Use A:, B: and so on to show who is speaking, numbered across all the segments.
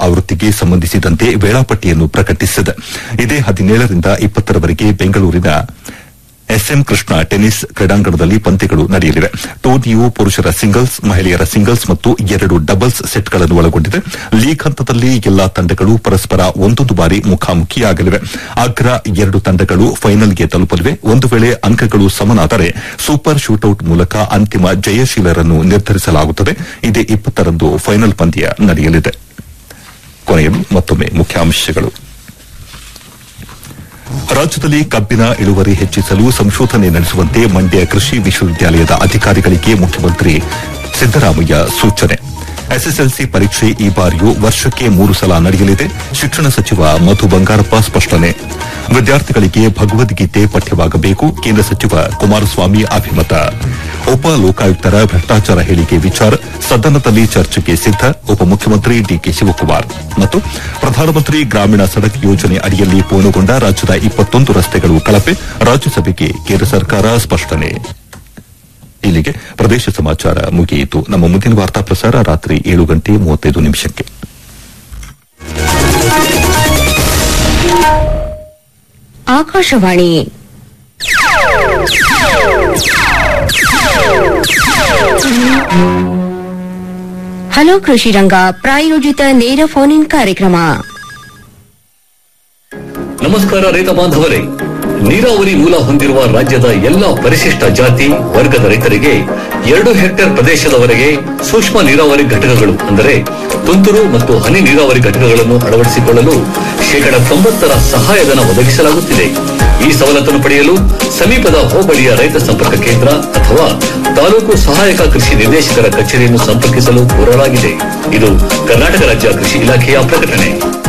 A: ಆವೃತ್ತಿಗೆ ಸಂಬಂಧಿಸಿದಂತೆ ವೇಳಾಪಟ್ಟಿಯನ್ನು ಪ್ರಕಟಿಸಿದೆ ಇದೇ ಹದಿನೇಳರಿಂದ ಇಪ್ಪತ್ತರವರೆಗೆ ಬೆಂಗಳೂರಿನ ಎಸ್ಎಂ ಕೃಷ್ಣ ಟೆನ್ನಿಸ್ ಕ್ರೀಡಾಂಗಣದಲ್ಲಿ ಪಂದ್ಯಗಳು ನಡೆಯಲಿವೆ ಟೂರ್ನಿಯು ಪುರುಷರ ಸಿಂಗಲ್ಸ್ ಮಹಿಳೆಯರ ಸಿಂಗಲ್ಸ್ ಮತ್ತು ಎರಡು ಡಬಲ್ಸ್ ಸೆಟ್ಗಳನ್ನು ಒಳಗೊಂಡಿದೆ ಲೀಗ್ ಹಂತದಲ್ಲಿ ಎಲ್ಲಾ ತಂಡಗಳು ಪರಸ್ಪರ ಒಂದೊಂದು ಬಾರಿ ಮುಖಾಮುಖಿಯಾಗಲಿವೆ ಅಗ್ರ ಎರಡು ತಂಡಗಳು ಫೈನಲ್ಗೆ ತಲುಪಲಿವೆ ಒಂದು ವೇಳೆ ಅಂಕಗಳು ಸಮನಾದರೆ ಸೂಪರ್ ಶೂಟೌಟ್ ಮೂಲಕ ಅಂತಿಮ ಜಯಶೀಲರನ್ನು ನಿರ್ಧರಿಸಲಾಗುತ್ತದೆ ಇದೇ ಇಪ್ಪತ್ತರಂದು ಫೈನಲ್ ಪಂದ್ಯ ನಡೆಯಲಿದೆ ಕೊನೆಯಲ್ಲಿ ಮತ್ತೊಮ್ಮೆ ಮುಖ್ಯಾಂಶಗಳು ರಾಜ್ಯದಲ್ಲಿ ಕಬ್ಬಿನ ಇಳುವರಿ ಹೆಚ್ಚಿಸಲು ಸಂಶೋಧನೆ ನಡೆಸುವಂತೆ ಮಂಡ್ಯ ಕೃಷಿ ವಿಶ್ವವಿದ್ಯಾಲಯದ ಅಧಿಕಾರಿಗಳಿಗೆ ಮುಖ್ಯಮಂತ್ರಿ ಸಿದ್ದರಾಮಯ್ಯ ಸೂಚನೆ ಎಸ್ಎಸ್ಎಲ್ಸಿ ಪರೀಕ್ಷೆ ಈ ಬಾರಿಯೂ ವರ್ಷಕ್ಕೆ ಮೂರು ಸಲ ನಡೆಯಲಿದೆ ಶಿಕ್ಷಣ ಸಚಿವ ಮಧು ಬಂಗಾರಪ್ಪ ಸ್ಪಷ್ಟನೆ ವಿದ್ಯಾರ್ಥಿಗಳಿಗೆ ಭಗವದ್ಗೀತೆ ಪಠ್ಯವಾಗಬೇಕು ಕೇಂದ್ರ ಸಚಿವ ಕುಮಾರಸ್ವಾಮಿ ಅಭಿಮತ ಉಪ ಲೋಕಾಯುಕ್ತರ ಭ್ರಷ್ಟಾಚಾರ ಹೇಳಿಕೆ ವಿಚಾರ ಸದನದಲ್ಲಿ ಚರ್ಚೆಗೆ ಸಿದ್ದ ಉಪಮುಖ್ಯಮಂತ್ರಿ ಡಿಕೆ ಶಿವಕುಮಾರ್ ಮತ್ತು ಪ್ರಧಾನಮಂತ್ರಿ ಗ್ರಾಮೀಣ ಸಡಕ್ ಯೋಜನೆ ಅಡಿಯಲ್ಲಿ ಪೂರ್ಣಗೊಂಡ ರಾಜ್ಯದ ಇಪ್ಪತ್ತೊಂದು ರಸ್ತೆಗಳು ಕಳಪೆ ರಾಜ್ಯಸಭೆಗೆ ಕೇಂದ್ರ ಸರ್ಕಾರ ಸ್ಪಷ್ಟನೆ ಇಲ್ಲಿಗೆ ಪ್ರದೇಶ ಸಮಾಚಾರ ಮುಗಿಯಿತು ನಮ್ಮ ಮುಂದಿನ ವಾರ್ತಾ ಪ್ರಸಾರ ರಾತ್ರಿ ಏಳು ಗಂಟೆ ಮೂವತ್ತೈದು ನಿಮಿಷಕ್ಕೆ
B: ಆಕಾಶವಾಣಿ ಹಲೋ ಕೃಷಿ ರಂಗ ಪ್ರಾಯೋಜಿತ ನೇರ ಫೋನ್ ಇನ್ ಕಾರ್ಯಕ್ರಮ
C: ನಮಸ್ಕಾರ ರೈತ ಬಾಂಧವರೇ ನೀರಾವರಿ ಮೂಲ ಹೊಂದಿರುವ ರಾಜ್ಯದ ಎಲ್ಲಾ ಪರಿಶಿಷ್ಟ ಜಾತಿ ವರ್ಗದ ರೈತರಿಗೆ ಎರಡು ಹೆಕ್ಟೇರ್ ಪ್ರದೇಶದವರೆಗೆ ಸೂಕ್ಷ್ಮ ನೀರಾವರಿ ಘಟಕಗಳು ಅಂದರೆ ತುಂತುರು ಮತ್ತು ಹನಿ ನೀರಾವರಿ ಘಟಕಗಳನ್ನು ಅಳವಡಿಸಿಕೊಳ್ಳಲು ಶೇಕಡ ತೊಂಬತ್ತರ ಸಹಾಯಧನ ಒದಗಿಸಲಾಗುತ್ತಿದೆ ಈ ಸವಲತ್ತನ್ನು ಪಡೆಯಲು ಸಮೀಪದ ಹೋಬಳಿಯ ರೈತ ಸಂಪರ್ಕ ಕೇಂದ್ರ ಅಥವಾ ತಾಲೂಕು ಸಹಾಯಕ ಕೃಷಿ ನಿರ್ದೇಶಕರ ಕಚೇರಿಯನ್ನು ಸಂಪರ್ಕಿಸಲು ಕೋರಲಾಗಿದೆ ಇದು ಕರ್ನಾಟಕ ರಾಜ್ಯ ಕೃಷಿ ಇಲಾಖೆಯ ಪ್ರಕಟಣೆ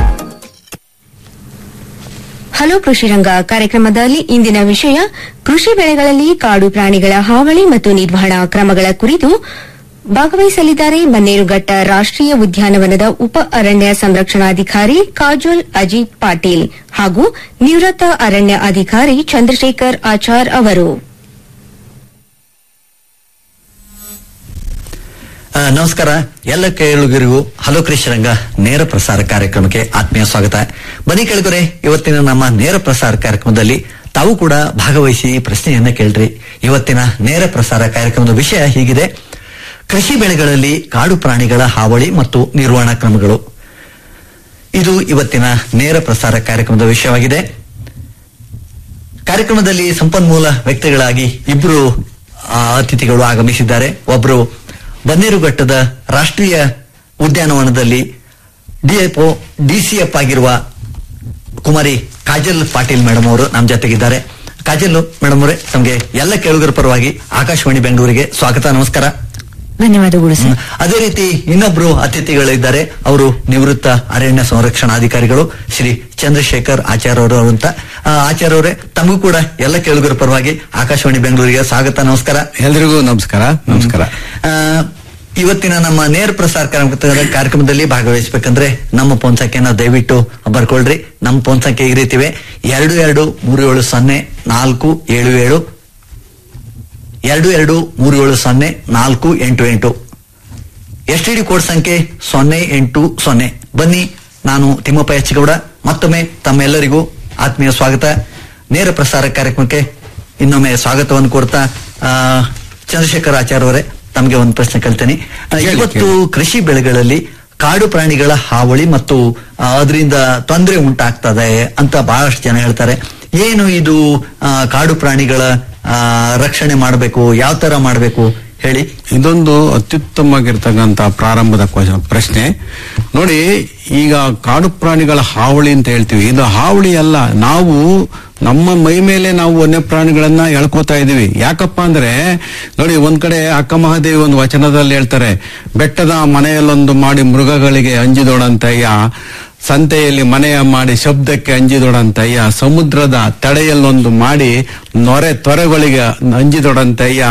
B: ಹಲೋ ಕೃಷಿ ರಂಗ ಕಾರ್ಯಕ್ರಮದಲ್ಲಿ ಇಂದಿನ ವಿಷಯ ಕೃಷಿ ಬೆಳೆಗಳಲ್ಲಿ ಕಾಡು ಪ್ರಾಣಿಗಳ ಹಾವಳಿ ಮತ್ತು ನಿರ್ವಹಣಾ ಕ್ರಮಗಳ ಕುರಿತು ಭಾಗವಹಿಸಲಿದ್ದಾರೆ ಮನ್ನೇರುಘಟ್ಟ ರಾಷ್ಟೀಯ ಉದ್ಯಾನವನದ ಉಪ ಅರಣ್ಯ ಸಂರಕ್ಷಣಾಧಿಕಾರಿ ಕಾಜೋಲ್ ಅಜಿತ್ ಪಾಟೀಲ್ ಹಾಗೂ ನಿವೃತ್ತ ಅರಣ್ಯ ಅಧಿಕಾರಿ ಚಂದ್ರಶೇಖರ್ ಆಚಾರ್ ಅವರು
D: ಆ, ನಮಸ್ಕಾರ ಎಲ್ಲ ಕೇಳುಗರಿಗೂ ಹಲೋ ಕೃಷಿ ರಂಗ ನೇರ ಪ್ರಸಾರ ಕಾರ್ಯಕ್ರಮಕ್ಕೆ ಆತ್ಮೀಯ ಸ್ವಾಗತ ಬನ್ನಿ ಕೇಳಿದರೆ ಇವತ್ತಿನ ನಮ್ಮ ನೇರ ಪ್ರಸಾರ ಕಾರ್ಯಕ್ರಮದಲ್ಲಿ ತಾವು ಕೂಡ ಭಾಗವಹಿಸಿ ಪ್ರಶ್ನೆಯನ್ನ ಕೇಳ್ರಿ ಇವತ್ತಿನ ನೇರ ಪ್ರಸಾರ ಕಾರ್ಯಕ್ರಮದ ವಿಷಯ ಹೀಗಿದೆ ಕೃಷಿ ಬೆಳೆಗಳಲ್ಲಿ ಕಾಡು ಪ್ರಾಣಿಗಳ ಹಾವಳಿ ಮತ್ತು ನಿರ್ವಹಣಾ ಕ್ರಮಗಳು ಇದು ಇವತ್ತಿನ ನೇರ ಪ್ರಸಾರ ಕಾರ್ಯಕ್ರಮದ ವಿಷಯವಾಗಿದೆ ಕಾರ್ಯಕ್ರಮದಲ್ಲಿ ಸಂಪನ್ಮೂಲ ವ್ಯಕ್ತಿಗಳಾಗಿ ಇಬ್ಬರು ಆ, ಅತಿಥಿಗಳು ಆಗಮಿಸಿದ್ದಾರೆ ಒಬ್ಬರು ಬನ್ನೇರುಘಟ್ಟದ ರಾಷ್ಟ್ರೀಯ ಉದ್ಯಾನವನದಲ್ಲಿ ಡಿಎಫ್ಒ ಡಿಸಿಎಫ್ ಆಗಿರುವ ಕುಮಾರಿ ಕಾಜಲ್ ಪಾಟೀಲ್ ಮೇಡಮ್ ಅವರು ನಮ್ಮ ಜೊತೆಗಿದ್ದಾರೆ ಕಾಜಲ್ ಮೇಡಮ್ ಅವರೇ ತಮಗೆ ಎಲ್ಲ ಕೇಳುಗರ ಪರವಾಗಿ ಆಕಾಶವಾಣಿ ಬೆಂಗಳೂರಿಗೆ ಸ್ವಾಗತ ನಮಸ್ಕಾರ
E: ಧನ್ಯವಾದಗಳು ಸರ್
D: ಹ್ಮ್. ಅದೇ ರೀತಿ ಇನ್ನೊಬ್ರು ಅತಿಥಿಗಳಿದ್ದಾರೆ ಅವರು ನಿವೃತ್ತ ಅರಣ್ಯ ಸಂರಕ್ಷಣಾಧಿಕಾರಿಗಳು ಶ್ರೀ ಚಂದ್ರಶೇಖರ್ ಆಚಾರ್ಯ ಅವರು ಅಂತ ಆ, ಆಚಾರ್ಯ ಅವರೇ ತಮಗೂ ಕೂಡ ಎಲ್ಲ ಕೇಳುಗರ ಪರವಾಗಿ ಆಕಾಶವಾಣಿ ಬೆಂಗಳೂರಿಗೆ ಸ್ವಾಗತ ನಮಸ್ಕಾರ
F: ಎಲ್ರಿಗೂ ನಮಸ್ಕಾರ ನಮಸ್ಕಾರ
D: ಆ, ಇವತ್ತಿನ ನಮ್ಮ ನೇರ ಪ್ರಸಾರ ಕಾರ್ಯಕ್ರಮ- ಕಾರ್ಯಕ್ರಮದಲ್ಲಿ ಭಾಗವಹಿಸಬೇಕಂದ್ರೆ ನಮ್ಮ ಫೋನ್ ಸಂಖ್ಯೆನ ದಯವಿಟ್ಟು ಬರ್ಕೊಳ್ರಿ ನಮ್ಮ ಫೋನ್ ಸಂಖ್ಯೆ ಈ ರೀತಿವೆ ಎರಡು ಎರಡು ಮೂರು ಏಳು ಸೊನ್ನೆ ನಾಲ್ಕು ಏಳು ಏಳು ಎರಡು ಎರಡು ಮೂರು ಏಳು ಸೊನ್ನೆ ನಾಲ್ಕು ಎಂಟು ಎಂಟು ಎಸ್ ಟಿ ಡಿ ಕೋಡ್ ಸಂಖ್ಯೆ ಸೊನ್ನೆ ಎಂಟು ಸೊನ್ನೆ ಬನ್ನಿ ನಾನು ತಿಮ್ಮಪ್ಪ ಹೆಚ್ಚಗೌಡ ಮತ್ತೊಮ್ಮೆ ತಮ್ಮೆಲ್ಲರಿಗೂ ಆತ್ಮೀಯ ಸ್ವಾಗತ ನೇರ ಪ್ರಸಾರ ಕಾರ್ಯಕ್ರಮಕ್ಕೆ ಇನ್ನೊಮ್ಮೆ ಸ್ವಾಗತವನ್ನು ಕೋರ್ತಾ ಆ, ಚಂದ್ರಶೇಖರ್ ಆಚಾರ್ಯ ಅವರೇ ತಮಗೆ ಒಂದು ಪ್ರಶ್ನೆ ಕೇಳ್ತೇನೆ ಆ,
F: ಕೇಳಿ,
D: ಇವತ್ತು
F: ಕೇಳಿ.
D: ಕೃಷಿ ಬೆಳೆಗಳಲ್ಲಿ ಕಾಡು ಪ್ರಾಣಿಗಳ ಹಾವಳಿ ಮತ್ತು ಆ, ಅದರಿಂದ ತೊಂದರೆ ಉಂಟಾಗ್ತದೆ ಅಂತ ಬಹಳಷ್ಟು ಜನ ಹೇಳ್ತಾರೆ ಏನು ಇದು ಆ, ಕಾಡು ಪ್ರಾಣಿಗಳ ಆ, ರಕ್ಷಣೆ ಮಾಡಬೇಕು ಯಾವ ತರ ಮಾಡಬೇಕು ಹೇಳಿ
F: ಇದೊಂದು ಅತ್ಯುತ್ತಮವಾಗಿರ್ತಕ್ಕಂಥ ಪ್ರಾರಂಭದ ಕ್ವಶನ್ ಪ್ರಶ್ನೆ ನೋಡಿ ಈಗ ಕಾಡು ಪ್ರಾಣಿಗಳ ಹಾವಳಿ ಅಂತ ಹೇಳ್ತೀವಿ ಇದು ಹಾವಳಿ ಅಲ್ಲ ನಾವು ನಮ್ಮ ಮೈ ಮೇಲೆ ನಾವು ವನ್ಯ ಪ್ರಾಣಿಗಳನ್ನ ಎಳ್ಕೋತಾ ಇದೀವಿ ಯಾಕಪ್ಪ ಅಂದ್ರೆ ನೋಡಿ ಒಂದ್ ಕಡೆ ಅಕ್ಕ ಮಹಾದೇವಿ ಒಂದು ವಚನದಲ್ಲಿ ಹೇಳ್ತಾರೆ ಬೆಟ್ಟದ ಮನೆಯಲ್ಲೊಂದು ಮಾಡಿ ಮೃಗಗಳಿಗೆ ಅಂಜಿದೋಡಂತಯ್ಯ ಸಂತೆಯಲ್ಲಿ ಮನೆಯ ಮಾಡಿ ಶಬ್ದಕ್ಕೆ ಅಂಜಿದೊಡಂತಯ್ಯ ಸಮುದ್ರದ ತಡೆಯಲ್ಲೊಂದು ಮಾಡಿ ನೊರೆ ತೊರೆಗಳಿಗೆ ಅಂಜಿದೊಡಂತಯ್ಯ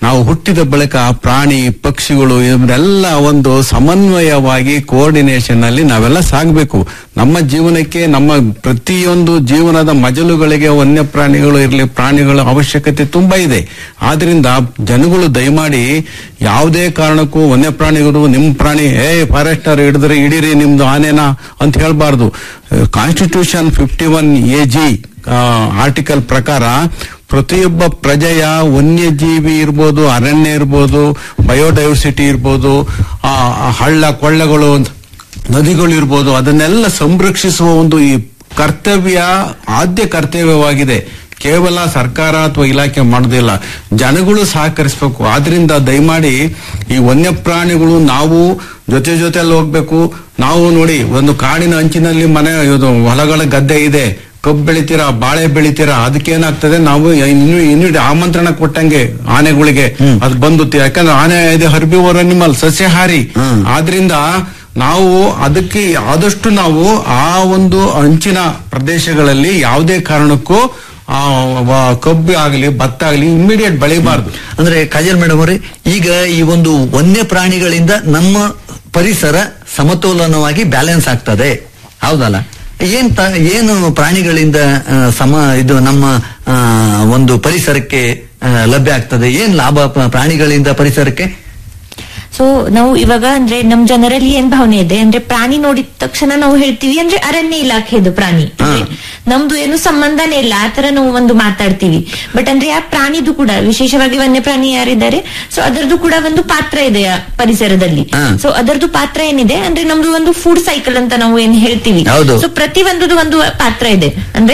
F: ನಾವು ಹುಟ್ಟಿದ ಬಳಿಕ ಪ್ರಾಣಿ ಪಕ್ಷಿಗಳು ಇವರೆಲ್ಲ ಒಂದು ಸಮನ್ವಯವಾಗಿ ಕೋಆರ್ಡಿನೇಷನ್ ಅಲ್ಲಿ ನಾವೆಲ್ಲ ಸಾಗಬೇಕು ನಮ್ಮ ಜೀವನಕ್ಕೆ ನಮ್ಮ ಪ್ರತಿಯೊಂದು ಜೀವನದ ಮಜಲುಗಳಿಗೆ ವನ್ಯ ಪ್ರಾಣಿಗಳು ಇರಲಿ ಪ್ರಾಣಿಗಳ ಅವಶ್ಯಕತೆ ತುಂಬಾ ಇದೆ ಆದ್ರಿಂದ ಜನಗಳು ದಯಮಾಡಿ ಯಾವುದೇ ಕಾರಣಕ್ಕೂ ವನ್ಯ ಪ್ರಾಣಿಗಳು ನಿಮ್ ಪ್ರಾಣಿ ಏ ಫಾರೆಸ್ಟರ್ ಹಿಡಿದ್ರೆ ಹಿಡೀರಿ ನಿಮ್ದು ಆನೆನಾ ಅಂತ ಹೇಳ್ಬಾರ್ದು constitution fifty one A G article ಪ್ರಕಾರ ಪ್ರತಿಯೊಬ್ಬ ಪ್ರಜೆಯ ವನ್ಯಜೀವಿ ಇರ್ಬೋದು ಅರಣ್ಯ ಇರ್ಬೋದು ಬಯೋಡೈವರ್ಸಿಟಿ ಇರ್ಬೋದು ಆ ಆ ಹಳ್ಳ ಕೊಳ್ಳಗಳು ನದಿಗಳು ಇರ್ಬೋದು ಅದನ್ನೆಲ್ಲ ಸಂರಕ್ಷಿಸುವ ಒಂದು ಈ ಕರ್ತವ್ಯ ಆದ್ಯ ಕರ್ತವ್ಯವಾಗಿದೆ ಕೇವಲ ಸರ್ಕಾರ ಅಥವಾ ಇಲಾಖೆ ಮಾಡೋದಿಲ್ಲ ಜನಗಳು ಸಹಕರಿಸಬೇಕು ಆದ್ರಿಂದ ದಯಮಾಡಿ ಈ ವನ್ಯಪ್ರಾಣಿಗಳು ನಾವು ಜೊತೆ ಜೊತೆಯಲ್ಲಿ ಹೋಗ್ಬೇಕು ನಾವು ನೋಡಿ ಒಂದು ಕಾಡಿನ ಅಂಚಿನಲ್ಲಿ ಮನೆ ಇದು ಹೊಲಗಳ ಗದ್ದೆ ಇದೆ ಕಬ್ಬು ಬೆಳಿತೀರಾ ಬಾಳೆ ಬೆಳಿತೀರಾ ಅದಕ್ಕೇನಾಗ್ತದೆ ನಾವು ಇನ್ನು ಇನ್ನು ಆಮಂತ್ರಣ ಕೊಟ್ಟಂಗೆ ಆನೆಗಳಿಗೆ ಅದು ಬಂದು ತಿ- ಯಾಕಂದ್ರೆ ಆನೆ ಇದೆ ಹರ್ಬಿವರ್ ಅನಿಮಲ್ ಸಸ್ಯಾಹಾರಿ ಆದ್ರಿಂದ ನಾವು ಅದಕ್ಕೆ ಆದಷ್ಟು ನಾವು ಆ ಒಂದು ಅಂಚಿನ ಪ್ರದೇಶಗಳಲ್ಲಿ ಯಾವುದೇ ಕಾರಣಕ್ಕೂ ಆ ವ- ಕಬ್ಬು ಆಗಲಿ ಭತ್ತ ಆಗಲಿ ಇಮಿಡಿಯೇಟ್ ಬೆಳಿಬಾರ್ದು
D: ಅಂದ್ರೆ ಕಾಜಲ್ ಮೇಡಮ್ ಅವರೇ ಈಗ ಈ ಒಂದು ವನ್ಯ ಪ್ರಾಣಿಗಳಿಂದ ನಮ್ಮ ಪರಿಸರ ಸಮತೋಲನವಾಗಿ ಬ್ಯಾಲೆನ್ಸ್ ಆಗ್ತದೆ ಹೌದಲ್ಲ ಏನ್ ತ- ಏನು ಪ್ರಾಣಿಗಳಿಂದ ಆ, ಸಮ ಇದು ನಮ್ಮ ಆ, ಒಂದು ಪರಿಸರಕ್ಕೆ ಆ, ಲಭ್ಯ ಆಗ್ತದೆ ಏನ್ ಲಾಭ ಪ- ಪ್ರಾಣಿಗಳಿಂದ ಪರಿಸರಕ್ಕೆ
E: ಸೊ ನಾವು ಇವಾಗ ಅಂದ್ರೆ ನಮ್ ಜನರಲ್ಲಿ ಏನ್ ಭಾವನೆ ಇದೆ ಅಂದ್ರೆ ಪ್ರಾಣಿ ನೋಡಿದ ತಕ್ಷಣ ನಾವು ಹೇಳ್ತೀವಿ ಅಂದ್ರೆ ಅರಣ್ಯ ಇಲಾಖೆದು ಪ್ರಾಣಿ ಅಂದ್ರೆ ನಮ್ದು ಏನು ಸಂಬಂಧನೇ ಇಲ್ಲ ಆತರ ನಾವು ಒಂದು ಮಾತಾಡ್ತೀವಿ ಬಟ್ ಅಂದ್ರೆ ಆ ಪ್ರಾಣಿದು ಕೂಡ ವಿಶೇಷವಾಗಿ ವನ್ಯ ಪ್ರಾಣಿ ಯಾರಿದ್ದಾರೆ ಸೊ ಅದರದ್ದು ಕೂಡ ಒಂದು ಪಾತ್ರ ಇದೆ ಆ ಪರಿಸರದಲ್ಲಿ
D: ಹಾ.
E: ಸೊ ಅದರದ್ದು ಪಾತ್ರ ಏನಿದೆ ಅಂದ್ರೆ ನಮ್ದು ಒಂದು ಫುಡ್ ಸೈಕಲ್ ಅಂತ ನಾವು ಏನ್ ಹೇಳ್ತೀವಿ
D: ಹೌದು.
E: ಸೊ ಪ್ರತಿ ಒಂದದು ಒಂದು ಪಾತ್ರ ಇದೆ ಅಂದ್ರೆ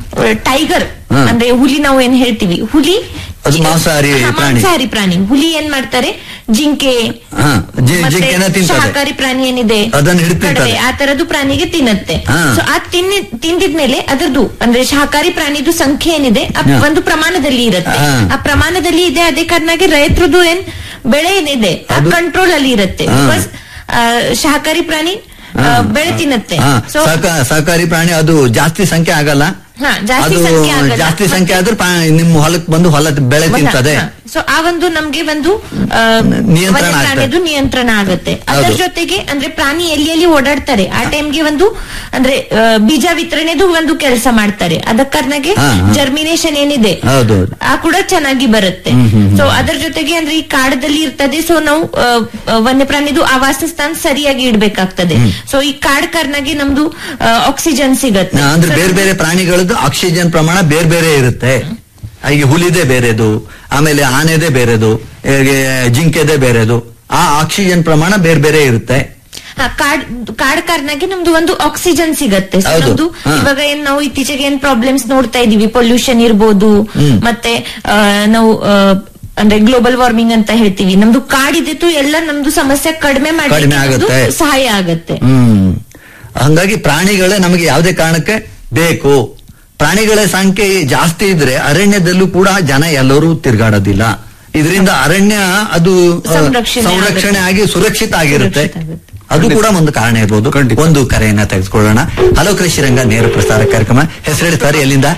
E: ಟೈಗರ್
D: ಹಾ.
E: ಅಂದ್ರೆ ಹುಲಿ ನಾವು ಏನ್ ಹೇಳ್ತೀವಿ ಹುಲಿ
D: ಅದು ಮಾಂಸಾಹಾರಿ
E: ಹಾ,
D: ಪ್ರಾಣಿ.
E: ಮಾಂಸಾಹಾರಿ ಪ್ರಾಣಿ ಹುಲಿ ಏನ್ ಮಾಡ್ತಾರೆ ಜಿಂಕೆ
D: ಹಾ, ಜಿ-
E: ಮತ್ತೆ
D: ಜಿಂಕೆನ ತಿಂತದೆ.
E: ಶಾಕಾಹಾರಿ ಪ್ರಾಣಿ ಏನಿದೆ
D: ಅದನ್ನ ಹಿಡ್ದು ತಿಂತದೆ.
E: ಕಡವೆ, ಆ ತರದ್ದು ಪ್ರಾಣಿಗೆ ತಿನ್ನತ್ತೆ
D: ಹಾ.
E: ಸೊ ಆ ತಿನ್ನಿ ತಿಂದಿದ್ಮೇಲೆ ಅದರದ್ದು ಅಂದ್ರೆ ಶಾಕಾಹಾರಿ ಪ್ರಾಣಿದು ಸಂಖ್ಯೆ ಏನಿದೆ ಆ
D: ಹಾ.
E: ಒಂದು ಪ್ರಮಾಣದಲ್ಲಿ ಇರುತ್ತೆ
D: ಹಾ.
E: ಆ ಪ್ರಮಾಣದಲ್ಲಿ ಇದೆ ಅದೇ ಕಾರಣಕ್ಕೆ ರೈತರದ್ದು ಏನ್ ಬೆಳೆ ಏನಿದೆ ಆ
D: ಅದು-
E: ಕಂಟ್ರೋಲ್ ಅಲ್ಲಿ ಇರುತ್ತೆ
D: ಹಾ.
E: ಬಿಕಾಸ್ ಶಾಕಾಹಾರಿ ಪ್ರಾಣಿ ಆ, ಬೆಳೆ ತಿನ್ನತ್ತೆ
D: ಹಾ,
E: ಸೊ
D: ಸಹಕ- ಸಹಕಾರಿ ಪ್ರಾಣಿ ಅದು ಜಾಸ್ತಿ ಸಂಖ್ಯೆ ಆಗಲ್ಲ
E: ಹಾ, ಜಾಸ್ತಿ
D: ಅದು
E: ಸಂಖ್ಯೆ ಆಗಲ್ಲ.
D: ಜಾಸ್ತಿ ಸಂಖ್ಯೆ
E: ಮತ್ತೆ-
D: ಆದ್ರೆ ಪ್ರಾ- ನಿಮ್ಮ ಹೊಲಕ್ಕೆ ಬಂದು ಹೊಲ ಬೆಳೆ ತಿಂತದೆ
E: ಸೊ ಆ ಒಂದು ನಮ್ಗೆ ಒಂದು ಆ,
D: ನಿಯಂತ್ರಣ
E: ವನ್ಯ
D: ಆಗ್ತದೆ.
E: ಪ್ರಾಣಿದು ನಿಯಂತ್ರಣ ಆಗುತ್ತೆ ಅದರ
D: ಹೌದು.
E: ಜೊತೆಗೆ ಅಂದ್ರೆ ಪ್ರಾಣಿ ಎಲ್ಲಿ ಎಲ್ಲಿ ಓಡಾಡ್ತಾರೆ ಆ ಟೈಮ್ಗೆ ಒಂದು ಅಂದ್ರೆ ಆ, ಬೀಜ ವಿತರಣೆದು ಒಂದು ಕೆಲಸ ಮಾಡ್ತಾರೆ ಅದಕ್ಕೆ ಕಾರಣಕ್ಕೆ
D: ಹಾ, ಹಾ.
E: ಜರ್ಮಿನೇಷನ್ ಏನಿದೆ
D: ಹೌದು
E: ಆ ಕೂಡ ಚೆನ್ನಾಗಿ ಬರುತ್ತೆ ಸೊ ಅದರ ಜೊತೆಗೆ ಅಂದ್ರೆ ಈ ಕಾಡದಲ್ಲಿ ಇರ್ತದೆ ಸೊ ನಾವು ಆ, ಆ, ವನ್ಯಪ್ರಾಣಿದು ಆವಾಸ ಸ್ಥಾನ ಸರಿಯಾಗಿ ಇಡ್ಬೇಕಾಗ್ತದೆ ಸೊ ಈ ಕಾಡ್ ಕಾರಣಕ್ಕೆ ನಮ್ದು ಆಕ್ಸಿಜನ್ ಸಿಗತ್ತೆ
D: ಅಂದ್ರೆ
E: So,
D: ಬೇರೆ ಬೇರೆ ಪ್ರಾಣಿಗಳದ್ದು ಆಕ್ಸಿಜನ್ ಪ್ರಮಾಣ ಬೇರೆ ಬೇರೆ ಇರುತ್ತೆ ಈಗ ಹುಲಿದೆ ಬೇರೆದು ಆಮೇಲೆ ಆನೆದೇ ಬೇರೆದು ಹೇಗೆ ಜಿಂಕೆದೆ ಬೇರೆದು ಆ ಆಕ್ಸಿಜನ್ ಪ್ರಮಾಣ ಬೇರೆ ಬೇರೆ ಇರುತ್ತೆ
E: ಹಾ, ಕಾಡ್ ಕಾಡ್ ಕಾರಣಕ್ಕೆ ನಮ್ದು ಒಂದು ಆಕ್ಸಿಜನ್ ಸಿಗತ್ತೆ So,
D: ಹೌದು.
E: ನಮ್ದು
D: ಹಾ.
E: ಇವಾಗ ಏನ್ ನಾವು ಇತ್ತೀಚೆಗೆ ಏನ್ ಪ್ರಾಬ್ಲಮ್ಸ್ ನೋಡ್ತಾ ಇದೀವಿ ಪೊಲ್ಯೂಷನ್ ಇರ್ಬೋದು ಮತ್ತೆ ಆ, ನಾವು ಆ, ಅಂದ್ರೆ ಗ್ಲೋಬಲ್ ವಾರ್ಮಿಂಗ್ ಅಂತ ಹೇಳ್ತೀವಿ ನಮ್ದು ಕಾಡಿದ್ದು ಎಲ್ಲ ನಮ್ದು ಸಮಸ್ಯೆ ಕಡಿಮೆ
D: ಕಡಿಮೆ
E: ಮಾಡಲಿಕ್ಕೆ ನಮ್ದು
D: ಆಗುತ್ತೆ.
E: ಸಹಾಯ ಆಗತ್ತೆ
D: ಹ್ಮ್ ಹಂಗಾಗಿ ಪ್ರಾಣಿಗಳೇ ನಮಗೆ ಯಾವುದೇ ಕಾರಣಕ್ಕೆ ಬೇಕು ಪ್ರಾಣಿಗಳ ಸಂಖ್ಯೆ ಜಾಸ್ತಿ ಇದ್ರೆ ಅರಣ್ಯದಲ್ಲೂ ಕೂಡ ಜನ ಎಲ್ಲರೂ ತಿರುಗಾಡೋದಿಲ್ಲ ಇದರಿಂದ ಅರಣ್ಯ ಅದು ಆ,
E: ಸಂರಕ್ಷಣೆ
D: ಸಂರಕ್ಷಣೆ ಆಗಿ ಸುರಕ್ಷಿತ ಆಗಿರುತ್ತೆ
E: ಸುರಕ್ಷಿತ ಆಗುತ್ತೆ.
D: ಅದು ಕೂಡ ಒಂದು ಕಾರಣ ಇರ್ಬೋದು
F: ಖಂಡಿತ.
D: ಒಂದು ಕರೆಯನ್ನ ತೆಗೆದುಕೊಳ್ಳೋಣ ಹಲೋ ಕೃಷಿ ರಂಗ ನೇರ ಪ್ರಸಾರ ಕಾರ್ಯಕ್ರಮ ಹೆಸರೇಳಿ ಸರ್ ಎಲ್ಲಿಂದ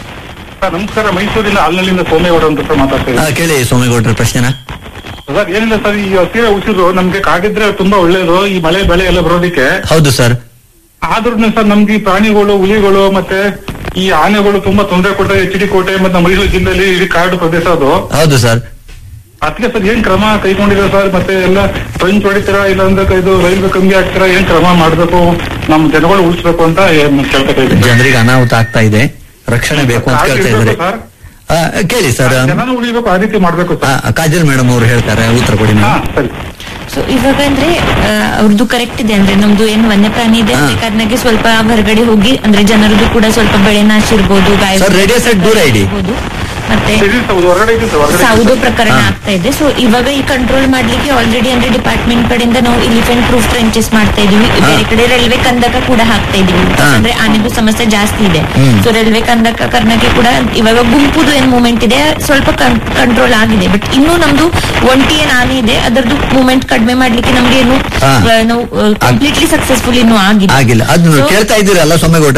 G: ಸರ್ ನಮಸ್ಕಾರ ಮೈಸೂರಿನ ಹಾಲ್ನಳ್ಳಿಯಿಂದ ಸೋಮೇಗೌಡ ಅಂತ ಸರ್ ಮಾತಾಡ್ತಾ
D: ಆ,
G: ಇದ್ದೀನಿ
D: ಕೇಳಿ ಸೋಮೇಗೌಡ್ರ ಪ್ರಶ್ನೆನ
G: ಸರ್ ಏನಿಲ್ಲ ಸರ್ ಈ ಹಸಿರ ಉಸಿರು ನಮ್ಗೆ ಕಾಡಿದ್ರೆ ತುಂಬಾ ಒಳ್ಳೇದು ಈ ಮಳೆ ಬೆಳೆ ಎಲ್ಲ ಬರೋದಿಕ್ಕೆ
D: ಹೌದು ಸರ್
G: ಆದ್ರೂ ಸರ್ ನಮ್ಗೆ ಈ ಪ್ರಾಣಿಗಳು ಹುಲಿಗಳು ಮತ್ತೆ ಈ ಆನೆಗಳು ತುಂಬಾ ತೊಂದರೆ ಕೊಟ್ಟರೆ ಎಚ್ ಡಿ ಕೋಟೆ ಮತ್ತೆ ನಮ್ಮ ಮೈಸೂರು ಜಿಲ್ಲೆಯಲ್ಲಿ ಇಡೀ ಕಾಡು ಪ್ರದೇಶ ಅದು
D: ಹೌದು ಸರ್
G: ಅದಕ್ಕೆ ಸರ್ ಏನ್ ಕ್ರಮ ಕೈಗೊಂಡಿದೆ ಸರ್ ಮತ್ತೆ ಎಲ್ಲ ಟ್ರೈನ್ ಹೊಡಿತೀರಾ ಇಲ್ಲ ಅಂದ್ರೆ ಇದು ರೈಲ್ವೆ ಕಮ್ಮಿ ಆಗ್ತೀರಾ ಏನ್ ಕ್ರಮ ಮಾಡ್ಬೇಕು ನಮ್ಮ ಜನಗಳು ಉಳಿಸ್ಬೇಕು ಅಂತ ಏನ್ ಕೇಳ್ತಾ ಇದ್ದೀನಿ
D: ಜನರಿಗೆ ಅನಾಹುತ ಆಗ್ತಾ ಇದೆ ರಕ್ಷಣೆ ಬೇಕು ಅಂತ ಕೇಳ್ತಾ ಇದ್ದಾರೆ
G: ಸರ್
D: ಆ, ಕೇಳಿ ಸರ್
G: ಜನನು ಉಳಿಬೇಕು ಆ ರೀತಿ ಮಾಡ್ಬೇಕು
D: ಆ,
G: ಸರ್
D: ಕಾಜಲ್ ಮೇಡಮ್ ಅವರು ಹೇಳ್ತಾರೆ ಉತ್ತರ ಕೊಡಿ
G: ಹಾ
D: ಮೇಡಮ್
G: ಸರಿ
E: ಸೊ ಇವಾಗ ಅಂದ್ರೆ ಆ, ಅವ್ರದ್ದು ಕರೆಕ್ಟ್ ಇದೆ ಅಂದ್ರೆ ನಮ್ದು ಏನು ವನ್ಯಪ್ರಾಣಿ ಇದೆ
D: ಹಾ.
E: ಅದೇ ಕಾರಣಕ್ಕೆ ಸ್ವಲ್ಪ ಹೊರಗಡೆ ಹೋಗಿ ಅಂದ್ರೆ ಜನರದ್ದು ಕೂಡ ಸ್ವಲ್ಪ ಬೆಳೆ ನಾಶ ಇರ್ಬೋದು ಗಾಯ
D: ಸರ್, ರೇಡಿಯೋ ಸೆಟ್ ದೂರ ಇಡಿ.
E: ಇರ್ಬೋದು. ಮತ್ತೆ
G: ಇದೆ ಸರ್, ಹೊರಗಡೆ ಇದೆ ಸರ್, ಹೊರಗಡೆ ಇದೆ
E: ಸಾವುದು
G: ಸರ್.
E: ಪ್ರಕರಣ
D: ಹಾ.
E: ಆಗ್ತಾ ಇದೆ ಸೊ ಇವಾಗ ಈ ಕಂಟ್ರೋಲ್ ಮಾಡ್ಲಿಕ್ಕೆ ಆಲ್ರೆಡಿ ಅಂದ್ರೆ ಡಿಪಾರ್ಟ್ಮೆಂಟ್ ಕಡೆಯಿಂದ ನಾವು ಇಲಿಫೆಂಟ್ ಪ್ರೂಫ್ ಟ್ರೆಂಚಸ್ ಮಾಡ್ತಾ ಇದೀವಿ ಬೇರೆ ಕಡೆ ರೈಲ್ವೆ ಕಂದಕ ಕೂಡ ಹಾಕ್ತಾ ಇದೀವಿ
D: ಹಾ.
E: ಅಂದ್ರೆ ಆನೆದು ಸಮಸ್ಯೆ ಜಾಸ್ತಿ ಇದೆ
D: ಹ್ಮ್.
E: ಸೊ ರೈಲ್ವೆ ಕಂದಕ ಕಾರಣಕ್ಕೆ ಕೂಡ ಇವಾಗ ಗುಂಪುದು ಏನ್ ಮೂವ್ಮೆಂಟ್ ಇದೆ ಸ್ವಲ್ಪ ಕಂಟ್ರೋಲ್ ಆಗಿದೆ ಬಟ್ ಇನ್ನೂ ನಮ್ದು ಒಂಟಿ ಏನ್ ಆನೆ ಇದೆ ಅದರದ್ದು ಮೂವ್ಮೆಂಟ್ ಕಡಿಮೆ ಮಾಡ್ಲಿಕ್ಕೆ ನಮ್ಗೆ ಏನು
D: ಹಾ.
E: ಆ, ನಾವು ಕಂಪ್ಲೀಟ್ಲಿ ಸಕ್ಸಸ್ಫುಲ್ ಇನ್ನೂ ಆಗಿದೆ
D: ಆಗಿಲ್ಲ ಅದನ್ನ
E: So,
D: ಕೇಳ್ತಾ ಇದ್ದೀರಲ್ಲ ಸೊಮ್ಮೆಗೌಡ್ರೆ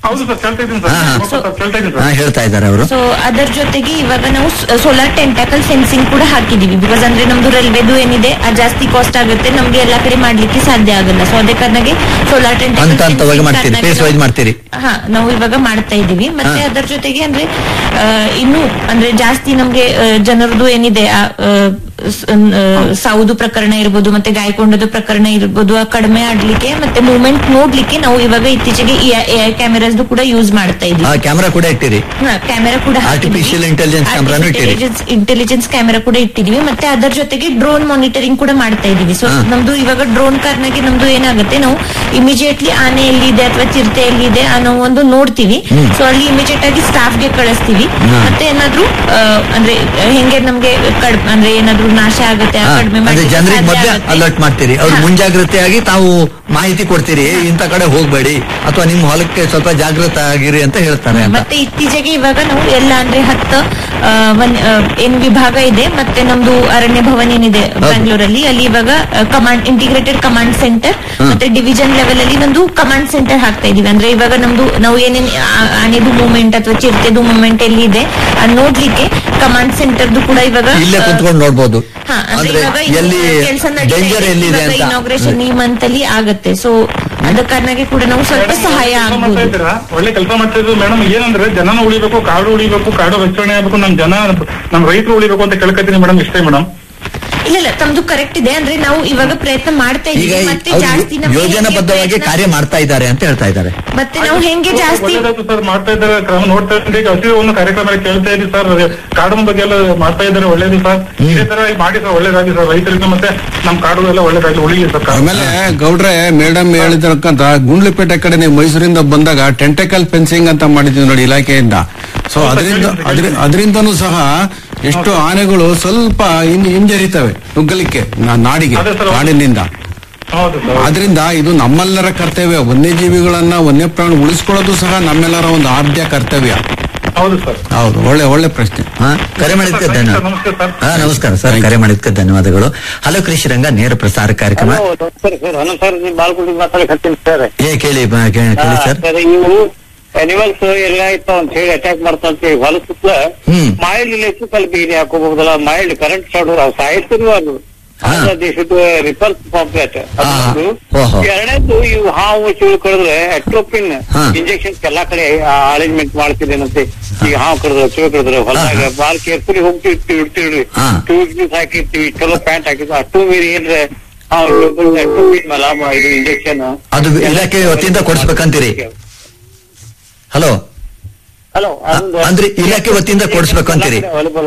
G: ಹೌದು ಸರ್ ಕೇಳ್ತಾ ಇದ್ದೀನಿ ಸರ್
D: ಹಾ, ಹಾ.
G: ಸರ್ ಕೇಳ್ತಾ ಇದ್ದೀನಿ
D: ಹಾ
G: ಸರ್
D: ಹೇಳ್ತಾ ಇದ್ದಾರೆ ಅವರು
E: ಸೊ ಅದರ ಜೊತೆಗೆ ಇವಾಗ ನಾವು ಸೋಲಾರ್ ಟೆಂಟಾಕಲ್ ಫೆನ್ಸಿಂಗ್ ಕೂಡ ಹಾಕಿದೀವಿ ಬಿಕಾಸ್ ಅಂದ್ರೆ ನಮ್ದು ರೈಲ್ವೆದು ಏನಿದೆ ಅದು ಜಾಸ್ತಿ ಕಾಸ್ಟ್ ಆಗುತ್ತೆ ನಮ್ಗೆ ಎಲ್ಲಾ ಕಡೆ ಮಾಡ್ಲಿಕ್ಕೆ ಸಾಧ್ಯ ಆಗಲ್ಲ ಸೊ ಅದೇ ಕಾರಣಕ್ಕೆ ಸೋಲಾರ್
D: ಹಂತ ಹಂತವಾಗಿ ಮಾಡ್ತೀರಿ, phase wise ಮಾಡ್ತೀರಿ.
E: ಹಾ ನಾವು ಇವಾಗ ಮಾಡ್ತಾ ಇದೀವಿ ಮತ್ತೆ
D: ಹಾ.
E: ಅದರ ಜೊತೆಗೆ ಅಂದ್ರೆ ಆ, ಇನ್ನು ಅಂದ್ರೆ ಜಾಸ್ತಿ ನಮ್ಗೆ ಆ, ಜನರದು ಏನಿದೆ ಆ, ಆ, ಸ್- ಆ, ಸಾವುದು ಪ್ರಕರಣ ಇರ್ಬೋದು ಮತ್ತೆ ಗಾಯಕೊಂಡದ ಪ್ರಕರಣ ಇರ್ಬೋದು ಆ ಕಡಿಮೆ ಆಡ್ಲಿಕ್ಕೆ ಮತ್ತೆ ಮೂವ್ಮೆಂಟ್ ನೋಡ್ಲಿಕ್ಕೆ ನಾವು ಇವಾಗ ಇತ್ತೀಚೆಗೆ ಎಐ ಕ್ಯಾಮೆರಾಸ್ ಕೂಡ ಯೂಸ್ ಮಾಡ್ತಾ ಇದೀವಿ
D: ಆ ಕ್ಯಾಮ್ರಾ ಕೂಡ ಇಟ್ಟಿರಿ
E: ಕ್ಯಾಮೆರಾ ಕೂಡ
D: Artificial intelligence camera ನು ಇಟ್ಟಿರಿ.
E: ಇಂಟೆಲಿಜೆನ್ಸ್ ಕ್ಯಾಮೆರಾ ಕೂಡ ಇಟ್ಟಿದೀವಿ ಮತ್ತೆ ಅದರ ಜೊತೆಗೆ ಡ್ರೋನ್ ಮಾನಿಟರಿಂಗ್ ಕೂಡ ಮಾಡ್ತಾ ಇದೀವಿ ಸೊ
D: ಹಾ.
E: ನಮ್ದು ಇವಾಗ ಡ್ರೋನ್ ಕಾರ್ನಾಗೆ ನಮ್ದು ಏನಾಗುತ್ತೆ ನಾವು ಇಮಿಡಿಯೇಟ್ಲಿ ಆನೆ ಎಲ್ಲಿದೆ ಅಥವಾ ಚಿರತೆ ಎಲ್ಲಿದೆ ಅನ್ನೋ ಒಂದು ನೋಡ್ತೀವಿ ಸೊ ಅಲ್ಲಿ ಇಮಿಡಿಯೇಟ್ ಆಗಿ ಸ್ಟಾಫ್ ಗೆ ಕಳಿಸ್ತೀವಿ
D: ಹಾ.
E: ಮತ್ತೆ ಏನಾದ್ರೂ ಆ, ಅಂದ್ರೆ ಹೆಂಗೆ ನಮ್ಗೆ ಕಡ್ ಅಂದ್ರೆ ಏನಾದ್ರೂ ನಾಶ ಆಗುತ್ತೆ
D: ಹಾ,
E: ಕಡಿಮೆ
D: ಅಂದ್ರೆ
E: ಮಾಡ್ಲಿಕ್ಕೆ
D: ಜನರಿಗೆ
E: ಸಾಧ್ಯ
D: ಮೊದಲೇ
E: ಆಗುತ್ತೆ.
D: ಅಲರ್ಟ್ ಮಾಡ್ತೀರಿ ಅವ್ರು
E: ಹಾ.
D: ಮುಂಜಾಗ್ರತೆಯಾಗಿ ತಾವು ಮಾಹಿತಿ ಕೊಡ್ತೀರಿ "ಏ, ಇಂಥ ಕಡೆ ಹೋಗ್ಬೇಡಿ ಅಥವಾ ನಿಮ್ಮ ಹೊಲಕ್ಕೆ ಸ್ವಲ್ಪ ಜಾಗೃತ ಆಗಿರಿ ಅಂತ ಹೇಳ್ತಾರೆ ಅಂತ
E: ಮತ್ತೆ ಇತ್ತೀಚೆಗೆ ಇವಾಗ ನಾವು ಎಲ್ಲ ಅಂದ್ರೆ ಹತ್ತು ಆ, ವನ್- ಆ, ಏನ್ ವಿಭಾಗ ಇದೆ ಮತ್ತೆ ನಮ್ದು ಅರಣ್ಯ ಭವನ್ ಏನಿದೆ ಬ್ಯಾಂಗ್ಳೂರಲ್ಲಿ ಅಲ್ಲಿ ಇವಾಗ ಕಮಾಂಡ್ ಇಂಟಿಗ್ರೇಟೆಡ್ ಕಮಾಂಡ್ ಸೆಂಟರ್ ಮತ್ತೆ ಡಿವಿಷನ್ ಲೆವೆಲ್ ಅಲ್ಲಿ ಒಂದು ಕಮಾಂಡ್ ಸೆಂಟರ್ ಹಾಕ್ತಾ ಇದೀವಿ ಅಂದ್ರೆ ಇವಾಗ ನಮ್ದು ನಾವು ಏನೇನ್ ಆ- ಆನೆದು ಮೂವ್ಮೆಂಟ್ ಅಥವಾ ಚಿರತೆದು ಮೂವ್ಮೆಂಟ್ ಎಲ್ಲಿ ಇದೆ ಅದ್ ನೋಡ್ಲಿಕ್ಕೆ ಕಮಾಂಡ್ ಸೆಂಟರ್ದು ಕೂಡ ಇವಾಗ
D: ಇಲ್ಲೇ
E: ಆ,
D: ಕುಂತ್ಕೊಂಡು ನೋಡ್ಬೋದು
E: ಹಾ, ಅಂದ್ರೆ
D: ಅಂದ್ರೆ
E: ಇವಾಗ
D: ಎಲ್ಲಿ
E: ಕೆಲಸ
D: ಡೇಂಜರ್ ಎಲ್ಲಿದೆ ಅಂತ
E: ಇನಾಗ್ರೇಷನ್ ಈ ಮಂತ್ ಅಲ್ಲಿ ಆಗತ್ತೆ ಸೊ ಅದ ಕಾರಣಕ್ಕೆ ಕೂಡ ನಾವು ಸ್ವಲ್ಪ ಸಹಾಯ
G: ಕೆಲ್ಸ ಮಾಡ್ತಾ
E: ಆಗ್ಬೋದು
G: ಇದ್ದೀರಾ ಒಳ್ಳೆ ಕೆಲಸ ಮಾಡ್ತಾ ಇದ್ರು ಮೇಡಮ್ ಏನಂದ್ರೆ ಜನನ ಉಳಿಬೇಕು ಕಾಡು ಉಳಿಬೇಕು ಕಾಡು ರಕ್ಷಣೆ ಆಗ್ಬೇಕು ನಮ್ ಜನ ನಮ್ ರೈತರು ಉಳಿಬೇಕು ಅಂತ ಕೇಳ್ಕೊತೀನಿ ಮೇಡಮ್ ಇಷ್ಟೇ ಮೇಡಮ್
E: ಇಲ್ಲ ಇಲ್ಲ ತಮ್ದು ಕರೆಕ್ಟ್ ಇದೆ ಅಂದ್ರೆ ನಾವು ಇವಾಗ ಪ್ರಯತ್ನ ಮಾಡ್ತಾ
D: ಈಗ
E: ಇದೀವಿ ಮತ್ತೆ
D: ಅವ್ರು
E: ಜಾಸ್ತಿ ನಮ್ಗೆ ಹೆಂಗೆ
D: ಯೋಜನಾಬದ್ಧವಾಗಿ
E: ಪ್ರಯತ್ನ-
D: ಕಾರ್ಯ ಮಾಡ್ತಾ ಇದ್ದಾರೆ ಅಂತ ಹೇಳ್ತಾ ಇದ್ದಾರೆ
E: ಮತ್ತೆ ನಾವು ಹೆಂಗೆ ಜಾಸ್ತಿ
G: ಒಳ್ಳೇದಾಯ್ತು ಸರ್ ಮಾಡ್ತಾ ಇದ್ದಾರೆ ಕ್ರಮ ನೋಡ್ತಾ ಇದ್ದೀನಿ ಈಗ ಹಸಿರು ಒಂದು ಕಾರ್ಯಕ್ರಮ ಕೇಳ್ತಾ ಇದ್ದೀವಿ ಸರ್ ಕಾಡಿನ ಬಗ್ಗೆ ಎಲ್ಲ ಮಾಡ್ತಾ ಇದ್ದಾರೆ ಒಳ್ಳೇದು ಸರ್ ಇದೇ ತರ ಮಾಡಿ ಸರ್ ಒಳ್ಳೇದಾಗಿ ಸರ್ ರೈತರಿಗೆ ಮತ್ತೆ ನಮ್ ಕಾಡು ಎಲ್ಲ ಒಳ್ಳೇದಾಗಿ ಉಳಿಲಿ ಸರ್
F: ಆಮೇಲೆ ಗೌಡ್ರೆ ಮೇಡಮ್ ಹೇಳಿದ್ರಕ್ಕಂತ ಗುಂಡ್ಲುಪೇಟೆ ಕಡೆ ನೀವು ಮೈಸೂರಿಂದ ಬಂದಾಗ ಟೆಂಟಕಲ್ ಫೆನ್ಸಿಂಗ್ ಅಂತ ಮಾಡಿದ್ವಿ ನೋಡಿ ಇಲಾಖೆಯಿಂದ ಸೊ ಅದರಿಂದ ಅದ್ರ ಅದರಿಂದನೂ ಸಹ ಎಷ್ಟು ಆನೆಗಳು ಸ್ವಲ್ಪ ಹಿಂದೆ ಹಿಂಜರಿತವೆ ನುಗ್ಗಲಿಕ್ಕೆ ನಾ- ನಾಡಿಗೆ
G: ಅದೇ ಸರ್.
F: ನಾಡಿನಿಂದ
G: ಹೌದು ಸರ್
F: ಆದ್ರಿಂದ ಇದು ನಮ್ಮೆಲ್ಲರ ಕರ್ತವ್ಯ ವನ್ಯಜೀವಿಗಳನ್ನ ವನ್ಯಪ್ರಾಣಿ ಉಳಿಸ್ಕೊಳ್ಳೋದು ಸಹ ನಮ್ಮೆಲ್ಲರ ಒಂದು ಆದ್ಯ ಕರ್ತವ್ಯ
G: ಹೌದು ಸರ್
F: ಹೌದು ಒಳ್ಳೆ ಒಳ್ಳೆ ಪ್ರಶ್ನೆ
D: ಹಾ ಕರೆ ಮಾಡಿದ್ಕೆ
G: ಸರ್,
D: ಧನ್ಯವಾದ
G: ನಮಸ್ತೆ ಸರ್.
D: ಹಾ ನಮಸ್ಕಾರ ಸರ್ ಕರೆ ಮಾಡಿದ್ಕೆ ಧನ್ಯವಾದಗಳು ಹಲೋ ಕೃಷಿ ರಂಗ ನೇರ ಪ್ರಸಾರ ಕಾರ್ಯಕ್ರಮ
H: ಹಲೋ ನಮಸ್ಕಾರ ಸರ್ ಹಲೋ ಸರ್ ನೀವು ಬಾಲ್ಗುಡಿ ಮಾತಾಡಕತ್ತೀನಿ ಸರ್
D: ಏ ಕೇಳಿ ಬ- ಕೇ- ಕೇಳಿ ಸರ್
H: ಸರ್ ಇವು ಅನಿಮಲ್ಸ್ ಎಲ್ಲ ಇರ್ತಾವ ಅಂತ ಹೇಳಿ ಅಟ್ಯಾಕ್ ಮಾಡ್ತಾವ ಅಂತ ಹೇಳಿ ಹೊಲ ಸುತ್ತಲ
D: ಹ್ಮ್.
H: ಮೈಲ್ಡ್ ಇಲೆಕ್ಟ್ರಿಕ್ ಬೇರೆ ಹಾಕೋಬಹುದಲ್ಲ ಮೈಲ್ಡ್ ಕರೆಂಟ್ ಶಾರ್ಟ್ ಅವು ಸಾಯಿಸ್ತಿರುವ ಅದು
D: ಹಾ.
H: They should repulse from that
D: ಹಾ. ಓಹೋ.
H: ಎರಡನೇದು ಇವು ಹಾವು ಚೂಳು ಕಡಿದ್ರೆ ಅಟ್ರೋಪಿನ್
D: ಹಾ.
H: ಇಂಜೆಕ್ಷನ್ಸ್ ಎಲ್ಲಾ ಕಡೆ ಅರೇಂಜ್ಮೆಂಟ್ ಮಾಡ್ತಿದ್ದೇನಂತೆ ಈಗ ಹಾವು ಕಡಿದ್ರೆ ಚೂಳು ಕಡಿದ್ರೆ ಹೊಲದಾಗ
D: ಹಾ.
H: ಬಾಲ್ ಕೇರ್ಫುಲಿ ಹೋಗ್ತಿರ್ತೀವಿ ಇಡ್ತೀವಿ
D: ಹಾ.
H: ಟೂ ವೀಕ್ಸ್ ಹಾಕಿರ್ತೀವಿ ಚಲೋ ಪ್ಯಾಂಟ್ ಹಾಕಿದ್ವಿ ಅಷ್ಟು ಮೀರಿ ಏನ್ರೆ ಅಟ್ರೋಪಿನ್ ಮೇಲೆ ಇದು ಇಂಜೆಕ್ಷನ್
D: ಅದು ಇಲಾಖೆ ವತಿಯಿಂದ ಕೊಡಿಸ್ಬೇಕಂತೀರಿ ಹಲೋ
H: ಹಲೋ
D: ಅಂದ್ರೆ ಇಲಾಖೆ ವತಿಯಿಂದ ಕೊಡಿಸ್ಬೇಕಂತೀರಿ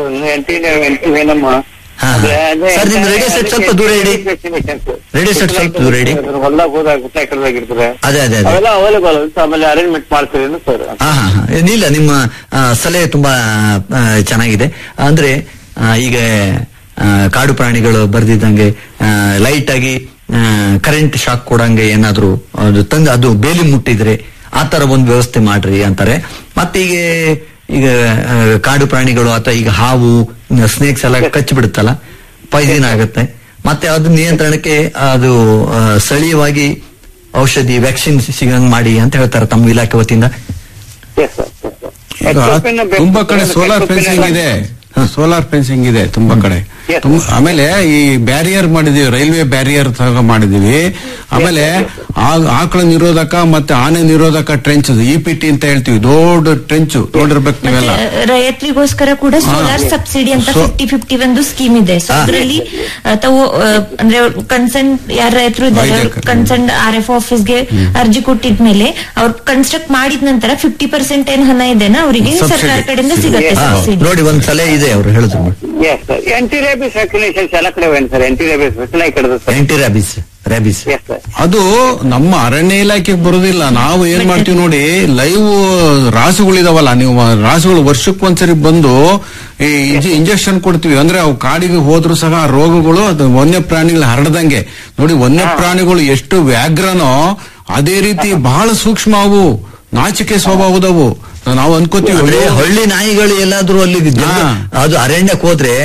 D: ಹಾ, ಹಾ. ಸರ್, ನಿಮ್ ರೇಡಿಯೋ ಸೆಟ್ ಸ್ವಲ್ಪ ದೂರ ಇಡಿ. ರೇಡಿಯೋ ಸೆಟ್ ಸ್ವಲ್ಪ ದೂರ ಇಡಿ.
H: ಹೊಲ್ದಾಗ ಹೋದಾಗ ಗುತ್ತಾಕಿರ್ದಾಗಿರ್ತದೆ
D: ಅದೇ ಅದೇ ಅದೇ
H: ಅವೆಲ್ಲ ಅವೈಲೇಬಲ್ ಆಮೇಲೆ ಅರೇಂಜ್ಮೆಂಟ್ ಮಾಡ್ತೀರಿ ಸರ್
D: ಹಾ ಹಾ ಹಾ ಏನಿಲ್ಲ ನಿಮ್ಮ ಆ, ಸಲಹೆ ತುಂಬಾ ಆ, ಚೆನ್ನಾಗಿದೆ ಅಂದ್ರೆ ಆ, ಈಗ ಆ, ಕಾಡು ಪ್ರಾಣಿಗಳು ಬರ್ದಿದ್ದಂಗೆ ಲೈಟ್ ಆಗಿ ಕರೆಂಟ್ ಶಾಕ್ ಕೊಡಂಗೆ ಏನಾದ್ರು ಅದು ತಂದು ಅದು ಬೇಲಿ ಮುಟ್ಟಿದ್ರೆ ಆ ತರ ಒಂದು ವ್ಯವಸ್ಥೆ ಮಾಡ್ರಿ ಅಂತಾರೆ ಮತ್ತೆ ಈಗ ಈಗ ಆ, ಕಾಡು ಪ್ರಾಣಿಗಳು ಅಥವಾ ಈಗ ಹಾವು ಸ್ನೇಕ್ಸ್ ಎಲ್ಲ ಕಚ್ಚಿ ಬಿಡುತ್ತಲ್ಲ ಪಾಯ್ಸನ್ ಆಗುತ್ತೆ ಮತ್ತೆ ಅದು ನಿಯಂತ್ರಣಕ್ಕೆ ಅದು ಆ, ಸ್ಥಳೀಯವಾಗಿ ಔಷಧಿ ವ್ಯಾಕ್ಸಿನ್ ಸಿಗಂಗ್ ಮಾಡಿ ಅಂತ ಹೇಳ್ತಾರೆ ತಮ್ಮ ಇಲಾಖೆ ವತಿಯಿಂದ
H: ಎಸ್ ಸರ್
F: ಈಗ ತುಂಬಾ ಕಡೆ ಸೋಲಾರ್ ಫೆನ್ಸಿಂಗ್ ಇದೆ ಸೋಲಾರ್ ಫೆನ್ಸಿಂಗ್ ಇದೆ ತುಂಬಾ ಕಡೆ
H: Yes.
F: ತುಂಬ- ಆಮೇಲೆ ಈ ಬ್ಯಾರಿಯರ್ ಮಾಡಿದೀವಿ ರೈಲ್ವೆ ಬ್ಯಾರಿಯರ್ ಮಾಡಿದೀವಿ ಆಮೇಲೆ ಆ- ಆಕಳ ನಿರೋಧಕ ಮತ್ತೆ ಆನೆ ನಿರೋಧಕ ಟ್ರೆಂಚ್ ಇ ಪಿ ಟಿ ಅಂತ ಹೇಳ್ತೀವಿ ದೊಡ್ಡ ಟ್ರೆಂಚ್ ನೋಡಿರ್ಬೇಕು ನೀವೆಲ್ಲ
E: ಮತ್ತೆ ರೈತರಿಗೋಸ್ಕರ ಕೂಡ ಸೋಲಾರ್
F: ಹಾ.
E: ಸಬ್ಸಿಡಿ ಅಂತ
F: ಸೊ-
E: ಫಿಫ್ಟಿ ಫಿಫ್ಟಿ ಒಂದು ಸ್ಕೀಮ್ ಇದೆ ಸೊ
D: ಹಾ.
E: ಅದರಲ್ಲಿ ತಾವು ಆ, ಅಂದ್ರೆ ಕನ್ಸರ್ನ್ ಯಾರ ರೈತರು ಇದ್ದಾರೆ
F: ವೈದ್ಯಕರು.
E: ಕನ್ಸರ್ನ್ ಆರ್ ಎಫ್ ಆಫೀಸ್ಗೆ ಅರ್ಜಿ ಕೊಟ್ಟಿದ್ಮೇಲೆ ಅವ್ರು ಕನ್ಸ್ಟ್ರಕ್ಟ್ ಮಾಡಿದ ನಂತರ ಫಿಫ್ಟಿ ಪರ್ಸೆಂಟ್ ಏನ್ ಹಣ ಇದೆನಾ ಅವರಿಗೆ
F: Subsidy.
E: ಸರ್ಕಾರ ಕಡೆಯಿಂದ ಸಿಗುತ್ತೆ
D: ಹಾ,
E: ಸಬ್ಸಿಡಿ
D: ನೋಡಿ ಒಂದ್ ಸಲಹೆ ಇದೆ ಅವ್ರು ಹೇಳಿದ್ರು
H: yes sir anti rabies vaccinations ಎಲ್ಲ ಕಡೆ ಏನು ಸರ್ ಆಂಟಿ ರೇಬಿಸ್ ವ್ಯಾಕ್ಸಿನ್ ಕಡಿದ sir
D: anti rabies rabies
H: yes sir
F: ಅದು ನಮ್ಮ ಅರಣ್ಯ ಇಲಾಖೆಗೆ ಬರೋದಿಲ್ಲ ನಾವು ಏನ್ ಮಾಡ್ತೀವಿ ನೋಡಿ ಲೈವ್ ರಾಸುಗಳಿದಾವಲ್ಲ ನೀವು ರಾಸುಗಳು ವರ್ಷಕ್ಕೊಂದ್ಸರಿ ಬಂದು ಈ ಇಂಜೆಕ್ಷನ್ ಕೊಡ್ತೀವಿ ಅಂದ್ರೆ ಅವು ಕಾಡಿಗೆ ಹೋದ್ರು ಸಹ ಆ ರೋಗಗಳು ಅದು ವನ್ಯ ಪ್ರಾಣಿಗಳು ಹರಡದಂಗೆ ನೋಡಿ ವನ್ಯ ಪ್ರಾಣಿಗಳು ಎಷ್ಟು ವ್ಯಾಘ್ರನೋ ಅದೇ ರೀತಿ ಬಹಳ ಸೂಕ್ಷ್ಮ ಅವು ನಾಚಿಕೆ ಸ್ವಭಾವದವು ನಾವು ಅನ್ಕೋತೀವಿ
D: ಅಂದ್ರೆ
F: ಅಯ್ಯೋ,
D: ಹಳ್ಳಿ ನಾಯಿಗಳು ಎಲ್ಲಾದ್ರೂ ಅಲ್ಲಿ ಜನ-
F: ಹಾ.
D: ಅದು ಅರಣ್ಯಕ್ಕೆ ಹೋದ್ರೆ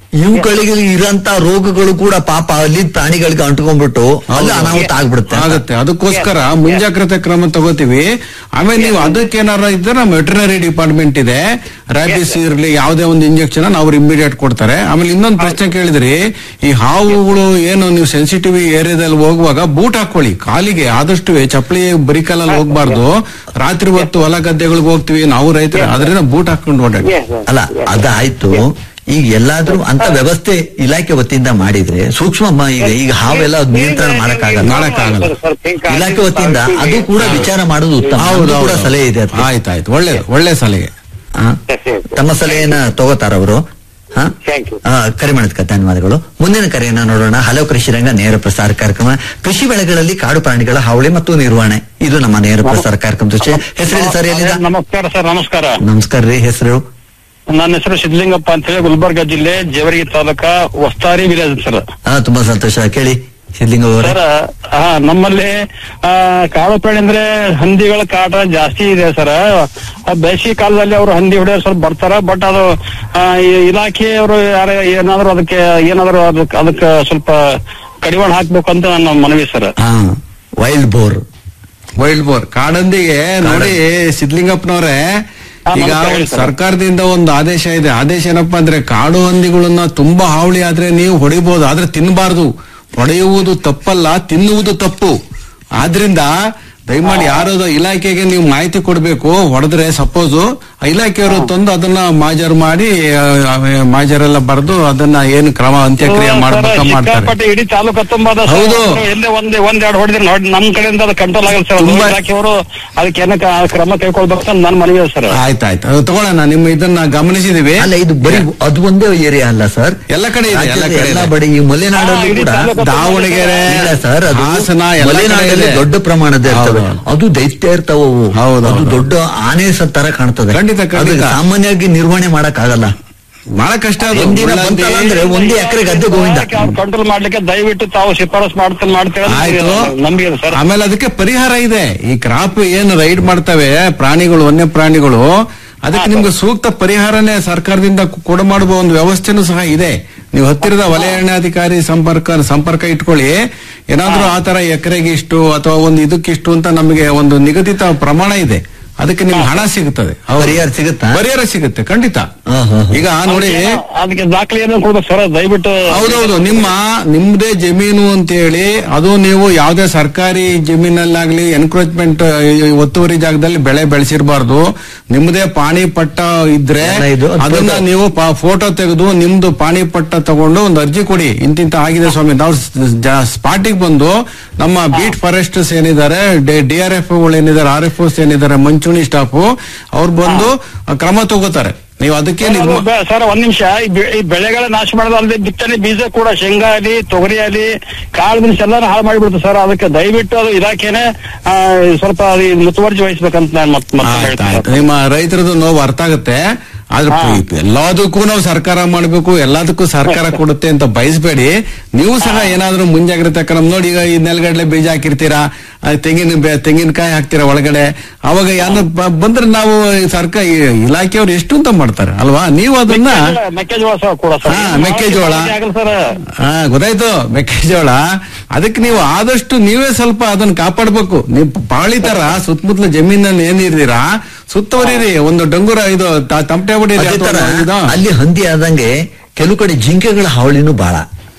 D: ಇವುಗಳಿಗೆ ಇರಂತ ರೋಗಗಳು ಕೂಡ ಪಾಪ ಅಲ್ಲಿ ಪ್ರಾಣಿಗಳಿಗೆ ಅಂಟ್ಕೊಂಡ್ಬಿಟ್ಟು ಅಲ್ಲಿ ಅನಾಹುತ ಆಗ್ಬಿಡುತ್ತೆ ಅಂತ.
F: ಆಗುತ್ತೆ ಅದಕ್ಕೋಸ್ಕರ ಮುಂಜಾಗ್ರತೆ ಕ್ರಮ ತಗೋತೀವಿ ಆಮೇಲೆ ನೀವು ಅದಕ್ಕೇನಾರ ಇದ್ರೆ ನಮ್ಮ ವೆಟರ್ನರಿ ಡಿಪಾರ್ಟ್ಮೆಂಟ್ ಇದೆ ರ್ಯಾಬಿಸ್ ಇರ್ಲಿ ಯಾವುದೇ ಒಂದು ಇಂಜೆಕ್ಷನ್ ಅವ್ರು ಇಮಿಡಿಯೇಟ್ ಕೊಡ್ತಾರೆ ಆಮೇಲೆ ಇನ್ನೊಂದು ಪ್ರಶ್ನೆ ಕೇಳಿದ್ರಿ ಈ ಹಾವುಗಳು ಏನು ನೀವು ಸೆನ್ಸಿಟಿವ್ ಏರಿಯಾದಲ್ಲಿ ಹೋಗುವಾಗ ಬೂಟ್ ಹಾಕೊಳ್ಳಿ ಕಾಲಿಗೆ ಆದಷ್ಟು ಚಪ್ಪಲಿ ಬರಿಕಾಲಲ್ಲಿ ಹೋಗ್ಬಾರ್ದು ರಾತ್ರಿ ಹೊತ್ತು ಹೊಲ ಗದ್ದೆಗಳಿಗೆ ಹೋಗ್ತೀವಿ ನಾವು ರೈತರು ಅದರಿಂದ ಬೂಟ್ ಹಾಕೊಂಡು ಓಡಾಡಿ
H: Yes, sir.
D: ಅಲ್ಲ ಅದಾಯ್ತು ಈಗ ಎಲ್ಲಾದ್ರೂ ಅಂತ ವ್ಯವಸ್ಥೆ ಇಲಾಖೆ ವತಿಯಿಂದ ಮಾಡಿದ್ರೆ ಸೂಕ್ಷ್ಮ ಮ- ಈಗ ಈಗ ಹಾವೆಲ್ಲ ಅದ್ ನಿಯಂತ್ರಣ ಮಾಡಕ್ಕಾಗಲ್ಲ
F: ಮಾಡಕ್ಕಾಗಲ್ಲ.
D: ಇಲಾಖೆ ವತಿಯಿಂದ ಅದು ಕೂಡ ವಿಚಾರ ಮಾಡೋದು ಉತ್ತಮ
F: ಹೌದು
D: ನಮ್ದು ಕೂಡ
F: ಹೌದು.
D: ಸಲಹೆ ಇದೆ ಅದಕ್ಕೆ.
F: ಆಯ್ತಾಯ್ತು ಒಳ್ಳೆ ಒಳ್ಳೆ ಸಲಹೆ
D: ಆ? ತಮ್ಮ ಸಲಹೆಯನ್ನ ತಗೋತಾರ ಅವರು
H: Thank you.
D: ಕರೆ ಮಾಡೋದಕ್ಕೆ ಧನ್ಯವಾದಗಳು ಮುಂದಿನ ಕರೆಯನ್ನ ನೋಡೋಣ ಹಲವು ಕೃಷಿ ರಂಗ ನೇರ ಪ್ರಸಾರ ಕಾರ್ಯಕ್ರಮ ಕೃಷಿ ಬೆಳೆಗಳಲ್ಲಿ ಕಾಡು ಪ್ರಾಣಿಗಳ ಹಾವಳಿ ಮತ್ತು ನಿರ್ವಹಣೆ ಇದು ನಮ್ಮ ನೇರ ಪ್ರಸಾರ ಕಾರ್ಯಕ್ರಮದ ವಿಷಯ ಹೆಸರು ಹೇಳಿ ಸರ್ ಎಲ್ಲಿಂದ
I: ನಮಸ್ಕಾರ ಸರ್ ನಮಸ್ಕಾರ
D: ನಮಸ್ಕಾರ ರೀ ಹೆಸರು
I: ನನ್ನ ಹೆಸರು ಸಿದ್ಧಲಿಂಗಪ್ಪ ಅಂತ ಹೇಳಿ ಗುಲ್ಬರ್ಗ ಜಿಲ್ಲೆ ಜೇವರ್ಗಿ ತಾಲೂಕ ವಸ್ತಾರಿ ವಿಲೇಜ್ ಸರ್
D: ಹಾ ತುಂಬಾ ಸಂತೋಷ ಕೇಳಿ ಸಿದ್ಲಿಂಗ ಅವರೇ
I: ಸರ್ ಹಾ ನಮ್ಮಲ್ಲಿ ಆ, ಕಾಡು ಪ್ರಾಣಿ ಅಂದ್ರೆ ಹಂದಿಗಳ ಕಾಟ ಜಾಸ್ತಿ ಇದೆ ಸರ್ ಆ, ಬೇಸಿಗೆ ಕಾಲದಲ್ಲಿ ಅವರು ಹಂದಿ ಹೊಡೆಯೋರು ಸ್ವಲ್ಪ ಬರ್ತಾರ ಬಟ್ ಅದು ಆ, ಈ ಇಲಾಖೆಯವರು ಯಾರ ಏನಾದ್ರು ಅದಕ್ಕೆ ಏನಾದ್ರು ಅದಕ್ಕೆ ಅದಕ್ಕೆ ಸ್ವಲ್ಪ ಕಡಿವಾಣ ಹಾಕ್ಬೇಕು ಅಂತ ನನ್ನ ಮನವಿ ಸರ್
D: ಹಾ ವೈಲ್ಡ್ ಬೋರ್
F: ವೈಲ್ಡ್ ಬೋರ್ ಕಾಡಂದಿಗೆ ನೋಡಿ ಸಿದ್ಲಿಂಗಪ್ಪನವ್ರೆ
I: ಹಾ,
F: ಈಗ
I: ನಮಸ್ಕಾರ ಹೇಳಿ ಸರ್.
F: ಸರ್ಕಾರದಿಂದ ಒಂದು ಆದೇಶ ಇದೆ ಆದೇಶ ಏನಪ್ಪಾ ಅಂದ್ರೆ ಕಾಡು ಹಂದಿಗಳನ್ನ ತುಂಬಾ ಹಾವಳಿ ಆದ್ರೆ ನೀವು ಹೊಡಿಬಹುದು ಆದ್ರೆ ತಿನ್ನಬಾರ್ದು ಹೊಡೆಯುವುದು ತಪ್ಪಲ್ಲ ತಿನ್ನುವುದು ತಪ್ಪು ಆದ್ರಿಂದ ದಯಮಾಡಿ ಯಾರು ಇಲಾಖೆಗೆ ನೀವು ಮಾಹಿತಿ ಕೊಡಬೇಕು ಹೊಡೆದ್ರೆ ಸಪೋಸ್ ಇಲಾಖೆಯವರು ತಂದು ಅದನ್ನ ಮಾಜರ್ ಮಾಡಿ ಆ, ಮಾಜರೆಲ್ಲ ಬರೆದು ಅದನ್ನ ಏನು ಕ್ರಮ ಅಂತ್ಯಕ್ರಿಯೆ ಮಾಡ್ಬೇಕ ಮಾಡ್ತಾರೆ
I: ಸಿಕ್ಕಾಪಟ್ಟೆ ಇಡೀ ತಾಲೂಕು ತುಂಬಾದ
F: ಹೌದು.
I: ಎಲ್ಲೇ ಒಂದ್ ಒಂದ್ ಎರಡು ಹೊಡೆದ್ರೆ ನೋಡಿ ನಮ್ ಕಡೆಯಿಂದ ಅದು ಕಂಟ್ರೋಲ್ ಆಗಲ್ಲ ಸರ್
F: ತುಂಬಾ-
I: ಇಲಾಖೆಯವರು ಅದಕ್ಕೆ ಏನಕ್ಕೆ ಆ ಕ್ರಮ ಕೈಗೊಳ್ಬೇಕು ಅಂತ ನನ್ನ ಮನವಿ ಇದೆ ಸರ್
F: ಆಯ್ತಾಯ್ತು ಅದು ತಗೊಳ್ಳೋಣ ನಿಮ್ಮ ಇದನ್ನ ಗಮನಿಸಿದೀವಿ
D: ಅಲ್ಲ ಇದು ಬರೀ ಅದು ಒಂದೇ ಏರಿಯಾ ಅಲ್ಲ ಸರ್
F: ಎಲ್ಲ ಕಡೆ ಇದೆ, ಎಲ್ಲ
D: ರಾಜ್ಯದ
F: ಕಡೆ
D: ಎಲ್ಲ
F: ಇದೆ.
D: ಬಡಿ ಈ ಮಲೆನಾಡಲ್ಲಿ
I: ಹಾ, ಇಡೀ
D: ಕೂಡ
I: ತಾಲೂಕು
F: ದಾವಣಗೆರೆ
D: ಇಲ್ಲ ಸರ್ ಅದು
F: ಹಾಸನ ಎಲ್ಲ ಕಡೆ
D: ಮಲೆನಾಡಲ್ಲಿ
F: ಇದೆ.
D: ದೊಡ್ಡ ಪ್ರಮಾಣದ ಇರ್ತವೆ
F: ಹೌದು.
D: ಅದು ದೈತ್ಯ ಇರ್ತಾವ ಅವು.
F: ಹೌದು,
D: ಅದು
F: ಹೌದು.
D: ದೊಡ್ಡ ಆನೆ ಸ- ತರ ಕಾಣ್ತದೆ
F: ಖಂಡಿತ, ಖಂಡಿತ.
D: ಅದಕ್ಕೆ ಸಾಮಾನ್ಯವಾಗಿ ನಿರ್ವಹಣೆ ಮಾಡಕ್ ಆಗಲ್ಲ
F: ಬಹಳ ಕಷ್ಟ ಅದು
D: ಒಂದಿನ
F: ಮುಳ್ಳಂದಿ-
D: ಬಂತಲ್ಲ ಅಂದ್ರೆ ಒಂದು ಎಕರೆ ಗದ್ದೆ ಗೋವಿಂದ
I: ಅವ್ರು ಕಂಟ್ರೋಲ್ ಮಾಡ್ಲಿಕ್ಕೆ ದಯವಿಟ್ಟು ತಾವು ಶಿಫಾರಸ್ ಮಾಡ್ತಾರೆ ಮಾಡ್ತೀರಾ
F: ಆಯ್ತು
I: ನಂಬಿಕೆ ಇದೆ ಸರ್
F: ಆಮೇಲೆ ಅದಕ್ಕೆ ಪರಿಹಾರ ಇದೆ ಈ ಕ್ರಾಪ್ ಏನು ರೈಡ್ ಮಾಡ್ತವೆ ಪ್ರಾಣಿಗಳು ವನ್ಯ ಪ್ರಾಣಿಗಳು ಅದಕ್ಕೆ ನಿಮ್ಗೆ ಸೂಕ್ತ ಪರಿಹಾರನೇ ಸರ್ಕಾರದಿಂದ ಕೊಡ ಮಾಡುವ ಒಂದು ವ್ಯವಸ್ಥೆನೂ ಸಹ ಇದೆ ನೀವು ಹತ್ತಿರದ ವಲಯ ಅರಣ್ಯಾಧಿಕಾರಿ ಸಂಪರ್ಕ ಸಂಪರ್ಕ ಇಟ್ಕೊಳ್ಳಿ ಏನಾದ್ರೂ ಆ ತರ ಎಕರೆಗೆ ಇಷ್ಟು ಅಥವಾ ಒಂದು ಇದಕ್ಕಿಷ್ಟು ಅಂತ ನಮಗೆ ಒಂದು ನಿಗದಿತ ಪ್ರಮಾಣ ಇದೆ ಅದಕ್ಕೆ ನಿಮ್ಗೆ ಹಣ ಸಿಗುತ್ತದೆ ಹೌದು.
D: ಪರಿಹಾರ ಸಿಗುತ್ತಾ?
F: ಪರಿಹಾರ ಸಿಗುತ್ತೆ ಖಂಡಿತ
D: ಹಾ, ಹಾ, ಹಾ.
F: ಈಗ ನೋಡಿ
I: ಅದಕ್ಕೆ ದಾಖಲೆ ಏನೋ ಕೊಡ್ಬೇಕು ಸರ್ ದಯವಿಟ್ಟು
F: ಹೌದೌದು ನಿಮ್ಮ ನಿಮ್ದೇ ಜಮೀನು ಅಂತ ಹೇಳಿ ಅದು ನೀವು ಯಾವುದೇ ಸರ್ಕಾರಿ ಜಮೀನಲ್ಲಾಗ್ಲಿ ಎನ್ಕ್ರೋಚ್ಮೆಂಟ್ ಒತ್ತುವರಿ ಜಾಗದಲ್ಲಿ ಬೆಳೆ ಬೆಳೆಸಿರಬಾರ್ದು ನಿಮ್ದೇ ಪಾಣಿ ಪಟ್ಟ ಇದ್ರೆ
D: ಎಲ್ಲ ಇದು, ಅದು
F: ಅದನ್ನ
D: photo.
F: ನೀವು ಫೋಟೋ ತೆಗೆದು ನಿಮ್ದು ಪಾಣಿ ಪಟ್ಟ ತಗೊಂಡು ಒಂದು ಅರ್ಜಿ ಕೊಡಿ ಇಂತಿಂತ ಆಗಿದೆ ಸ್ವಾಮಿ ನಾವು ಸ್ಪಾಟಿಗೆ ಬಂದು ನಮ್ಮ ಬೀಟ್ ಫಾರೆಸ್ಟರ್ಸ್ ಏನಿದ್ದಾರೆ ಡಿ ಆರ್ ಎಫ್ ಏನಿದ್ದಾರೆ ಆರ್ ಎಫ್ ಏನಿದ್ದಾರೆ ಮುಂಚೂಣಿ ಸ್ಟಾಫ್ ಅವ್ರು ಬಂದು ಕ್ರಮ ತಗೋತಾರೆ ನೀವು ಅದಕ್ಕೆ
I: ಅದು
F: ನಿಮ್ಮ
I: ಬೆ- ಸರ್ ಒಂದ್ ನಿಮಿಷ ಈ ಬೆ- ಈ ಬೆಳೆಗಳ ನಾಶ ಮಾಡೋದಲ್ಲದೆ ಬಿತ್ತನೆ ಬೀಜ ಕೂಡ ಶೇಂಗಾ ಆಗಲಿ ತೊಗರಿ ಆಗಲಿ ಕಾಳು ಮೆಣಸು ಎಲ್ಲಾನು ಹಾಳು ಮಾಡಿಬಿಡುತ್ತೆ ಸರ್ ಅದಕ್ಕೆ ದಯವಿಟ್ಟು ಅದು ಇಲಾಖೆನೆ ಆ, ಸ್ವಲ್ಪ ಅದು ಮುತುವರ್ಜಿ ವಹಿಸ್ಬೇಕಂತ ನಾನು ಮತ್ತೆ ಮತ್ತೆ
F: ಆಯ್ತು,
I: ಹೇಳ್ತೀನಿ
F: ಆಯ್ತು. ನಿಮ್ಮ ರೈತರದ್ದು ನೋವು ಅರ್ಥ ಆಗುತ್ತೆ ಆದ್ರೆ ಎಲ್ಲದಕ್ಕೂ ನಾವು ಸರ್ಕಾರ ಮಾಡಬೇಕು ಎಲ್ಲದಕ್ಕೂ ಸರ್ಕಾರ ಕೊಡುತ್ತೆ ಅಂತ ಬಯಸಬೇಡಿ ನೀವು ಸಹ ಏನಾದ್ರೂ ಮುಂಜಾಗ್ರತೆ ಕ್ರಮ ನೋಡಿ ಈಗ ಈ ನೆಲಗಡಲೆ ಬೀಜ ಹಾಕಿರ್ತೀರಾ ಆ ತೆಂಗಿನ ಬೆ- ತೆಂಗಿನಕಾಯಿ ಹಾಕ್ತೀರಾ ಒಳಗಡೆ ಅವಾಗ ಯಾರು ಬಂದ್ರೆ ನಾವು ಸರ್ಕಾರ ಇಲಾಖೆಯವ್ರು ಎಷ್ಟು ಅಂತ ಮಾಡ್ತಾರೆ ಅಲ್ವಾ ನೀವು ಅದನ್ನ
I: ಮೆಕ್ಕೆಜೋಳ- ಮೆಕ್ಕೆಜೋಳ ಸಹ ಕೂಡ ಸರ್
F: ಹಾ, ಮೆಕ್ಕೆಜೋಳ.
I: ಆಗಲ್ಲ ಸರ್
F: ಹಾ ಗೊತ್ತಾಯ್ತು ಮೆಕ್ಕೆಜೋಳ ಅದಕ್ಕೆ ನೀವು ಆದಷ್ಟು ನೀವೇ ಸ್ವಲ್ಪ ಅದನ್ನ ಕಾಪಾಡ್ಬೇಕು ನೀವು ಪಾಳಿ ತರ ಸುತ್ತಮುತ್ತಲ ಜಮೀನಲ್ಲಿ ಏನಿರ್ತೀರಾ ಸುತ್ತುವರಿರಿ ಒಂದು ಡಂಗುರ ಇದು ತ- ತಮಟೆ ಹೊಡೀರಿ
D: ಅದೇ
F: ಅಥವಾ
D: ತರ
F: ಒಂದು ಇದು.
D: ಅಲ್ಲಿ ಹಂದಿ ಆದಂಗೆ ಕೆಲವು ಕಡೆ ಜಿಂಕೆಗಳ ಹಾವಳಿನೂ ಬಹಳ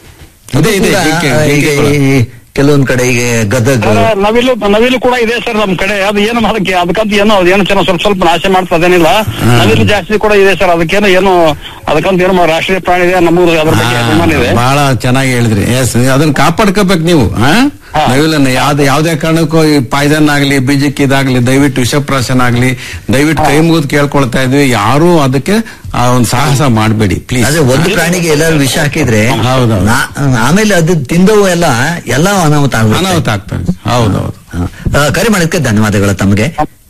F: ಇದೆ, ಇದೆ,
D: ಅದು ಕೂಡ
F: ಜಿಂಕೆ,
D: ಈಗ
F: ಜಿಂಕೆಗಳು.
D: ಈ ಕೆಲವೊಂದ್ ಕಡೆ ಈಗ ಗದಗ
I: ಸರ್, ನವಿಲು ನವಿಲು ಕೂಡ ಇದೆ ಸರ್ ನಮ್ ಕಡೆ ಅದು ಏನು ಅದಕ್ಕೆ ಅದಕ್ಕಂತ ಏನೋ ಏನೋ ಚೆನ್ನಾಗಿ ಸ್ವಲ್ಪ ಸ್ವಲ್ಪ ನಾಶ ಮಾಡ್ತಾ ಅದೇನಿಲ್ಲ ನವಿಲು ಜಾಸ್ತಿ ಕೂಡ ಇದೆ ಸರ್ ಅದಕ್ಕೇನೋ ಏನು ಅದಕ್ಕಂತ ಏನೋ ರಾಷ್ಟ್ರೀಯ ಪ್ರಾಣಿ ಇದೆ ನಮಗೂ ಅದ್ರ ಬಗ್ಗೆ ಅಭಿಮಾನ ಇದೆ
F: ಬಹಳ ಚೆನ್ನಾಗಿ ಹೇಳಿದ್ರಿ ಎಸ್ ಅದನ್ನ ಕಾಪಾಡ್ಕೋಬೇಕು ನೀವು ಆ?
I: ಹಾ.
F: ನವಿಲನ್ನ ಯಾವ್ದು ಯಾವ್ದೇ ಕಾರಣಕ್ಕೂ ಈ ಪಾಯ್ಸನ್ ಆಗ್ಲಿ ಬೀಜಕ್ಕೆ ಇದಾಗ್ಲಿ ದಯವಿಟ್ಟು ವಿಷಪ್ರಾಶನ ಆಗ್ಲಿ ದಯವಿಟ್ಟು ಕೈ ಮುಗಿದು ಕೇಳ್ಕೊಳ್ತಾ ಇದ್ವಿ ಯಾರು ಅದಕ್ಕೆ ಆ ಒಂದು ಸಾಹಸ ಮಾಡಬೇಡಿ ಪ್ಲೀಸ್
D: ಅದೇ ಒಂದು ಪ್ರಾಣಿಗೆ ಎಲ್ಲರೂ ವಿಷ ಹಾಕಿದ್ರೆ
F: ಹೌದೌದು.
D: ನಾ- ಆಮೇಲೆ ಅದು ತಿಂದವು ಎಲ್ಲ ಎಲ್ಲ ಅನಾಹುತ ಆಗ್ಬಿಡುತ್ತೆ.
F: ಅನಾಹುತ ಆಗ್ತದೆ ಹೌದೌದು
D: ಹಾ. ಆ, ಕರೆ ಮಾಡೋದಕ್ಕೆ ಧನ್ಯವಾದಗಳು ತಮಗೆ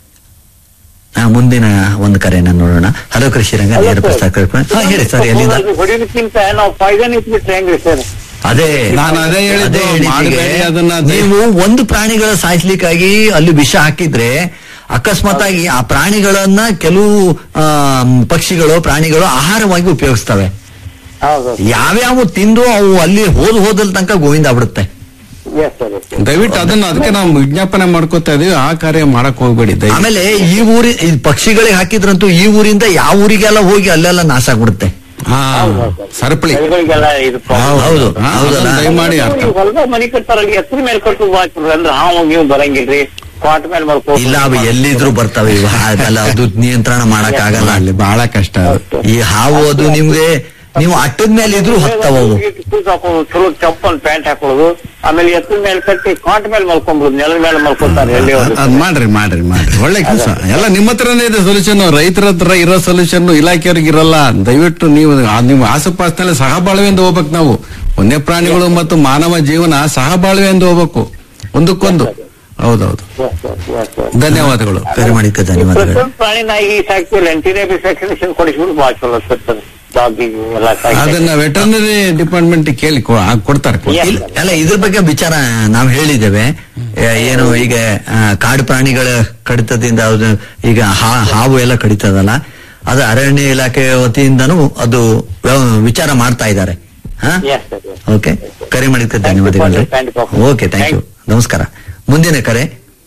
D: ಆ, ಮುಂದಿನ ಒಂದು ಕರೆಯನ್ನ ನೋಡೋಣ ಹಲೋ ಕೃಷಿ ರಂಗ ನೇರ ಪ್ರಸಾರ ಕಾರ್ಯಕ್ರಮ ಹಾ, ಹೇಳಿ ಸರ್ ಎಲ್ಲಿಂದ
H: ಹೊಡಿಲಿಕ್ಕಿಂತ ನಾವು ಪಾಯ್ಸನ್ ಇಟ್ಬಿಟ್ರೆ ಹೆಂಗ್ರಿ ಸರ್
D: ಅದೇ
F: ನಾನು ಅದೇ ಹೇಳಿದ್ದು,
D: ಹೇಳಿದ್ದು
F: ಮಾಡ್ಬೇಡಿ
D: ಈಗ
F: ಅದನ್ನ ದಯ-
D: ನೀವು ಒಂದು ಪ್ರಾಣಿಗಳ ಸಾಯಿಸ್ಲಿಕ್ಕಾಗಿ ಅಲ್ಲಿ ವಿಷ ಹಾಕಿದ್ರೆ ಅಕಸ್ಮಾತ್ ಆಗಿ ಆ ಪ್ರಾಣಿಗಳನ್ನ ಕೆಲವು ಆ, ಪಕ್ಷಿಗಳು ಪ್ರಾಣಿಗಳು ಆಹಾರವಾಗಿ ಉಪಯೋಗಿಸ್ತವೆ
H: ಹೌದು
D: ಯಾವ್ಯಾವ ತಿಂದು ಅವು ಅಲ್ಲಿ ಹೋದ್ ಹೋದಲ್ ತನಕ ಗೋವಿಂದ ಆಗ್ಬಿಡುತ್ತೆ
H: ಎಸ್ ಸರ್ ಎಸ್
F: ದಯವಿಟ್ಟು ಅದನ್ನ ಅದಕ್ಕೆ ನಾವು ವಿಜ್ಞಾಪನೆ ಮಾಡ್ಕೋತಾ ಇದೀವಿ ಆ ಕಾರ್ಯ ಮಾಡಕ್ ಹೋಗ್ಬೇಡಿ ದಯವಿಟ್ಟು
D: ಆಮೇಲೆ ಈ ಊರಿ ಈ ಪಕ್ಷಿಗಳಿಗೆ ಹಾಕಿದ್ರಂತೂ ಈ ಊರಿಂದ ಯಾವ ಊರಿಗೆಲ್ಲ ಹೋಗಿ ಅಲ್ಲೆಲ್ಲ ನಾಶ ಆಗ್ಬಿಡುತ್ತೆ
F: ಹಾ ಸರಪಳಿ
H: ಬೆಳೆಗಳಿಗೆಲ್ಲ ಇದು problem.
D: ಹೌದು
F: ಹಾ,
D: ಹೌದಲ್ಲ
F: ಅದನ್ನ ದಯಮಾಡಿ ಅರ್ಥ
H: ನೀವು ಹೊಲದ ಮನಿ ಕಟ್ತಾರಲ್ಲ ಎತ್ರ ಮೇಲೆ ಕಟ್ಟು ಬಾಚ್ಬಿಡ್ರಿ ಅಂದ್ರೆ ಹಾವು ನೀವು ಬರಂಗಿಲ್ರಿ ಕ್ವಾಟ್ ಮೇಲೆ ಮಾಡ್ಕೊ
D: ಇಲ್ಲ ಅವು ಎಲ್ಲಿದ್ರು ಬರ್ತವೆ ಇವ ಅದೆಲ್ಲ ಅದು ನಿಯಂತ್ರಣ ಮಾಡಕ್ ಆಗಲ್ಲ
F: ಅಲ್ಲಿ ಬಹಳ ಕಷ್ಟ ಅದು
D: ಈ ಹಾವು ಅದು ನಿಮ್ಗೆ ನೀವು ಅಟ್ಟದ ಮೇಲೆ ಇದ್ರು ಹತ್ತವ ಅವು
H: ಕೂಸ್ ಹಾಕೋದು ಚಲೋ ಚಪ್ಪಲ್ ಪ್ಯಾಂಟ್ ಹಾಕೊಳ್ಳೋದು ಆಮೇಲೆ ಎತ್ರ ಮೇಲೆ ಕಟ್ಟಿ ಕಾಟ್ ಮೇಲೆ ಮಲ್ಕೊಂಡ್ಬಿಡುದು ನೆಲದ ಮೇಲೆ ಮಲ್ಕೊಂತಾರೆ ಎಲ್ಲಿ
F: ಅದ್- ಅದ್ ಮಾಡ್ರಿ ಮಾಡ್ರಿ ಮಾಡ್ರಿ ಒಳ್ಳೆ ಕೆಲಸ ಎಲ್ಲ ನಿಮ್ಮ ಹತ್ರನೇ ಇದೆ ಸೊಲ್ಯೂಷನ್ ರೈತರ ಹತ್ರ ಇರೋ ಸೊಲ್ಯೂಷನ್ ಇಲಾಖೆಯವ್ರಿಗೆ ಇರಲ್ಲ ದಯವಿಟ್ಟು ನೀವು ಆ- ನಿಮ್ಮ ಆಸುಪಾಸಿನಲ್ಲಿ ಸಹಬಾಳ್ವೆಯಿಂದ ಹೋಗ್ಬೇಕು ನಾವು ವನ್ಯ ಪ್ರಾಣಿಗಳು ಮತ್ತು ಮಾನವ ಜೀವನ ಸಹಬಾಳ್ವೆಯಿಂದ ಹೋಗ್ಬೇಕು ಒಂದಕ್ಕೊಂದು ಹೌದೌದು ಧನ್ಯವಾದಗಳು
D: ಕರೆ ಮಾಡಿದ್ಕೆ ಧನ್ಯವಾದಗಳು
H: ಪ್ರತಿಯೊಂದು ಪ್ರಾಣಿ ನಾಯಿಗೆ ಸಾಕ್ತಿಲ್ಲ ಎಂಟಿನೇಬಿ ವ್ಯಾಕ್ಸಿನೇಷನ್ ಕೊಡಿಸ್ಬಿಟ್ಟು ಭಾಳ ಚಲೋ ಸರ್ ಡಾಗಿಗೆ ಎಲ್ಲ ಸಾಕಿ
F: ಅದನ್ನ ವೆಟರ್ನರಿ ಡಿಪಾರ್ಟ್ಮೆಂಟ್ ಕೇಳಿ ಕೊ- ಆ, ಕೊಡ್ತಾರೆ ಕೊಡ್ತಾರೆ.
D: ಇಲ್ಲ ಅಲ್ಲ ಇದ್ರ ಬಗ್ಗೆ ವಿಚಾರ ನಾವು ಹೇಳಿದ್ದೇವೆ ಏ- ಏನು ಈಗ ಆ, ಕಾಡು ಪ್ರಾಣಿಗಳ ಕಡಿತದಿಂದ ಅದು ಈಗ ಹಾ- ಹಾವು ಎಲ್ಲ ಕಡಿತದಲ್ಲ ಅದು ಅರಣ್ಯ ಇಲಾಖೆ ವತಿಯಿಂದನೂ ಅದು ವ್ಯ- ವಿಚಾರ ಮಾಡ್ತಾ ಇದ್ದಾರೆ ಹಾ
H: Yes, sir, yes.
D: ಓಕೆ ಕರೆ ಮಾಡಿದ್ದಕ್ಕೆ
H: Thank you for
D: ಧನ್ಯವಾದಗಳು
H: your kind call.
D: Okay thank you
H: Thank
D: ನಮಸ್ಕಾರ ಮುಂದಿನ ಕರೆ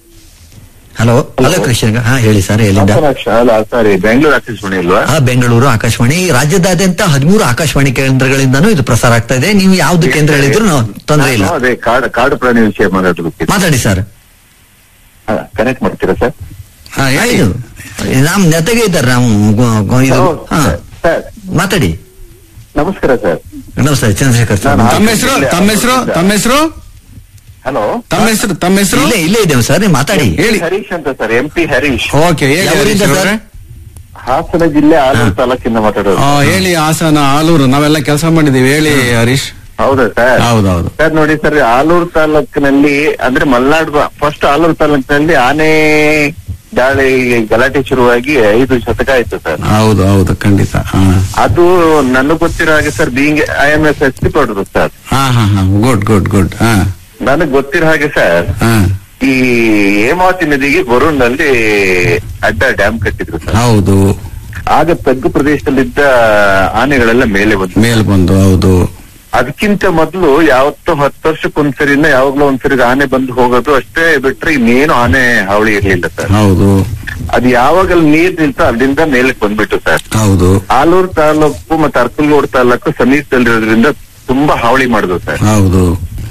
D: ಹಲೋ ಹಲೋ ಕೃಷ್ಣ ಹಾ ಹೇಳಿ ಸರ್ ಎಲ್ಲಿಂದ
J: ಸಾರಿ ಬೆಂಗಳೂರು ಆಕಾಶವಾಣಿ ಅಲ್ವಾ
D: ಹಾ ಬೆಂಗಳೂರು ಆಕಾಶವಾಣಿ ರಾಜ್ಯದಾದ್ಯಂತ ಹದಿಮೂರು ಆಕಾಶವಾಣಿ ಕೇಂದ್ರಗಳಿಂದನೂ ಇದು ಪ್ರಸಾರ ಆಗ್ತಾ ಇದೆ ನೀವು ಯಾವ್ದು ಕೇಂದ್ರ ಹೇಳಿದ್ರು ನಾವು ತೊಂದರೆ ಇಲ್ಲ
J: ನಾನು ಅದೇ ಕಾಡು ಕಾಡು ಪ್ರಾಣಿ ವಿಷಯ ಮಾತಾಡೋದಕ್ಕೆ
D: ಮಾತಾಡಿ ಸರ್
J: ಕನೆಕ್ಟ್ ಮಾಡ್ತೀರಾ ಸರ್
F: ಹಾ, ಹೇಳಿ.
D: ಆಯ್ತು ನಮ್ ನೆತೆಗೆ ಇದ್ದಾರೆ ನಾವು ಗೊ- ಗೊ- ಇದು ಹಾ
J: ಸರ್
D: ಮಾತಾಡಿ
J: ನಮಸ್ಕಾರ ಸರ್
D: ನಮಸ್ತೆ ಚಂದ್ರಶೇಖರ್ ಸರ್
J: ನಾನು-
F: ತಮ್ಮ ಹೆಸರು ತಮ್ಮ ಹೆಸರು ತಮ್ಮ ಹೆಸರು
J: ಹಲೋ
F: ತಮ್ಮ ಹೆಸರು ತಮ್ಮ ಹೆಸರು
D: ಇಲ್ಲೇ ಇಲ್ಲೇ ಇದ್ದೇವೆ ಸರ್ ನೀವು ಮಾತಾಡಿ
F: ಹೇಳಿ
J: ಹರೀಶ್ ಅಂತ sir M P Harish
F: okay ಹೇಳಿ
D: ಯಾವೂರಿಂದ
F: ಹರೀಶ್
D: ಸರ್?
F: ಅವರೇ?
J: ಹಾಸನ ಜಿಲ್ಲೆ ಆಲೂರು ತಾಲೂಕಿಂದ ಮಾತಾಡೋದು
F: ಆ, ಹೇಳಿ ಹಾಸನ ಆಲೂರು ನಾವೆಲ್ಲ ಕೆಲಸ ಮಾಡಿದೀವಿ ಹೇಳಿ ಹರೀಶ್
J: ಹೌದಾ ಸರ್
F: ಹೌದೌದು
J: ಸರ್ ನೋಡಿ ಸರ್ ಆಲೂರು ತಾಲೂಕಿನಲ್ಲಿ ಅಂದ್ರೆ ಮಲ್ನಾಡು ಫಸ್ಟ್ ಆಲೂರು ತಾಲೂಕಿನಲ್ಲಿ ಆನೆ ದಾಳಿ ಗಲಾಟೆ ಶುರುವಾಗಿ ಐದು ಶತಕ ಆಯ್ತು ಸರ್
F: ಹೌದು ಹೌದು ಖಂಡಿತ ಹಾ
J: ಅದು ನನಗೆ ಗೊತ್ತಿರೋ ಹಾಗೆ sir being I M S S P ಕೊಡುದು ಸರ್
F: ಹಾ ಹಾ ಹಾ ಗುಡ್ ಗುಡ್ ಗುಡ್ ಹಾ
J: ನನಗೆ ಗೊತ್ತಿರೋ ಹಾಗೆ ಸರ್
F: ಹಾ
J: ಈ ಹೇಮಾವತಿ ನದಿಗೆ ಬರೂನ್ನಲ್ಲಿ ಅಡ್ಡ ಡ್ಯಾಮ್ ಕಟ್ಟಿದ್ರು ಸರ್
F: ಹೌದು
J: ಆಗ ತಗ್ಗು ಪ್ರದೇಶದಲ್ಲಿದ್ದ ಆನೆಗಳೆಲ್ಲ ಮೇಲೆ ಬಂತು
F: ಮೇಲ್ ಬಂದು ಹೌದು
J: ಅದಕ್ಕಿಂತ ಮೊದಲು ಯಾವತ್ತೋ ಹತ್ತು ವರ್ಷಕ್ಕೊಂದ್ಸರಿನ ಯಾವಾಗ್ಲೋ ಒಂದ್ಸರಿ ಆನೆ ಬಂದು ಹೋಗೋದು ಅಷ್ಟೇ ಬಿಟ್ರೆ ಇನ್ನೇನು ಆನೆ ಹಾವಳಿ ಇರ್ಲಿಲ್ಲ ಸರ್
F: ಹೌದು
J: ಅದು ಯಾವಾಗ ಅಲ್ಲಿ ನೀರ್ ನಿಲ್ತೋ ಅಲ್ಲಿಂದ ಮೇಲಕ್ಕೆ ಬಂದ್ಬಿಟ್ಟು ಸರ್
F: ಹೌದು
J: ಆಲೂರು ತಾಲೂಕು ಮತ್ತೆ ಅರ್ಕಲ್ಗೋಡ್ ತಾಲೂಕು ಸಮೀಪದಲ್ಲಿರೋದ್ರಿಂದ ತುಂಬಾ ಹಾವಳಿ ಮಾಡುದು ಸರ್
F: ಹೌದು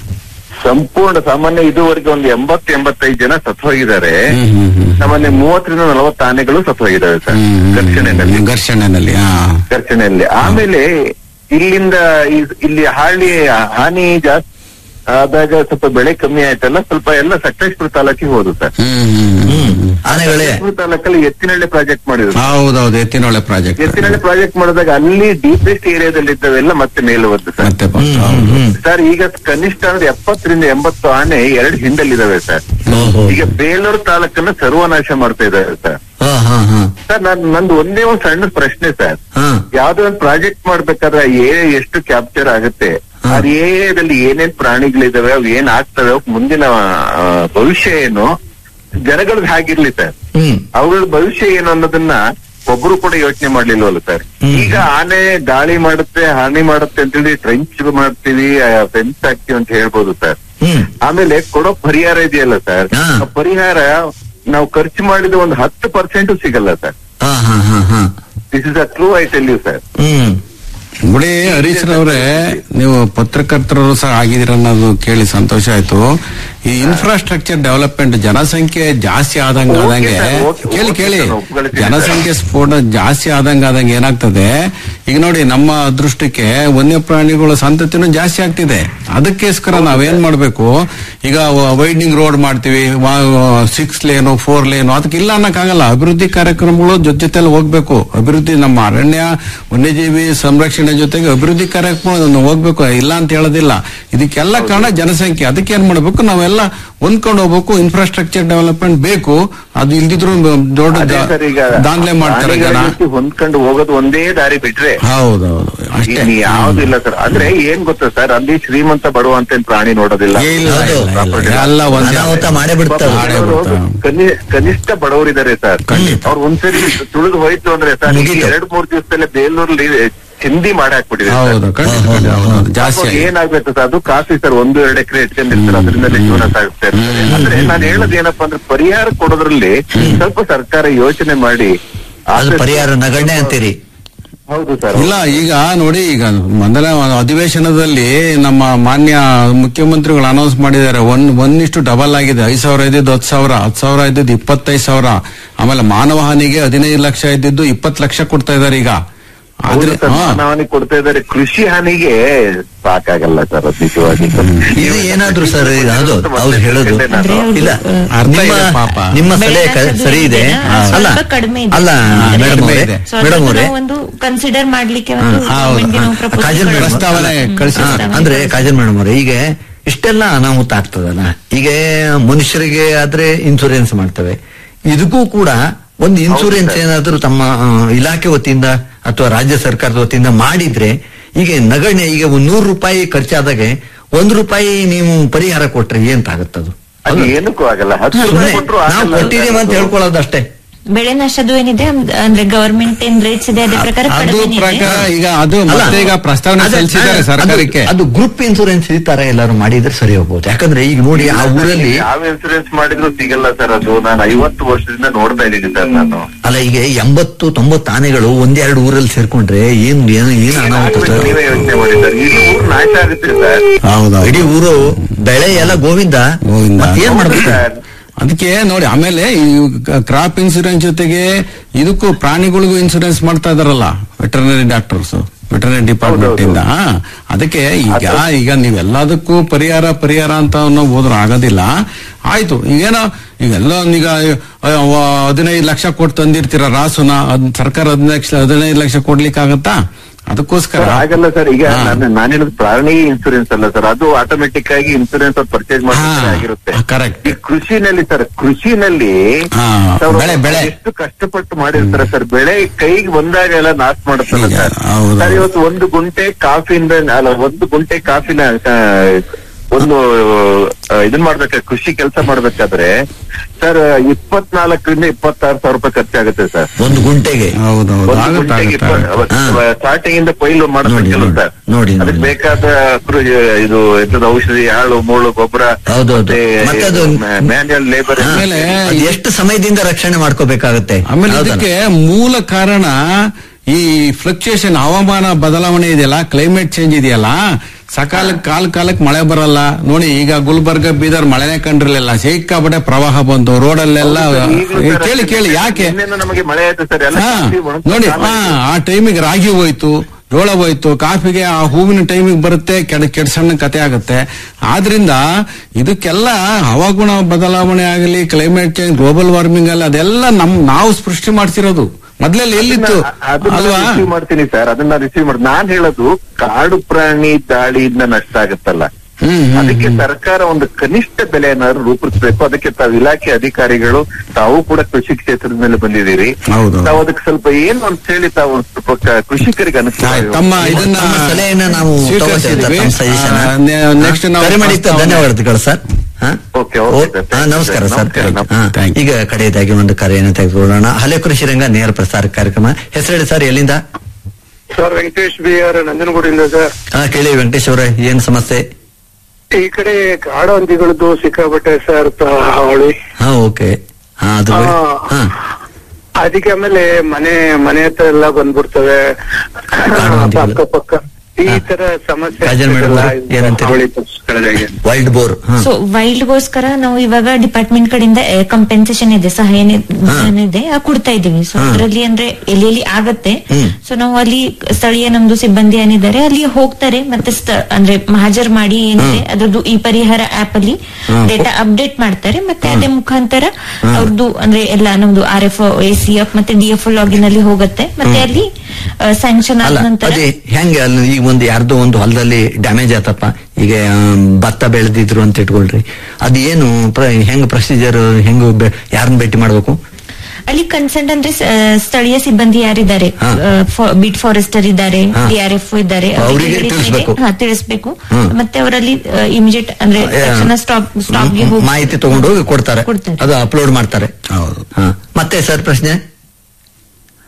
J: ಸಂಪೂರ್ಣ ಸಾಮಾನ್ಯ ಇದುವರೆಗೆ ಒಂದು ಎಂಬತ್ತು ಎಂಬತ್ತೈದು ಜನ ಸತ್ತು ಹೋಗಿದ್ದಾರೆ
F: ಹ್ಮ್ ಹ್ಮ್ ಹ್ಮ್
J: ಸಾಮಾನ್ಯ ಮೂವತ್ತರಿಂದ ನಲವತ್ತು ಆನೆಗಳು ಸತ್ತು ಹೋಗಿದ್ದಾವೆ ಸರ್
F: ಹ್ಮ್,
J: ಘರ್ಷಣೆಯಲ್ಲಿ
F: ಹ್ಮ್ ಘರ್ಷಣೆನಲ್ಲಿ ಹಾ
J: ಘರ್ಷಣೆಯಲ್ಲಿ ಆಮೇಲೆ ಇಲ್ಲಿಂದ ಈ- ಇಲ್ಲಿ ಹಾಳಿ ಹಾನಿ ಜಾಸ್ತಿ ಆದಾಗ ಸ್ವಲ್ಪ ಬೆಳೆ ಕಮ್ಮಿ ಆಯ್ತಲ್ಲ ಸ್ವಲ್ಪ ಎಲ್ಲ ಸಕಲೇಶ್ಪುರ ತಾಲೂಕಿಗೆ ಹೋದ್ರು ಸರ್
F: ಹ್ಮ್ ಹ್ಮ್ ಹ್ಮ್ ಹ್ಮ್.
D: ಆನೆಗಳೇ
J: ಸಕಲೇಶ್ಪುರ ತಾಲೂಕಲ್ಲಿ ಎತ್ತಿನಹಳ್ಳಿ ಪ್ರಾಜೆಕ್ಟ್ ಮಾಡಿದ್ರು
F: ಹೌದೌದು ಎತ್ತಿನೊಳ್ಳೆ ಪ್ರಾಜೆಕ್ಟ್
J: ಎತ್ತಿನಹಳ್ಳಿ ಪ್ರಾಜೆಕ್ಟ್ ಮಾಡಿದಾಗ ಅಲ್ಲಿ ಡೀಪೆಸ್ಟ್ ಏರಿಯಾದಲ್ಲಿ ಇದ್ದವೆಲ್ಲ ಮತ್ತೆ ಮೇಲೆ ಬಂತು ಸರ್
F: ಮತ್ತೆ ಬಂತು, ಹೌದು.
D: ಹ್ಮ್
J: ಸರ್ ಈಗ ಕನಿಷ್ಠ ಅಂದ್ರೆ ಎಪ್ಪತ್ತರಿಂದ ಎಂಬತ್ತು ಆನೆ ಎರಡು ಹಿಂಡಲ್ಲಿದ್ದಾವೆ ಸರ್
D: ಓಹೋ
J: ಈಗ ಬೇಲೂರು ತಾಲೂಕನ್ನ ಸರ್ವನಾಶ ಮಾಡ್ತಾ ಇದ್ದಾರೆ ಸರ್
D: ಹಾ ಹಾ ಹಾ
J: ಸರ್ ನನ್ ನಂದು ಒಂದೇ ಒಂದು ಸಣ್ಣ ಪ್ರಶ್ನೆ ಸರ್
D: ಹಾ
J: ಯಾವ್ದೋ ಒಂದು ಪ್ರಾಜೆಕ್ಟ್ ಮಾಡ್ಬೇಕಾದ್ರೆ ಏರಿಯಾ ಎಷ್ಟು ಕ್ಯಾಪ್ಚರ್ ಆಗುತ್ತೆ ಆ ಏರಿಯಾದಲ್ಲಿ ಏನೇನ್ ಪ್ರಾಣಿಗಳಿದಾವೆ ಅವು ಏನ್ ಆಗ್ತವೆ ಅವಕ್ ಮುಂದಿನ ಆ, ಭವಿಷ್ಯ ಏನು ಜನಗಳಿಗೆ ಹಾಗಿರ್ಲಿ ಸರ್
D: ಹ್ಮ್
J: ಅವುಗಳ ಭವಿಷ್ಯ ಏನು ಅನ್ನೋದನ್ನ ಒಬ್ರು ಕೂಡ ಯೋಚನೆ ಮಾಡ್ಲಿಲ್ವಲ್ಲ ಸರ್
D: ಹ್ಮ್.
J: ಈಗ ಆನೆ ದಾಳಿ ಮಾಡುತ್ತೆ ಹಾನಿ ಮಾಡುತ್ತೆ ಅಂತೇಳಿ ಟ್ರೆಂಚ್ ಮಾಡ್ತೀವಿ ಫೆನ್ಸ್ ಹಾಕ್ತಿವಿ ಅಂತ ಹೇಳ್ಬೋದು ಸರ್
D: ಹ್ಮ್
J: ಆಮೇಲೆ ಕೊಡೋ ಪರಿಹಾರ ಇದೆಯಲ್ಲ ಸರ್
D: ಹಾ.
J: ಆ ಪರಿಹಾರ ನಾವು ಖರ್ಚು ಮಾಡಿದ ಒಂದು ಹತ್ತು ಪರ್ಸೆಂಟ್ ಸಿಗಲ್ಲ ಸರ್
D: ಹಾ ಹಾ ಹಾ ಹಾ
J: this is a true I tell you sir
D: hmm
F: ಬಿಡಿ ಹರೀಶ್ ರವ್ರೆ ನೀವು ಪತ್ರಕರ್ತರು ಸಹ ಆಗಿದ್ದೀರ ಅನ್ನೋದು ಕೇಳಿ ಸಂತೋಷ ಆಯ್ತು ಈ ಇನ್ಫ್ರಾಸ್ಟ್ರಕ್ಚರ್ ಡೆವಲಪ್ಮೆಂಟ್ ಜನಸಂಖ್ಯೆ ಜಾಸ್ತಿ ಆದಂಗ
J: Okay,
F: ಆದಂಗೆ
J: sir, okay,
F: ಕೇಳಿ
J: okay,
F: ಕೇಳಿ
J: sir, ಒಪ್ಕೊಳ್ತೀನಿ, sir.
F: ಜನಸಂಖ್ಯೆ ಸ್ಫೋಟ ಜಾಸ್ತಿ ಆದಂಗ ಆದಂಗೆ ಏನಾಗ್ತದೆ ಈಗ ನೋಡಿ ನಮ್ಮ ಅದೃಷ್ಟಕ್ಕೆ ವನ್ಯಪ್ರಾಣಿಗಳ ಸಂತತಿನೂ ಜಾಸ್ತಿ ಆಗ್ತಿದೆ ಅದಕ್ಕೋಸ್ಕರ ನಾವೇನ್ ಮಾಡ್ಬೇಕು ಈಗ ವೈಡ್ನಿಂಗ್ ರೋಡ್ ಮಾಡ್ತೀವಿ ಸಿಕ್ಸ್ ಲೇನು ಫೋರ್ ಲೇನು ಅದಕ್ಕೆ ಇಲ್ಲ ಅನ್ನಕ್ಕಾಗಲ್ಲ ಅಭಿವೃದ್ಧಿ ಕಾರ್ಯಕ್ರಮಗಳು ಜೊತೆ ಜೊತೆಲಿ ಹೋಗ್ಬೇಕು ಅಭಿವೃದ್ಧಿ ನಮ್ಮ ಅರಣ್ಯ ವನ್ಯಜೀವಿ ಸಂರಕ್ಷಣೆ ಜೊತೆಗೆ ಅಭಿವೃದ್ಧಿ ಕಾರ್ಯಕ್ರಮ ಹೋಗ್ಬೇಕು ಇಲ್ಲ ಅಂತ ಹೇಳೋದಿಲ್ಲ ಇದಕ್ಕೆಲ್ಲ ಕಾರಣ ಜನಸಂಖ್ಯೆ ಅದಕ್ಕೆ ಏನ್ ಮಾಡ್ಬೇಕು ನಾವೆಲ್ಲ ಹೊಂದ್ಕೊಂಡು ಹೋಗ್ಬೇಕು ಇನ್ಫ್ರಾಸ್ಟ್ರಕ್ಚರ್ ಡೆವಲಪ್ಮೆಂಟ್ ಬೇಕು ಅದು ಇಲ್ದಿದ್ರು ದೊಡ್ಡ
J: ಅದೇ ಸರ್ ಈಗ
F: ದಾಂಧಲೆ ಮಾಡ್ತಾರೆ ಜನ
J: ಪ್ರಾಣಿಗಳ ಜೊತೆ ಹೊಂದ್ಕೊಂಡು ಹೋಗೋದು ಒಂದೇ ದಾರಿ ಬಿಟ್ರೆ
F: ಹೌದೌದು ಅಷ್ಟೇ
J: ಇನ್ನು ಯಾವ್ದಿಲ್ಲ ಸರ್ ಅಂದ್ರೆ ಏನ್ ಗೊತ್ತಾ ಸರ್ ಅಲ್ಲಿ ಶ್ರೀಮಂತ ಬಡವ ಅಂತ ಏನ್ ಪ್ರಾಣಿ ನೋಡೋದಿಲ್ಲ
F: ಏ, ಇಲ್ಲ,
D: ಹೌದು.
F: ಇಲ್ಲ, ಇಲ್ಲ, ಎಲ್ಲ ಒಂದೇ
D: ಅನಾಹುತ ಮಾಡೇ
J: ಪಾಪ
D: ಬಿಡ್ತಾವೆ
F: ಮಾಡೇ
J: ಕೆಲವರು
F: ಬಿಡ್ತಾವೆ.
J: ಕನಿ- ಕನಿಷ್ಠ ಬಡವರಿದ್ದಾರೆ ಸರ್
F: ಖಂಡಿತ.
J: ಅವ್ರು ಒಂದ್ಸರಿ ತುಳಿದು ಹೋಯ್ತು ಅಂದ್ರೆ ಸರ್ ಈಗ
D: ಮುಗೀತು.
J: ಎರಡ್ ಮೂರ್ ದಿವಸದಲ್ಲೇ ಬೇಲೂರಲ್ಲಿ ಚಿಂದಿ ಮಾಡಿ ಹಾಕ್ಬಿಟ್ಟಿದೆ
F: ಹೌದು ಖಂಡಿತ ಖಂಡಿತ, ಹೌದು, ಹೌದು. ಜಾಸ್ತಿ ಆಗಿದೆ.
J: ಏನಾಗ್ಬೇಕು ಸರ್ ಅದು ಕಾಫಿ ಸರ್ ಒಂದು ಎರಡು ಎಕರೆ ಇಟ್ಕೊಂಡಿರ್ತಾರೆ ಅದರಿಂದಲೇ ಜೀವನ ಸಾಗಿಸ್ತಾ ಇರ್ತಾರೆ ಅಂದ್ರೆ ನಾನು ಹೇಳೋದು ಏನಪ್ಪಾ ಅಂದ್ರೆ ಪರಿಹಾರ ಕೊಡೋದ್ರಲ್ಲಿ ಸ್ವಲ್ಪ ಸರ್ಕಾರ ಯೋಚನೆ ಮಾಡಿ
D: ಅದು
J: ಆದಷ್ಟು-
D: ಪರಿಹಾರ ನಗಣ್ಯ ಅಂತೀರಿ
J: ಹೌದು ಸರ್
F: ಇಲ್ಲ ಈಗ ನೋಡಿ ಈಗ ಮೊದಲ ಅಧಿವೇಶನದಲ್ಲಿ ನಮ್ಮ ಮಾನ್ಯ ಮುಖ್ಯಮಂತ್ರಿಗಳು ಅನೌನ್ಸ್ ಮಾಡಿದ್ದಾರೆ ಒನ್ ಒನ್ ಇಷ್ಟು ಡಬಲ್ ಆಗಿದೆ ಐದ್ ಸಾವಿರ ಇದ್ದಿದ್ದು ಹತ್ತು ಸಾವಿರ ಹತ್ತು ಸಾವಿರ ಇದ್ದಿದ್ದು ಇಪ್ಪತ್ತೈದು ಸಾವಿರ ಆಮೇಲೆ ಮಾನವ ಹಾನಿಗೆ ಹದಿನೈದು ಲಕ್ಷ ಇದ್ದಿದ್ದು ಇಪ್ಪತ್ತು ಲಕ್ಷ ಕೊಡ್ತಾ ಇದ್ದಾರೆ ಈಗ ಆದ್ರೆ
J: ಹೌದು ಸರ್
F: ಹಾ
J: ಮಾನವನಿಗೆ ಕೊಡ್ತಾ ಇದ್ದಾರೆ ಕೃಷಿ ಹಾನಿಗೆ ಸಾಕಾಗಲ್ಲ ಸರ್ ಅದು ನಿಜವಾಗಿ
D: ಇದು ಏನಾದ್ರು ಸರ್ ಇದು ಅದು ಅವ್ರು ಹೇಳೋದು
E: ಅಂದ್ರೆ ಅವ್ರ್ದು,
D: ಇಲ್ಲ
F: ಅರ್ಥ
D: ನಿಮ್ಮ
F: ಇದೆ ಪಾಪ.
D: ನಿಮ್ಮ ಸಲಹೆ ಕ-
E: ಬೆಳೆ
D: ಸರಿ ಇದೆ
E: ನಷ್ಟದ್ದು
D: ಅಲ್ಲ
E: ಸ್ವಲ್ಪ ಕಡಿಮೆ ಇದೆ.
D: ಅಲ್ಲ
E: ಅಂದ್ರೆ
D: ಮೇಡಮ್
F: ಕಡಿಮೆ
D: ಅವರೇ
F: ಇದೆ.
E: ಸೊ
D: ಮೇಡಮ್
E: ಅದನ್ನ
D: ಅವರೇ
E: ನಾವು ಒಂದು ಕನ್ಸಿಡರ್ ಮಾಡ್ಲಿಕ್ಕೆ ಒಂದು
F: ಹಾ, ಹೌದು.
E: government ಗೆ ನಾವು
F: ಹಾ.
E: proposal
D: ಕಾಜಲ್ ಮೇಡಮ್
E: ಮಾಡ್ಬೇಕು.
F: ಪ್ರಸ್ತಾವನೆ
E: ಹ್ಮ್.
F: ಕಳಿಸಿ.
D: ಹಾ,
E: ಪ್ರಸ್ತಾವನೆ
D: ಅಂದ್ರೆ
E: ಕಳಿಸಿ.
D: ಕಾಜಲ್ ಮೇಡಮ್ ಅವರೇ ಈಗ ಇಷ್ಟೆಲ್ಲ ಅನಾಹುತ ಆಗ್ತದಲ್ಲ ಈಗ ಮನುಷ್ಯರಿಗೆ ಆದ್ರೆ ಇನ್ಸೂರೆನ್ಸ್ ಮಾಡ್ತವೆ ಇದಕ್ಕೂ ಕೂಡ ಒಂದು ಇನ್ಸೂರೆನ್ಸ್ ಏನಾದ್ರೂ ತಮ್ಮ ಆ, ಇಲಾಖೆ ವತಿಯಿಂದ ಅಥವಾ ರಾಜ್ಯ ಸರ್ಕಾರದ ವತಿಯಿಂದ ಮಾಡಿದ್ರೆ ಈಗ ನಗಣ್ಯ ಈಗ ಒಂದ್ ನೂರು ರೂಪಾಯಿ ಖರ್ಚಾದಾಗೆ ಒಂದ್ ರೂಪಾಯಿ ನೀವು ಪರಿಹಾರ ಕೊಟ್ರೆ ಏಂತಾಗತ್ತದು
J: ಅದು ಏನಕ್ಕೂ ಆಗಲ್ಲ ಹತ್ತು
D: ಸುಮ್ನೆ
J: ರೂಪಾಯಿ ಕೊಟ್ರು
D: ನಾವು
J: ಆಗಲ್ಲ
D: ಕೊಟ್ಟಿದೀವಿ ಅಂತ
J: ಸರ್.
D: ಹೇಳ್ಕೊಳ್ಳೋದು ಅಷ್ಟೇ
E: ಬೆಳೆ ನಷ್ಟದ್ದು ಏನಿದೆ ಅಮ್- ಅಂದ್ರೆ ಗವರ್ಮೆಂಟ್ ಏನ್ ರೇಟ್ಸ್ ಇದೆ ಅದೇ ಪ್ರಕಾರ
F: ಅದು
E: ಕಡಿಮೆ ಇದೆ.
F: ಪ್ರಕಾರ ಈಗ ಅದು ಮತ್ತೆ ಈಗ ಪ್ರಸ್ತಾವನೆ
D: ಅದೇ,
F: ಸಲ್ಲಿಸಿದ್ದಾರೆ
D: ಅದು-
F: ಸರ್ಕಾರಕ್ಕೆ
D: ಅದು ಗ್ರೂಪ್ ಇನ್ಸೂರೆನ್ಸ್ ಈ ತರ ಎಲ್ಲರೂ ಮಾಡಿದ್ರೆ ಸರಿ ಹೋಗ್ಬೋದು ಯಾಕಂದ್ರೆ ಈಗ ನೋಡಿ ಆ ಊರಲ್ಲಿ
J: ಯಾವ ಇನ್ಸೂರೆನ್ಸ್ ಮಾಡಿದ್ರು ಸಿಗಲ್ಲ ಸರ್ ಅದು ನಾನು ಐವತ್ತು ವರ್ಷದಿಂದ ನೋಡ್ತಾ ಇದ್ದೀನಿ ಸರ್ ನಾನು
D: ಅಲ್ಲ ಈಗ ಎಂಬತ್ತು ತೊಂಬತ್ತು ಆನೆಗಳು ಒಂದೆರಡು ಊರಲ್ಲಿ ಸೇರ್ಕೊಂಡ್ರೆ ಏನ್ ಏನು ಏನು ಅನಾಹುತ
J: ಏನಾಗ್ಬೇಕು
D: ಸರ್?
J: ನೀವೇ ಯೋಚನೆ ಮಾಡಿ ಸರ್ ಇಡೀ ಊರು ನಾಶ ಆಗುತ್ತೆ ಸರ್
F: ಹೌದೌದು
D: ಇಡೀ ಊರು ಬೆಳೆ ಎಲ್ಲ ಗೋವಿಂದ
F: ಗೋವಿಂದ.
D: ಮತ್ತೇನ್ ಮಾಡ್ಬೇಕು
J: ಸರ್.
F: ಅದಕ್ಕೆ ನೋಡಿ ಆಮೇಲೆ ಈ ಕ್ರಾಪ್ ಇನ್ಸೂರೆನ್ಸ್ ಜೊತೆಗೆ ಇದಕ್ಕೂ ಪ್ರಾಣಿಗಳಿಗೂ ಇನ್ಸೂರೆನ್ಸ್ ಮಾಡ್ತಾ ಇದಾರಲ್ಲ ವೆಟರ್ನರಿ ಡಾಕ್ಟರ್ಸ್ ವೆಟರ್ನರಿ ಡಿಪಾರ್ಟ್ಮೆಂಟ್ ಇಂದ ಅದಕ್ಕೆ ಈಗ ಈಗ ನೀವೆಲ್ಲದಕ್ಕೂ ಪರಿಹಾರ ಪರಿಹಾರ ಅಂತ ಅನ್ನೋ ಹೋದ್ರೆ ಆಗೋದಿಲ್ಲ ಆಯ್ತು ಈಗೇನೋ ಈಗೆಲ್ಲ ಈಗ ಅಹ್, ಹದಿನೈದು ಲಕ್ಷ ಕೊಟ್ಟು ತಂದಿರ್ತೀರ ರಾಸುನ ಅದ್ ಸರ್ಕಾರ ಹದಿನೈದು ಲಕ್ಷ ಹದಿನೈದು ಲಕ್ಷ ಕೊಡ್ಲಿಕ್ಕೆ ಆಗತ್ತಾ ಅದಕ್ಕೋಸ್ಕರ
J: ಸರ್, ಆಗಲ್ಲ ಸರ್ ಈಗ
F: ಹಾ.
J: ನಾನು ನಾನು ಹೇಳೋದು ಪ್ರಾಣಿ ಇನ್ಸೂರೆನ್ಸ್ ಅಲ್ಲ ಸರ್ ಅದು ಆಟೋಮೆಟಿಕ್ ಆಗಿ ಇನ್ಸೂರೆನ್ಸ್ ಪರ್ಚೇಸ್
F: ಹಾ,
J: ಮಾಡಿದ್ರೆ ಆಗಿರುತ್ತೆ
F: correct.
J: ಈ ಕೃಷಿನಲ್ಲಿ ಸರ್ ಕೃಷಿನಲ್ಲಿ
F: ಹಾ,
J: ತಾವು
F: ಬೆಳೆ, ಬೆಳೆ.
J: ಎಷ್ಟು ಕಷ್ಟಪಟ್ಟು ಮಾಡಿರ್ತಾರೆ ಸರ್ ಬೆಳೆ ಕೈಗೆ ಬಂದಾಗ ಎಲ್ಲ ನಾಶ ಮಾಡುತ್ತಲ್ಲ
F: ನಿಜ,
J: ಸರ್
F: ಹೌದು.
J: ಸರ್ ಇವತ್ತು ಒಂದು ಗುಂಟೆ ಕಾಫಿಯಿಂದ ಅಲ್ಲ ಒಂದು ಗುಂಟೆ ಕಾಫಿನ ಆ, ಒಂದು ಆ, ಇದನ್ ಮಾಡ್ಬೇಕಾದ್ರೆ ಕೃಷಿ ಕೆಲಸ ಮಾಡ್ಬೇಕಾದ್ರೆ ಸರ್ ಇಪ್ಪತ್ನಾಲ್ಕರಿಂದ ಇಪ್ಪತ್ತಾರು ಸಾವಿರ ರೂಪಾಯಿ ಖರ್ಚಾಗುತ್ತೆ ಸರ್
D: ಒಂದು ಗುಂಟೆಗೆ
F: ಹೌದೌದು
J: ಒಂದು
F: ಆಗತ್ತೆ
J: ಗುಂಟೆಗೆ
F: ಆಗತ್ತೆ ಆಗತ್ತೆ.
J: ಸ್ಟಾರ್ಟಿಂಗ್ ಇಂದ ಕೊಯ್ಲು ಮಾಡ್ಬೇಕಲ್ಲ
D: ನೋಡಿ,
J: ಸರ್
D: ನೋಡಿ, ನೋಡಿ.
J: ಅದಕ್ಕೆ ಬೇಕಾದ ಕೃ- ಇದು ಎಂತದ ಔಷಧಿ ಹಾಳು ಮೂಳು ಗೊಬ್ಬರ
D: ಹೌದೌದು. ಮತ್ತೆ ಅದು
J: ಮ್ಯಾನ್ಯಲ್ ಲೇಬರ್
D: ಹಾ,
F: ಆಮೇಲೆ
D: ಅದು ಎಷ್ಟು ಸಮಯದಿಂದ ರಕ್ಷಣೆ ಮಾಡ್ಕೋಬೇಕಾಗತ್ತೆ
F: ಆಮೇಲೆ
D: ಹೌದಲ್ಲ?
F: ಇದಕ್ಕೆ ಮೂಲ ಕಾರಣ ಈ ಫ್ಲಕ್ಚುಯೇಷನ್ ಹವಾಮಾನ ಬದಲಾವಣೆ ಇದೆಯಲ್ಲ ಕ್ಲೈಮೇಟ್ ಚೇಂಜ್ ಇದೆಯಲ್ಲ ಸಕಾಲ ಕಾಲ ಕಾಲಕ್ಕೆ ಮಳೆ ಬರಲ್ಲ ನೋಡಿ ಈಗ ಗುಲ್ಬರ್ಗ ಬೀದರ್ ಮಳೆನೇ ಕಂಡಿರ್ಲಿಲ್ಲ ಸಿಕ್ಕಾಪಟ್ಟೆ ಪ್ರವಾಹ ಬಂತು ರೋಡಲ್ಲೆಲ್ಲ ಏ, ಕೇಳಿ ಕೇಳಿ ಯಾಕೆ
J: ನಮಗೆ ಮಳೆ ಆಯ್ತು ಸರ್ ಎಲ್ಲ
F: ಹಾ
J: ಕಾಫಿ ಒಣಗ್ತಾ
F: ನೋಡಿ
J: ಕಾಲ
F: ಹಾ
J: ಆಯ್ತು.
F: ಆ ಟೈಮಿಗೆ ರಾಗಿ ಹೋಯ್ತು ಜೋಳ ಹೋಯ್ತು ಕಾಫಿಗೆ ಆ ಹೂವಿನ ಟೈಮಿಗೆ ಬರುತ್ತೆ ಕೆಡ ಕೆಡ್ಸಣ್ಣ ಕತೆ ಆಗುತ್ತೆ ಆದ್ರಿಂದ ಇದಕ್ಕೆಲ್ಲ ಹವಾಗುಣ ಬದಲಾವಣೆ ಆಗಲಿ ಕ್ಲೈಮೇಟ್ ಚೇಂಜ್ ಗ್ಲೋಬಲ್ ವಾರ್ಮಿಂಗ್ ಅಲ್ಲ ಅದೆಲ್ಲ ನಮ್ ನಾವು ಸೃಷ್ಟಿ ಮಾಡ್ಸಿರೋದು ಮೊದ್ಲೆಲ್ಲ ಎಲ್ಲಿತ್ತು
J: ಅದನ್ನ
F: ಅಲ್ವಾ
J: ರಿಸೀವ್ ಮಾಡ್ತೀನಿ ಸರ್ ಅದನ್ನ ರಿಸೀವ್ ಮಾಡಿ ನಾನ್ ಹೇಳೋದು ಕಾಡು ಪ್ರಾಣಿ ದಾಳಿಯಿಂದ ನಷ್ಟ ಆಗುತ್ತಲ್ಲ
F: ಹ್ಮ್, ಹ್ಮ್,
J: ಅದಕ್ಕೆ
F: ಹ್ಮ್.
J: ಸರ್ಕಾರ ಒಂದು ಕನಿಷ್ಠ ಬೆಲೆ ಏನಾದ್ರು ರೂಪಿಸಬೇಕು ಅದಕ್ಕೆ ತಾವು ಇಲಾಖೆ ಅಧಿಕಾರಿಗಳು ತಾವು ಕೂಡ ಕೃಷಿ ಕ್ಷೇತ್ರದ ಮೇಲೆ ಬಂದಿದ್ದೀರಿ
F: ಹೌದು.
J: ತಾವು ಅದಕ್ಕೆ ಸ್ವಲ್ಪ ಏನು ಅಂತ ಹೇಳಿ ತಾವು ಒಂದ್ ಸ್ವಲ್ಪ ಕ- ಕೃಷಿಕರಿಗೆ ಅನುಕೂಲ
F: ಆಯ್ತು, ತಮ್ಮ ಇದನ್ನ
D: ತಮ್ಮ ಸಲಹೆಯನ್ನ ನಾವು
F: ಸ್ವೀಕರಿಸಿದ್ವಿ.
D: ತಮ್ಮ ಸಜೆಷನ್
F: ಆ, ನೆ- next ನಾವು
D: ಕರೆ ಮಾಡಿದ್ದು
F: ಪ್ರಸ್ತಾವನೆ-
D: ಧನ್ಯವಾದಗಳು ಸರ್ ಹಾ?
J: ಓಕೆ, ಓಕೆ,
D: ಓ,
J: ಸರ್.
D: ಹಾ, ನಮಸ್ಕಾರ ಸರ್
J: ನಮಸ್ಕಾರ, ನಮಸ್ಕಾರ.
D: ಹಾ,
F: Thank you.
D: ಈಗ ಕಡೆಯದಾಗಿ ಒಂದು ಕರೆಯನ್ನು ತೆಗೆದುಕೊಳ್ಳೋಣ ಹಲೆ ಕೃಷಿ ರಂಗ ನೇರ ಪ್ರಸಾರ ಕಾರ್ಯಕ್ರಮ ಹೆಸರೇಳಿ ಸರ್ ಎಲ್ಲಿಂದ
K: ಸರ್ ವೆಂಕಟೇಶ್ ಬಿ ಆರ್ ನಂಜನಗೂಡಿಂದ ಸರ್
D: ಹಾ ಕೇಳಿ ವೆಂಕಟೇಶ್ ಅವರೇ ಏನ್ ಸಮಸ್ಯೆ
K: ಈ ಕಡೆ ಕಾಡು ಹಂದಿಗಳದ್ದು ಸಿಕ್ಕಾಪಟ್ಟೆ ಸರ್ ತ- ಹಾವಳಿ
D: ಹಾ ಓಕೆ ಹಾ ಅದು
K: ಆ,
D: ಹಾ
K: ಅದಕ್ಕೆ ಆಮೇಲೆ ಮನೆ ಮನೆ ಹತ್ರ ಎಲ್ಲ ಬಂದ್ಬಿಡ್ತವೆ
D: ಕಾಡು ಹಂದಿಗಳು.
K: ಅಕ್ಕಪಕ್ಕ ಈ
D: ಹಾ.
K: ತರ ಸಮಸ್ಯೆ
D: ಕಾಜಲ್ ಮೇಡಮ್ ಅವ್ರೆ,
K: ಆಗ್ತಿದೆಲ್ಲ
D: ಏನಂತೀರಿ?
K: ಹಾವಳಿ ಪಕ್ಷಿಗಳಿಗೆ.
D: ವೈಲ್ಡ್ ಬೋರ್ ಹಾ
E: ಸೊ ವೈಲ್ಡ್ಗೋಸ್ಕರ ನಾವು ಇವಾಗ ಡಿಪಾರ್ಟ್ಮೆಂಟ್ ಕಡೆಯಿಂದ ಕಂಪೆನ್ಸೇಷನ್ ಇದೆ ಸಹಾಯ ಇದೆ ಆ ಕೊಡ್ತಾ ಇದೀವಿ ಸೊ
D: ಹಾ.
E: ಅದರಲ್ಲಿ ಅಂದ್ರೆ ಎಲ್ಲಿ ಎಲ್ಲಿ ಆಗತ್ತೆ
D: ಹ್ಮ್.
E: ಸೊ ನಾವು ಅಲ್ಲಿ ಸ್ಥಳೀಯ ನಮ್ದು ಸಿಬ್ಬಂದಿ ಏನಿದ್ದಾರೆ ಅಲ್ಲಿ ಹೋಗ್ತಾರೆ ಮತ್ತೆ ಸ್ಥ- ಅಂದ್ರೆ ಹಾಜರ್ ಮಾಡಿ ಏನಿದೆ ಅದ್ರದ್ದು ಈ ಪರಿಹಾರ ಆಪ್ ಅಲ್ಲಿ ಡೇಟಾ ಅಪ್ಡೇಟ್ ಮಾಡ್ತಾರೆ ಮತ್ತೆ ಅದೇ ಮುಖಾಂತರ ಅವ್ರದ್ದು ಅಂದ್ರೆ ಎಲ್ಲ ನಮ್ದು R F A C F ಮತ್ತೆ ಡಿ ಎಫ್ ಲಾಗಿನ್ ಅಲ್ಲಿ ಹೋಗುತ್ತೆ ಮತ್ತೆ ಅಲ್ಲಿ ಸ್ಯಾಂಕ್ಷನ್ ಆದ
D: ಅಲ್ಲ
E: ನಂತರ
D: ಅದೇ ಹೆಂಗೆ ಅಲ್ಲಿ ಈಗ ಒಂದು ಯಾರ್ದೋ ಒಂದು ಹೊಲದಲ್ಲಿ ಡ್ಯಾಮೇಜ್ ಆತಪ್ಪ ಈಗ ಆಮ್, ಭತ್ತ ಬೆಳೆದಿದ್ರು ಅಂತ ಇಟ್ಕೊಳ್ರಿ ಅದು ಏನು ಪ್ರ- ಹೆಂಗ್ ಪ್ರೊಸೀಜರ್ ಹೆಂಗ್ ಯಾರನ್ನ ಭೇಟಿ ಮಾಡ್ಬೇಕು
E: ಅಲ್ಲಿ ಕನ್ಸರ್ಟ್ ಅಂದ್ರೆ ಸ- ಸ್ಥಳೀಯ ಸಿಬ್ಬಂದಿ ಯಾರಿದ್ದಾರೆ
D: ಹಾ.
E: ಬಿಟ್ ಫಾರೆಸ್ಟರ್ ಇದ್ದಾರೆ
D: ಹಾ.
E: ಡಿಆರ್ಎಫ್ ಇದ್ದಾರೆ
D: ಅವ್ರಿಗೆ
E: ಹೇಳಿದ ಮೇಲೆ-
D: ತಿಳಿಸ್ಬೇಕು.
E: ಹಾ, ತಿಳಿಸ್ಬೇಕು
D: ಹ್ಮ್.
E: ಮತ್ತೆ ಅವರಲ್ಲಿ ಇಮಿಡಿಯೇಟ್ ಅಂದ್ರೆ
D: ಆ,
E: ತಕ್ಷಣ ಸ್ಟಾಪ್ ಸ್ಟಾಪ್ಗೆ ಹೋಗಿ
D: ಮಾಹಿತಿ ತಗೊಂಡು ಹೋಗಿ ಕೊಡ್ತಾರೆ
E: ಕೊಡ್ತಾರೆ.
D: ಅದು ಅಪ್ಲೋಡ್ ಮಾಡ್ತಾರೆ
F: ಹೌದು
D: ಹಾ ಮತ್ತೆ ಸರ್ ಪ್ರಶ್ನೆ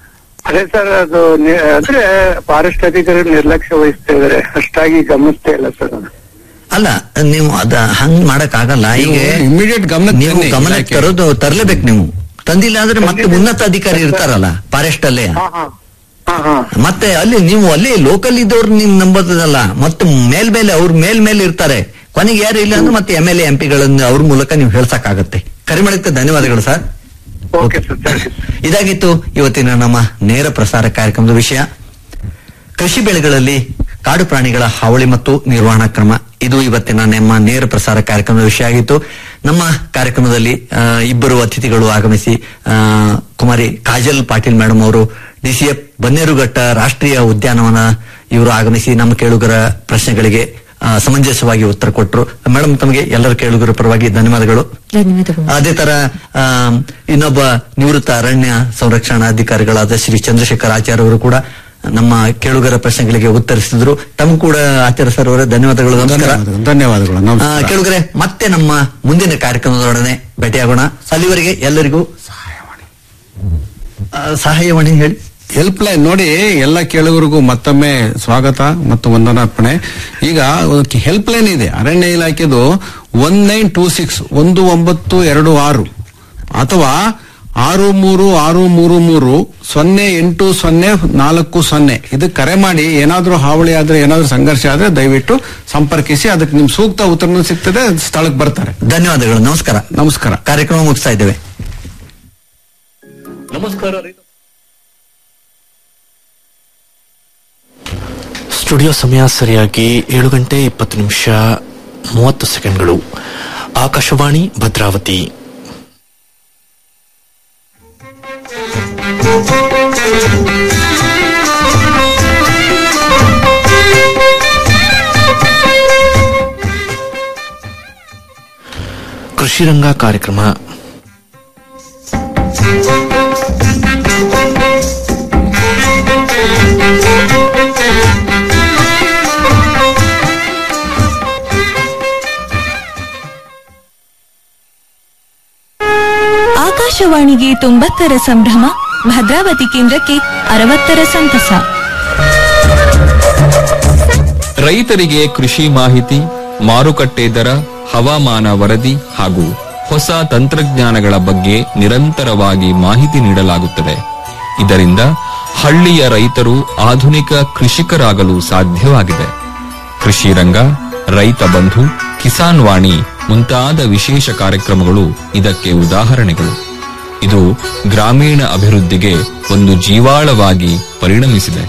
K: ಅದೇ ಸರ್ ಅದು ನಿ- ಅಂದ್ರೆ ಫಾರೆಸ್ಟ್ ಅಧಿಕಾರಿ ನಿರ್ಲಕ್ಷ್ಯ ವಹಿಸ್ತಾ ಇದಾರೆ ಅಷ್ಟಾಗಿ ಗಮನಿಸ್ತಾ ಇಲ್ಲ ಸರ್ ಅದು
D: ಅಲ್ಲ ನೀವು ಅದ ಹಂಗ್ ಮಾಡಕ್ ಆಗಲ್ಲ ಈಗ
F: ಇಮಿಡಿಯೇಟ್ ಗಮನಕ್ಕೆ
D: ನೀವು
F: ತನ್ನಿ
D: ಗಮನಕ್ಕೆ
F: ಇಲಾಖೆ.
D: ತರೋದು ತರ್ಲೇಬೇಕು ನೀವು ತಂದಿಲ್ಲ ಅಂದ್ರೆ ಮತ್ತೆ ಉನ್ನತ ಅಧಿಕಾರಿ ಇರ್ತಾರಲ್ಲ ಫಾರೆಸ್ಟ್ ಅಲ್ಲೇ
K: ಹಾ ಹಾ ಹಾ ಹಾ
D: ಮತ್ತೆ ಅಲ್ಲಿ ನೀವು ಅಲ್ಲಿ ಲೋಕಲ್ ಇದ್ದವ್ರು ನೀವು ನಂಬೋದಲ್ಲ ಮತ್ತೆ ಮೇಲ್ಮೇಲೆ ಅವ್ರ ಮೇಲ್ ಮೇಲೆ ಇರ್ತಾರೆ ಕೊನೆಗೆ ಯಾರು ಇಲ್ಲ ಅಂದ್ರೆ ಮತ್ತೆ ಎಂ ಎಲ್ ಎಂ ಪಿಗಳನ್ನ ಅವ್ರ ಮೂಲಕ ನೀವು ಹೇಳ್ಸಕ್ಕಾಗತ್ತೆ ಕರೆ ಮಾಡಿದ್ದಕ್ಕೆ ಧನ್ಯವಾದಗಳು sir
K: okay sir thank you
D: ಇದಾಗಿತ್ತು ಇವತ್ತಿನ ನಮ್ಮ ನೇರ ಪ್ರಸಾರ ಕಾರ್ಯಕ್ರಮದ ವಿಷಯ ಕೃಷಿ ಬೆಳೆಗಳಲ್ಲಿ ಕಾಡು ಪ್ರಾಣಿಗಳ ಹಾವಳಿ ಮತ್ತು ನಿರ್ವಹಣಾ ಕ್ರಮ ಇದು ಇವತ್ತಿನ ನಮ್ಮ ನೇರ ಪ್ರಸಾರ ಕಾರ್ಯಕ್ರಮದ ವಿಷಯ ಆಗಿತ್ತು ನಮ್ಮ ಕಾರ್ಯಕ್ರಮದಲ್ಲಿ ಆ, ಇಬ್ಬರು ಅತಿಥಿಗಳು ಆಗಮಿಸಿ ಆ, ಕುಮಾರಿ ಕಾಜಲ್ ಪಾಟೀಲ್ ಮೇಡಮ್ ಅವರು ಡಿಸಿಎಫ್ ಬನ್ನೇರುಘಟ್ಟ ರಾಷ್ಟ್ರೀಯ ಉದ್ಯಾನವನ ಇವರು ಆಗಮಿಸಿ ನಮ್ಮ ಕೇಳುಗರ ಪ್ರಶ್ನೆಗಳಿಗೆ ಆ, ಸಮಂಜಸವಾಗಿ ಉತ್ತರ ಕೊಟ್ಟರು ಮೇಡಮ್ ತಮಗೆ ಎಲ್ಲರ ಕೇಳುಗರ ಪರವಾಗಿ ಧನ್ಯವಾದಗಳು
E: ಧನ್ಯವಾದಗಳು
D: ಅದೇ ತರ ಆ, ಇನ್ನೊಬ್ಬ ನಿವೃತ್ತ ಅರಣ್ಯ ಸಂರಕ್ಷಣಾಧಿಕಾರಿಗಳಾದ ಶ್ರೀ ಚಂದ್ರಶೇಖರ್ ಆಚಾರ್ಯ ಅವರು ಕೂಡ ನಮ್ಮ ಕೇಳುಗರ ಪ್ರಶ್ನೆಗಳಿಗೆ ಉತ್ತರಿಸಿದ್ರು ತಮ್ಮ ಕೂಡ ಆಚಾರ್ಯ ಸರ್ ಅವರೇ ಧನ್ಯವಾದಗಳು ನಮಸ್ಕಾರ
F: ಧನ್ಯವಾದಗಳು ಧನ್ಯವಾದಗಳು
D: ಆ,
F: ನಮಸ್ಕಾರ
D: ಕೇಳುಗರೆ ಮತ್ತೆ ನಮ್ಮ ಮುಂದಿನ ಕಾರ್ಯಕ್ರಮದೊಡನೆ ಭೇಟಿಯಾಗೋಣ ಅಲ್ಲಿವರೆಗೆ ಎಲ್ಲರಿಗೂ ಆ, ಸಹಾಯವಾಣಿ ಹೇಳಿ
F: ಹೆಲ್ಪ್ ಲೈನ್ ನೋಡಿ ಎಲ್ಲ ಕೇಳುಗರಿಗೂ ಮತ್ತೊಮ್ಮೆ ಸ್ವಾಗತ ಮತ್ತು ವಂದನಾರ್ಪಣೆ ಈಗ ಹೆಲ್ಪ್ ಲೈನ್ ಇದೆ ಅರಣ್ಯ ಇಲಾಖೆದು ಒನ್ ನೈನ್ ಟೂ ಸಿಕ್ಸ್ ಒಂದು ಒಂಬತ್ತು ಎರಡು ಆರು ಅಥವಾ ಆರು ಮೂರು ಆರು ಮೂರು ಮೂರು ಸೊನ್ನೆ ಎಂಟು ಸೊನ್ನೆ ನಾಲ್ಕು ಸೊನ್ನೆ ಇದಕ್ಕೆ ಕರೆ ಮಾಡಿ ಏನಾದ್ರೂ ಹಾವಳಿ ಆದ್ರೆ ಏನಾದ್ರೂ ಸಂಘರ್ಷ ಆದ್ರೆ ದಯವಿಟ್ಟು ಸಂಪರ್ಕಿಸಿ ಅದಕ್ಕೆ ನಿಮ್ ಸೂಕ್ತ ಉತ್ತರನೂ ಸಿಗ್ತದೆ ಸ್ಥಳಕ್ಕೆ ಬರ್ತಾರೆ
D: ಧನ್ಯವಾದಗಳು ನಮಸ್ಕಾರ
F: ನಮಸ್ಕಾರ
D: ಕಾರ್ಯಕ್ರಮ ಮುಗಿಸ್ತಾ ಇದ್ದೇವೆ
C: ನಮಸ್ಕಾರ ರೈತ
L: ಸ್ಟುಡಿಯೋ ಸಮಯ ಸರಿಯಾಗಿ ಏಳು ಗಂಟೆ ಇಪ್ಪತ್ತು ನಿಮಿಷ ಮೂವತ್ತು ಸೆಕೆಂಡ್ಗಳು ಆಕಾಶವಾಣಿ ಭದ್ರಾವತಿ ಕೃಷಿ ರಂಗ ಕಾರ್ಯಕ್ರಮ
M: ಆಕಾಶವಾಣಿಗೆ ತೊಂಬತ್ತರ ಸಂಭ್ರಮ ಭದ್ರಾವತಿ ಕೇಂದ್ರಕ್ಕೆ ಅರವತ್ತರ ಸಂತಸ
N: ರೈತರಿಗೆ ಕೃಷಿ ಮಾಹಿತಿ ಮಾರುಕಟ್ಟೆ ದರ ಹವಾಮಾನ ವರದಿ ಹಾಗೂ ಹೊಸ ತಂತ್ರಜ್ಞಾನಗಳ ಬಗ್ಗೆ ನಿರಂತರವಾಗಿ ಮಾಹಿತಿ ನೀಡಲಾಗುತ್ತದೆ ಇದರಿಂದ ಹಳ್ಳಿಯ ರೈತರು ಆಧುನಿಕ ಕೃಷಿಕರಾಗಲು ಸಾಧ್ಯವಾಗಿದೆ ಕೃಷಿ ರಂಗ ರೈತ ಬಂಧು ಕಿಸಾನ್ ವಾಣಿ ಮುಂತಾದ ವಿಶೇಷ ಕಾರ್ಯಕ್ರಮಗಳು ಇದಕ್ಕೆ ಉದಾಹರಣೆಗಳು ಇದು ಗ್ರಾಮೀಣ ಅಭಿವೃದ್ಧಿಗೆ ಒಂದು ಜೀವಾಳವಾಗಿ ಪರಿಣಮಿಸಿದೆ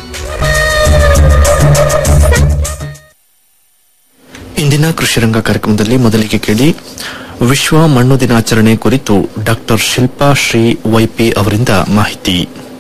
L: ಇಂದಿನ ಕೃಷಿ ರಂಗ ಕಾರ್ಯಕ್ರಮದಲ್ಲಿ ಮೊದಲಿಗೆ ಕೇಳಿ ವಿಶ್ವ ಮಣ್ಣು ದಿನಾಚರಣೆ ಕುರಿತು ಡಾಕ್ಟರ್ ಶಿಲ್ಪಾ ಶ್ರೀ ವೈಪಿ ಅವರಿಂದ ಮಾಹಿತಿ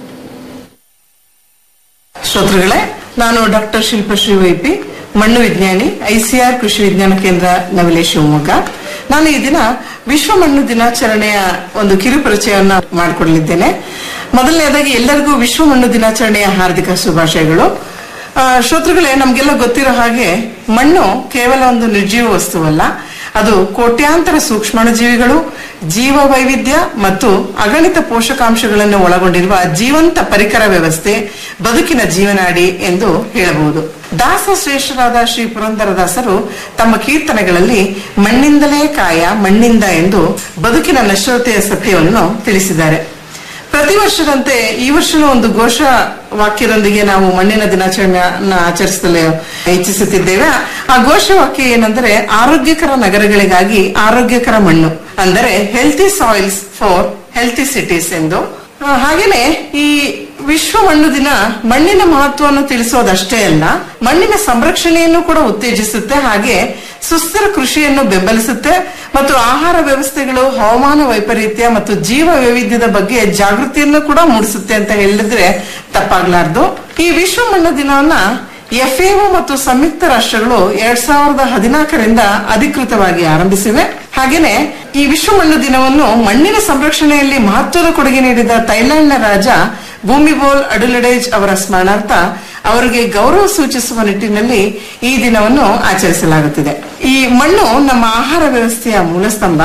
O: ಶ್ರೋತೃಗಳೇ ನಾನು ಡಾಕ್ಟರ್ ಶಿಲ್ಪಶ್ರೀ ವೈಪಿ ಮಣ್ಣು ವಿಜ್ಞಾನಿ ಐಸಿಆರ್ ಕೃಷಿ ವಿಜ್ಞಾನ ಕೇಂದ್ರ ನವಿಲೆ ಶಿವಮೊಗ್ಗ ನಾನು ಈ ದಿನ ವಿಶ್ವ ಮಣ್ಣು ದಿನಾಚರಣೆಯ ಒಂದು ಕಿರು ಪರಿಚಯವನ್ನ ಮಾಡಿಕೊಡಲಿದ್ದೇನೆ ಮೊದಲನೇದಾಗಿ ಎಲ್ಲರಿಗೂ ವಿಶ್ವ ಮಣ್ಣು ದಿನಾಚರಣೆಯ ಹಾರ್ದಿಕ ಶುಭಾಶಯಗಳು ಆ, ಶ್ರೋತೃಗಳೇ ನಮ್ಗೆಲ್ಲ ಗೊತ್ತಿರೋ ಹಾಗೆ ಮಣ್ಣು ಕೇವಲ ಒಂದು ನಿರ್ಜೀವ ವಸ್ತುವಲ್ಲ ಅದು ಕೋಟ್ಯಾಂತರ ಸೂಕ್ಷ್ಮಾಣುಜೀವಿಗಳು ಜೀವ ವೈವಿಧ್ಯ ಮತ್ತು ಅಗಣಿತ ಪೋಷಕಾಂಶಗಳನ್ನು ಒಳಗೊಂಡಿರುವ ಜೀವಂತ ಪರಿಕರ ವ್ಯವಸ್ಥೆ ಬದುಕಿನ ಜೀವನಾಡಿ ಎಂದು ಹೇಳಬಹುದು ದಾಸ ಶ್ರೇಷ್ಠರಾದ ಶ್ರೀ ಪುರಂದರದಾಸರು ತಮ್ಮ ಕೀರ್ತನೆಗಳಲ್ಲಿ ಮಣ್ಣಿಂದಲೇ ಕಾಯ ಮಣ್ಣಿಂದ ಎಂದು ಬದುಕಿನ ನಶ್ವರತೆಯ ಸತ್ಯವನ್ನು ತಿಳಿಸಿದ್ದಾರೆ ಪ್ರತಿ ವರ್ಷದಂತೆ ಈ ವರ್ಷನೂ ಒಂದು ಘೋಷ ವಾಕ್ಯದೊಂದಿಗೆ ನಾವು ಮಣ್ಣಿನ ದಿನಾಚರಣೆಯನ್ನ ಆಚರಿಸಲು ಇಚ್ಛಿಸುತ್ತಿದ್ದೇವೆ ಆ ಘೋಷ ವಾಕ್ಯ ಏನಂದ್ರೆ ಆರೋಗ್ಯಕರ ನಗರಗಳಿಗಾಗಿ ಆರೋಗ್ಯಕರ ಮಣ್ಣು ಅಂದರೆ healthy soils for healthy cities ಎಂದು ಆ, ಹಾಗೇನೆ ಈ ವಿಶ್ವ ಮಣ್ಣು ದಿನ ಮಣ್ಣಿನ ಮಹತ್ವವನ್ನು ತಿಳಿಸೋದಷ್ಟೇ ಅಲ್ಲ ಮಣ್ಣಿನ ಸಂರಕ್ಷಣೆಯನ್ನು ಕೂಡ ಉತ್ತೇಜಿಸುತ್ತೆ ಹಾಗೆ ಸುಸ್ಥಿರ ಕೃಷಿಯನ್ನು ಬೆಂಬಲಿಸುತ್ತೆ ಮತ್ತು ಆಹಾರ ವ್ಯವಸ್ಥೆಗಳು ಹವಾಮಾನ ವೈಪರೀತ್ಯ ಮತ್ತು ಜೀವ ವೈವಿಧ್ಯದ ಬಗ್ಗೆ ಜಾಗೃತಿಯನ್ನು ಕೂಡ ಮೂಡಿಸುತ್ತೆ ಅಂತ ಹೇಳಿದ್ರೆ ತಪ್ಪಾಗ್ಲಾರ್ದು ಈ ವಿಶ್ವ ಮಣ್ಣು ದಿನವನ್ನ ಎಫ್ಎಒ ಮತ್ತು ಸಂಯುಕ್ತ ರಾಷ್ಟ್ರಗಳು ಎರಡ್ ಸಾವಿರದ ಹದಿನಾಲ್ಕರಿಂದ ಅಧಿಕೃತವಾಗಿ ಆರಂಭಿಸಿವೆ ಹಾಗೇನೆ ಈ ವಿಶ್ವ ಮಣ್ಣು ದಿನವನ್ನು ಮಣ್ಣಿನ ಸಂರಕ್ಷಣೆಯಲ್ಲಿ ಮಹತ್ವದ ಕೊಡುಗೆ ನೀಡಿದ ಥೈಲ್ಯಾಂಡ್ನ ರಾಜ ಭೂಮಿಬೋಲ್ ಅಡುಲಡೇಜ್ ಅವರ ಸ್ಮರಣಾರ್ಥ ಅವರಿಗೆ ಗೌರವ ಸೂಚಿಸುವ ನಿಟ್ಟಿನಲ್ಲಿ ಈ ದಿನವನ್ನು ಆಚರಿಸಲಾಗುತ್ತಿದೆ ಈ ಮಣ್ಣು ನಮ್ಮ ಆಹಾರ ವ್ಯವಸ್ಥೆಯ ಮೂಲಸ್ತಂಭ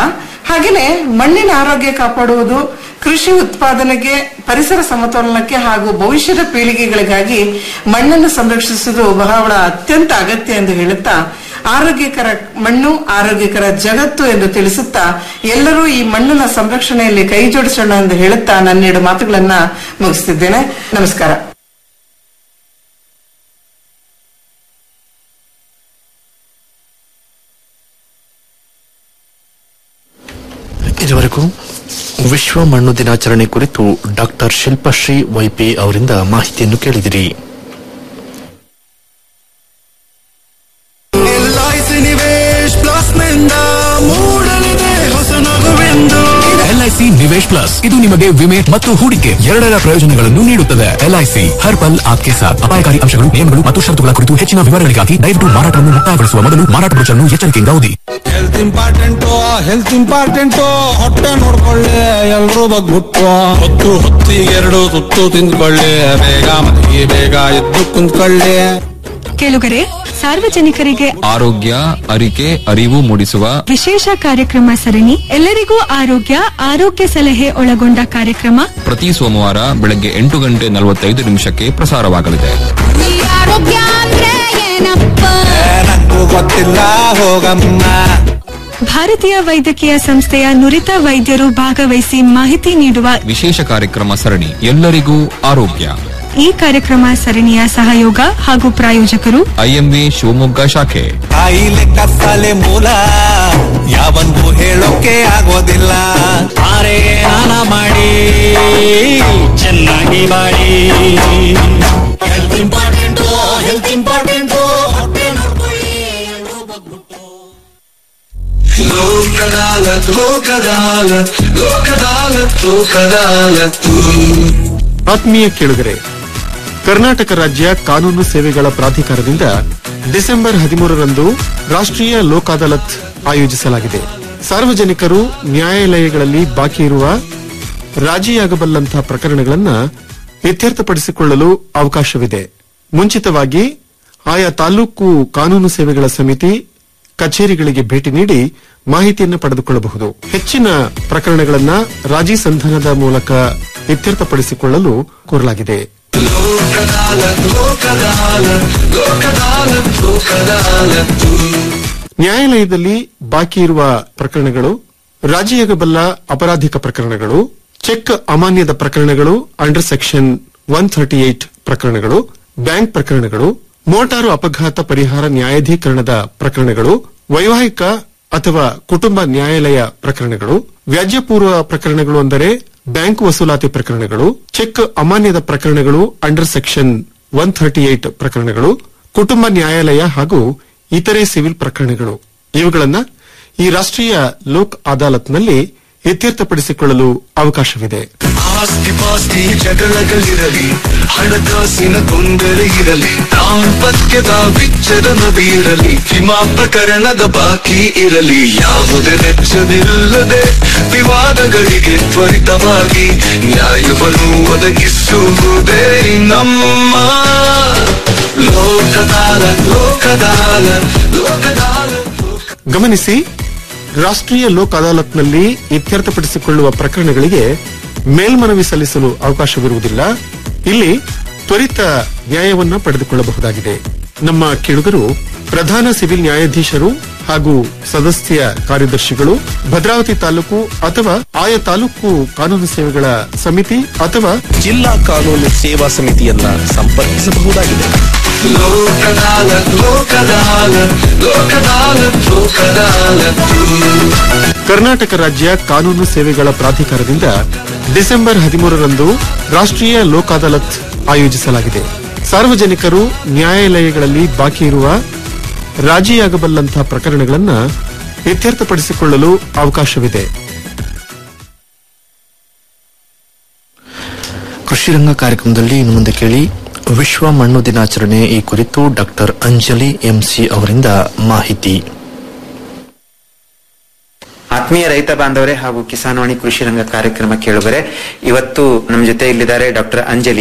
O: ಹಾಗೇನೆ ಮಣ್ಣಿನ ಆರೋಗ್ಯ ಕಾಪಾಡುವುದು ಕೃಷಿ ಉತ್ಪಾದನೆಗೆ ಪರಿಸರ ಸಮತೋಲನಕ್ಕೆ ಹಾಗೂ ಭವಿಷ್ಯದ ಪೀಳಿಗೆಗಳಿಗಾಗಿ ಮಣ್ಣನ್ನು ಸಂರಕ್ಷಿಸುವುದು ಬಹಳ ಅತ್ಯಂತ ಅಗತ್ಯ ಎಂದು ಹೇಳುತ್ತಾ ಆರೋಗ್ಯಕರ ಮಣ್ಣು ಆರೋಗ್ಯಕರ ಜಗತ್ತು ಎಂದು ತಿಳಿಸುತ್ತಾ ಎಲ್ಲರೂ ಈ ಮಣ್ಣಿನ ಸಂರಕ್ಷಣೆಯಲ್ಲಿ ಕೈ ಜೋಡಿಸೋಣ ಎಂದು ಹೇಳುತ್ತಾ ನನ್ನೆರಡು ಮಾತುಗಳನ್ನ ಮುಗಿಸ್ತಿದ್ದೇನೆ ನಮಸ್ಕಾರ
L: ಇದುವರೆಗೂ ವಿಶ್ವ ಮಣ್ಣು ದಿನಾಚರಣೆ ಕುರಿತು ಡಾಕ್ಟರ್ ಶಿಲ್ಪಶ್ರೀ ವೈಪಿ ಅವರಿಂದ ಮಾಹಿತಿಯನ್ನು ಕೇಳಿದಿರಿ
P: ಎಲ್ಐಸಿ ನಿವೇಶ್ ಪ್ಲಸ್ ನಿಂದ ಮೂಡಲಿದೆ ಹೊಸ ನಗುವೆಂದು
Q: ಎಲ್ಐಸಿ ನಿವೇಶ್ ಪ್ಲಸ್ ಇದು ನಿಮಗೆ ವಿಮೆ ಮತ್ತು ಹೂಡಿಕೆ ಎರಡರ ಪ್ರಯೋಜನಗಳನ್ನು ನೀಡುತ್ತದೆ ಎಲ್ಐಸಿ ಹರ್ ಪಲ್ ಆಪ್ಕೆ ಸಾಥ್ ಅಪಾಯಕಾರಿ ಅಂಶಗಳು ನಿಯಮಗಳು ಮತ್ತು ಷರತ್ತುಗಳ ಕುರಿತು ಹೆಚ್ಚಿನ ವಿವರಗಳಿಗಾಗಿ ದಯವಿಟ್ಟು ಮಾರಾಟವನ್ನು ಮುಕ್ತಾಯಗೊಳಿಸುವ ಮೊದಲು ಮಾರಾಟ ಬ್ರೋಚರ್ನ್ನು ಎಚ್ಚರಿಕೆಯಿಂದ ಓದಿ
F: ಹೆಲ್ತ್ ಇಂಪಾರ್ಟೆಂಟು ಹೆಲ್ತ್ ಇಂಪಾರ್ಟೆಂಟು ಹೊಟ್ಟೆ ನೋಡ್ಕೊಳ್ಳಿ ಎಲ್ರೂ ಬಗ್ಬಿಟ್ಟು ಹೊತ್ತು ಹೊತ್ತಿಗೆ ಎರಡು ತುತ್ತು ತಿಂದ್ಕೊಳ್ಳಿ ಬೇಗ ಮನೆಗೆ ಬೇಗ ಎದ್ದು ಕುಂತ್ಕೊಳ್ಳಿ
R: ಕೇಳುಗರೆ ಸಾರ್ವಜನಿಕರಿಗೆ
N: ಆರೋಗ್ಯ ಅರಿಕೆ ಅರಿವು ಮೂಡಿಸುವ
R: ವಿಶೇಷ ಕಾರ್ಯಕ್ರಮ ಸರಣಿ ಎಲ್ಲರಿಗೂ ಆರೋಗ್ಯ ಆರೋಗ್ಯ ಸಲಹೆ ಒಳಗೊಂಡ ಕಾರ್ಯಕ್ರಮ
N: ಪ್ರತಿ ಸೋಮವಾರ ಬೆಳಗ್ಗೆ ಎಂಟು ಗಂಟೆ ನಲವತ್ತೈದು ನಿಮಿಷಕ್ಕೆ ಪ್ರಸಾರವಾಗಲಿದೆ
P: ಆರೋಗ್ಯ ಅಂದ್ರೆ ಏನಪ್ಪ ನಂಗೂ ಗೊತ್ತಿಲ್ಲ ಹೋಗಮ್ಮ
R: ಭಾರತೀಯ ವೈದ್ಯಕೀಯ ಸಂಸ್ಥೆಯ ನುರಿತ ವೈದ್ಯರು ಭಾಗವಹಿಸಿ ಮಾಹಿತಿ ನೀಡುವ
N: ವಿಶೇಷ ಕಾರ್ಯಕ್ರಮ ಸರಣಿ ಎಲ್ಲರಿಗೂ ಆರೋಗ್ಯ
R: ಈ ಕಾರ್ಯಕ್ರಮ ಸರಣಿಯ ಸಹಯೋಗ ಹಾಗೂ ಪ್ರಾಯೋಜಕರು
N: ಐಎಂವಿ ಶಿವಮೊಗ್ಗ ಶಾಖೆ
P: ಕಾಯಿಲೆ ಕತ್ತಲೆ ಮೂಲ ಯಾವನ್ಗೂ ಹೇಳೋಕೆ ಆಗೋದಿಲ್ಲ ಆರೆ ಸ್ನಾನ ಮಾಡಿ ಚೆನ್ನಾಗಿ ಮಾಡಿ ಹೆಲ್ತ್ ಇಂಪಾರ್ಟೆಂಟು ಹೆಲ್ತ್ ಇಂಪಾರ್ಟೆಂಟು ಹೊಟ್ಟೆ ನೋಡ್ಕೊಳ್ಳಿ ಲೋಕದಾಲತ್ ಲೋಕದಾಲತ್ ಲೋಕದಾಲತ್ ಲೋಕದಾಲತ್
S: ಆತ್ಮೀಯ ಕೇಳುಗರೆ ಕರ್ನಾಟಕ ರಾಜ್ಯ ಕಾನೂನು ಸೇವೆಗಳ ಪ್ರಾಧಿಕಾರದಿಂದ ಡಿಸೆಂಬರ್ ಹದಿಮೂರರಂದು ರಾಷ್ಟ್ರೀಯ ಲೋಕ್ ಅದಾಲತ್ ಆಯೋಜಿಸಲಾಗಿದೆ ಸಾರ್ವಜನಿಕರು ನ್ಯಾಯಾಲಯಗಳಲ್ಲಿ ಬಾಕಿ ಇರುವ ರಾಜಿಯಾಗಬಲ್ಲಂತಹ ಪ್ರಕರಣಗಳನ್ನು ಇತ್ಯರ್ಥಪಡಿಸಿಕೊಳ್ಳಲು ಅವಕಾಶವಿದೆ ಮುಂಚಿತವಾಗಿ ಆಯಾ ತಾಲೂಕು ಕಾನೂನು ಸೇವೆಗಳ ಸಮಿತಿ ಕಚೇರಿಗಳಿಗೆ ಭೇಟಿ ನೀಡಿ ಮಾಹಿತಿಯನ್ನು ಪಡೆದುಕೊಳ್ಳಬಹುದು ಹೆಚ್ಚಿನ ಪ್ರಕರಣಗಳನ್ನು ರಾಜಿ ಸಂಧಾನದ ಮೂಲಕ ಇತ್ಯರ್ಥಪಡಿಸಿಕೊಳ್ಳಲು ಕೋರಲಾಗಿದೆ
P: ಲೋಕದಾಲತ್ ಲೋಕದಾಲತ್ ಲೋಕದಾಲತ್ ಲೋಕದಾಲತ್
S: ನ್ಯಾಯಾಲಯದಲ್ಲಿ ಬಾಕಿ ಇರುವ ಪ್ರಕರಣಗಳು ರಾಜಿಯಾಗಬಲ್ಲ ಅಪರಾಧಿಕ ಪ್ರಕರಣಗಳು ಚೆಕ್ ಅಮಾನ್ಯದ ಪ್ರಕರಣಗಳು under section one thirty eight ಪ್ರಕರಣಗಳು ಬ್ಯಾಂಕ್ ಪ್ರಕರಣಗಳು ಮೋಟಾರು ಅಪಘಾತ ಪರಿಹಾರ ನ್ಯಾಯಾಧೀಕರಣದ ಪ್ರಕರಣಗಳು ವೈವಾಹಿಕ ಅಥವಾ ಕುಟುಂಬ ನ್ಯಾಯಾಲಯ ಪ್ರಕರಣಗಳು ವ್ಯಾಜ್ಯಪೂರ್ವ ಪ್ರಕರಣಗಳು ಅಂದರೆ ಬ್ಯಾಂಕ್ ವಸೂಲಾತಿ ಪ್ರಕರಣಗಳು ಚೆಕ್ ಅಮಾನ್ಯದ ಪ್ರಕರಣಗಳು under section one thirty eight ಪ್ರಕರಣಗಳು ಕುಟುಂಬ ನ್ಯಾಯಾಲಯ ಹಾಗೂ ಇತರೆ ಸಿವಿಲ್ ಪ್ರಕರಣಗಳು ಇವುಗಳನ್ನ ಈ ರಾಷ್ಟ್ರೀಯ ಲೋಕ್ ಅದಾಲತ್ನಲ್ಲಿ ಇತ್ಯರ್ಥಪಡಿಸಿಕೊಳ್ಳಲು ಅವಕಾಶವಿದೆ
P: ಆಸ್ತಿ ಪಾಸ್ತಿ ಜಗಳಗಳಿರಲಿ ಹಣಕಾಸಿನ ತೊಂದರೆ ಇರಲಿ ದಾಂಪತ್ಯದ ವಿಚ್ಛೇದನ ಬೀರಲಿ ವಿಮಾ ಪ್ರಕರಣದ ಬಾಕಿ ಇರಲಿ ಯಾವುದೇ ವೆಚ್ಚವಿಲ್ಲದೆ ವಿವಾದಗಳಿಗೆ ತ್ವರಿತವಾಗಿ ನ್ಯಾಯವನ್ನು ಒದಗಿಸುವುದೇ ನಮ್ಮ ಲೋಕದಾಲ ಲೋಕದಾಲ ಲೋಕದಾಲ
S: ಗಮನಿಸಿ ರಾಷ್ಟ್ರೀಯ ಲೋಕ್ ಅದಾಲತ್ನಲ್ಲಿ ಇತ್ಯರ್ಥಪಡಿಸಿಕೊಳ್ಳುವ ಪ್ರಕರಣಗಳಿಗೆ ಮೇಲ್ಮನವಿ ಸಲ್ಲಿಸಲು ಅವಕಾಶವಿರುವುದಿಲ್ಲ ಇಲ್ಲಿ ತ್ವರಿತ ನ್ಯಾಯವನ್ನ ಪಡೆದುಕೊಳ್ಳಬಹುದಾಗಿದೆ ನಮ್ಮ ಕೇಳುಗರು ಪ್ರಧಾನ ಸಿವಿಲ್ ನ್ಯಾಯಾಧೀಶರು ಹಾಗೂ ಸದಸ್ಯ ಕಾರ್ಯದರ್ಶಿಗಳು ಭದ್ರಾವತಿ ತಾಲೂಕು ಅಥವಾ ಆಯಾ ತಾಲೂಕು ಕಾನೂನು ಸೇವೆಗಳ ಸಮಿತಿ ಅಥವಾ
Q: ಜಿಲ್ಲಾ ಕಾನೂನು ಸೇವಾ ಸಮಿತಿಯನ್ನ ಸಂಪರ್ಕಿಸಬಹುದಾಗಿದೆ
P: ಲೋಕದಾಲ ಲೋಕದಾಲ ಲೋಕದಾಲ ಲೋಕದಾಲ
S: ಕರ್ನಾಟಕ ರಾಜ್ಯ ಕಾನೂನು ಸೇವೆಗಳ ಪ್ರಾಧಿಕಾರದಿಂದ ಡಿಸೆಂಬರ್ ಹದಿಮೂರರಂದು ರಾಷ್ಟ್ರೀಯ ಲೋಕ್ ಅದಾಲತ್ ಆಯೋಜಿಸಲಾಗಿದೆ ಸಾರ್ವಜನಿಕರು ನ್ಯಾಯಾಲಯಗಳಲ್ಲಿ ಬಾಕಿ ಇರುವ ರಾಜಿಯಾಗಬಲ್ಲಂತಹ ಪ್ರಕರಣಗಳನ್ನು ಇತ್ಯರ್ಥಪಡಿಸಿಕೊಳ್ಳಲು ಅವಕಾಶವಿದೆ
L: ಕೃಷಿ ರಂಗ ಕಾರ್ಯಕ್ರಮದಲ್ಲಿ ಇನ್ನು ಮುಂದೆ ಕೇಳಿ ವಿಶ್ವ ಮಣ್ಣು ದಿನಾಚರಣೆ ಈ ಕುರಿತು ಡಾಕ್ಟರ್ ಅಂಜಲಿ ಎಂಸಿ ಅವರಿಂದ ಮಾಹಿತಿ
T: ಆತ್ಮೀಯ ರೈತ ಬಾಂಧವರೇ ಹಾಗೂ ಕಿಸಾನ್ವಾಣಿ ಕೃಷಿ ರಂಗ ಕಾರ್ಯಕ್ರಮ ಕೇಳುಗರೆ ಇವತ್ತು ನಮ್ಮ ಜೊತೆ ಇಲ್ಲಿದ್ದಾರೆ ಡಾಕ್ಟರ್ ಅಂಜಲಿ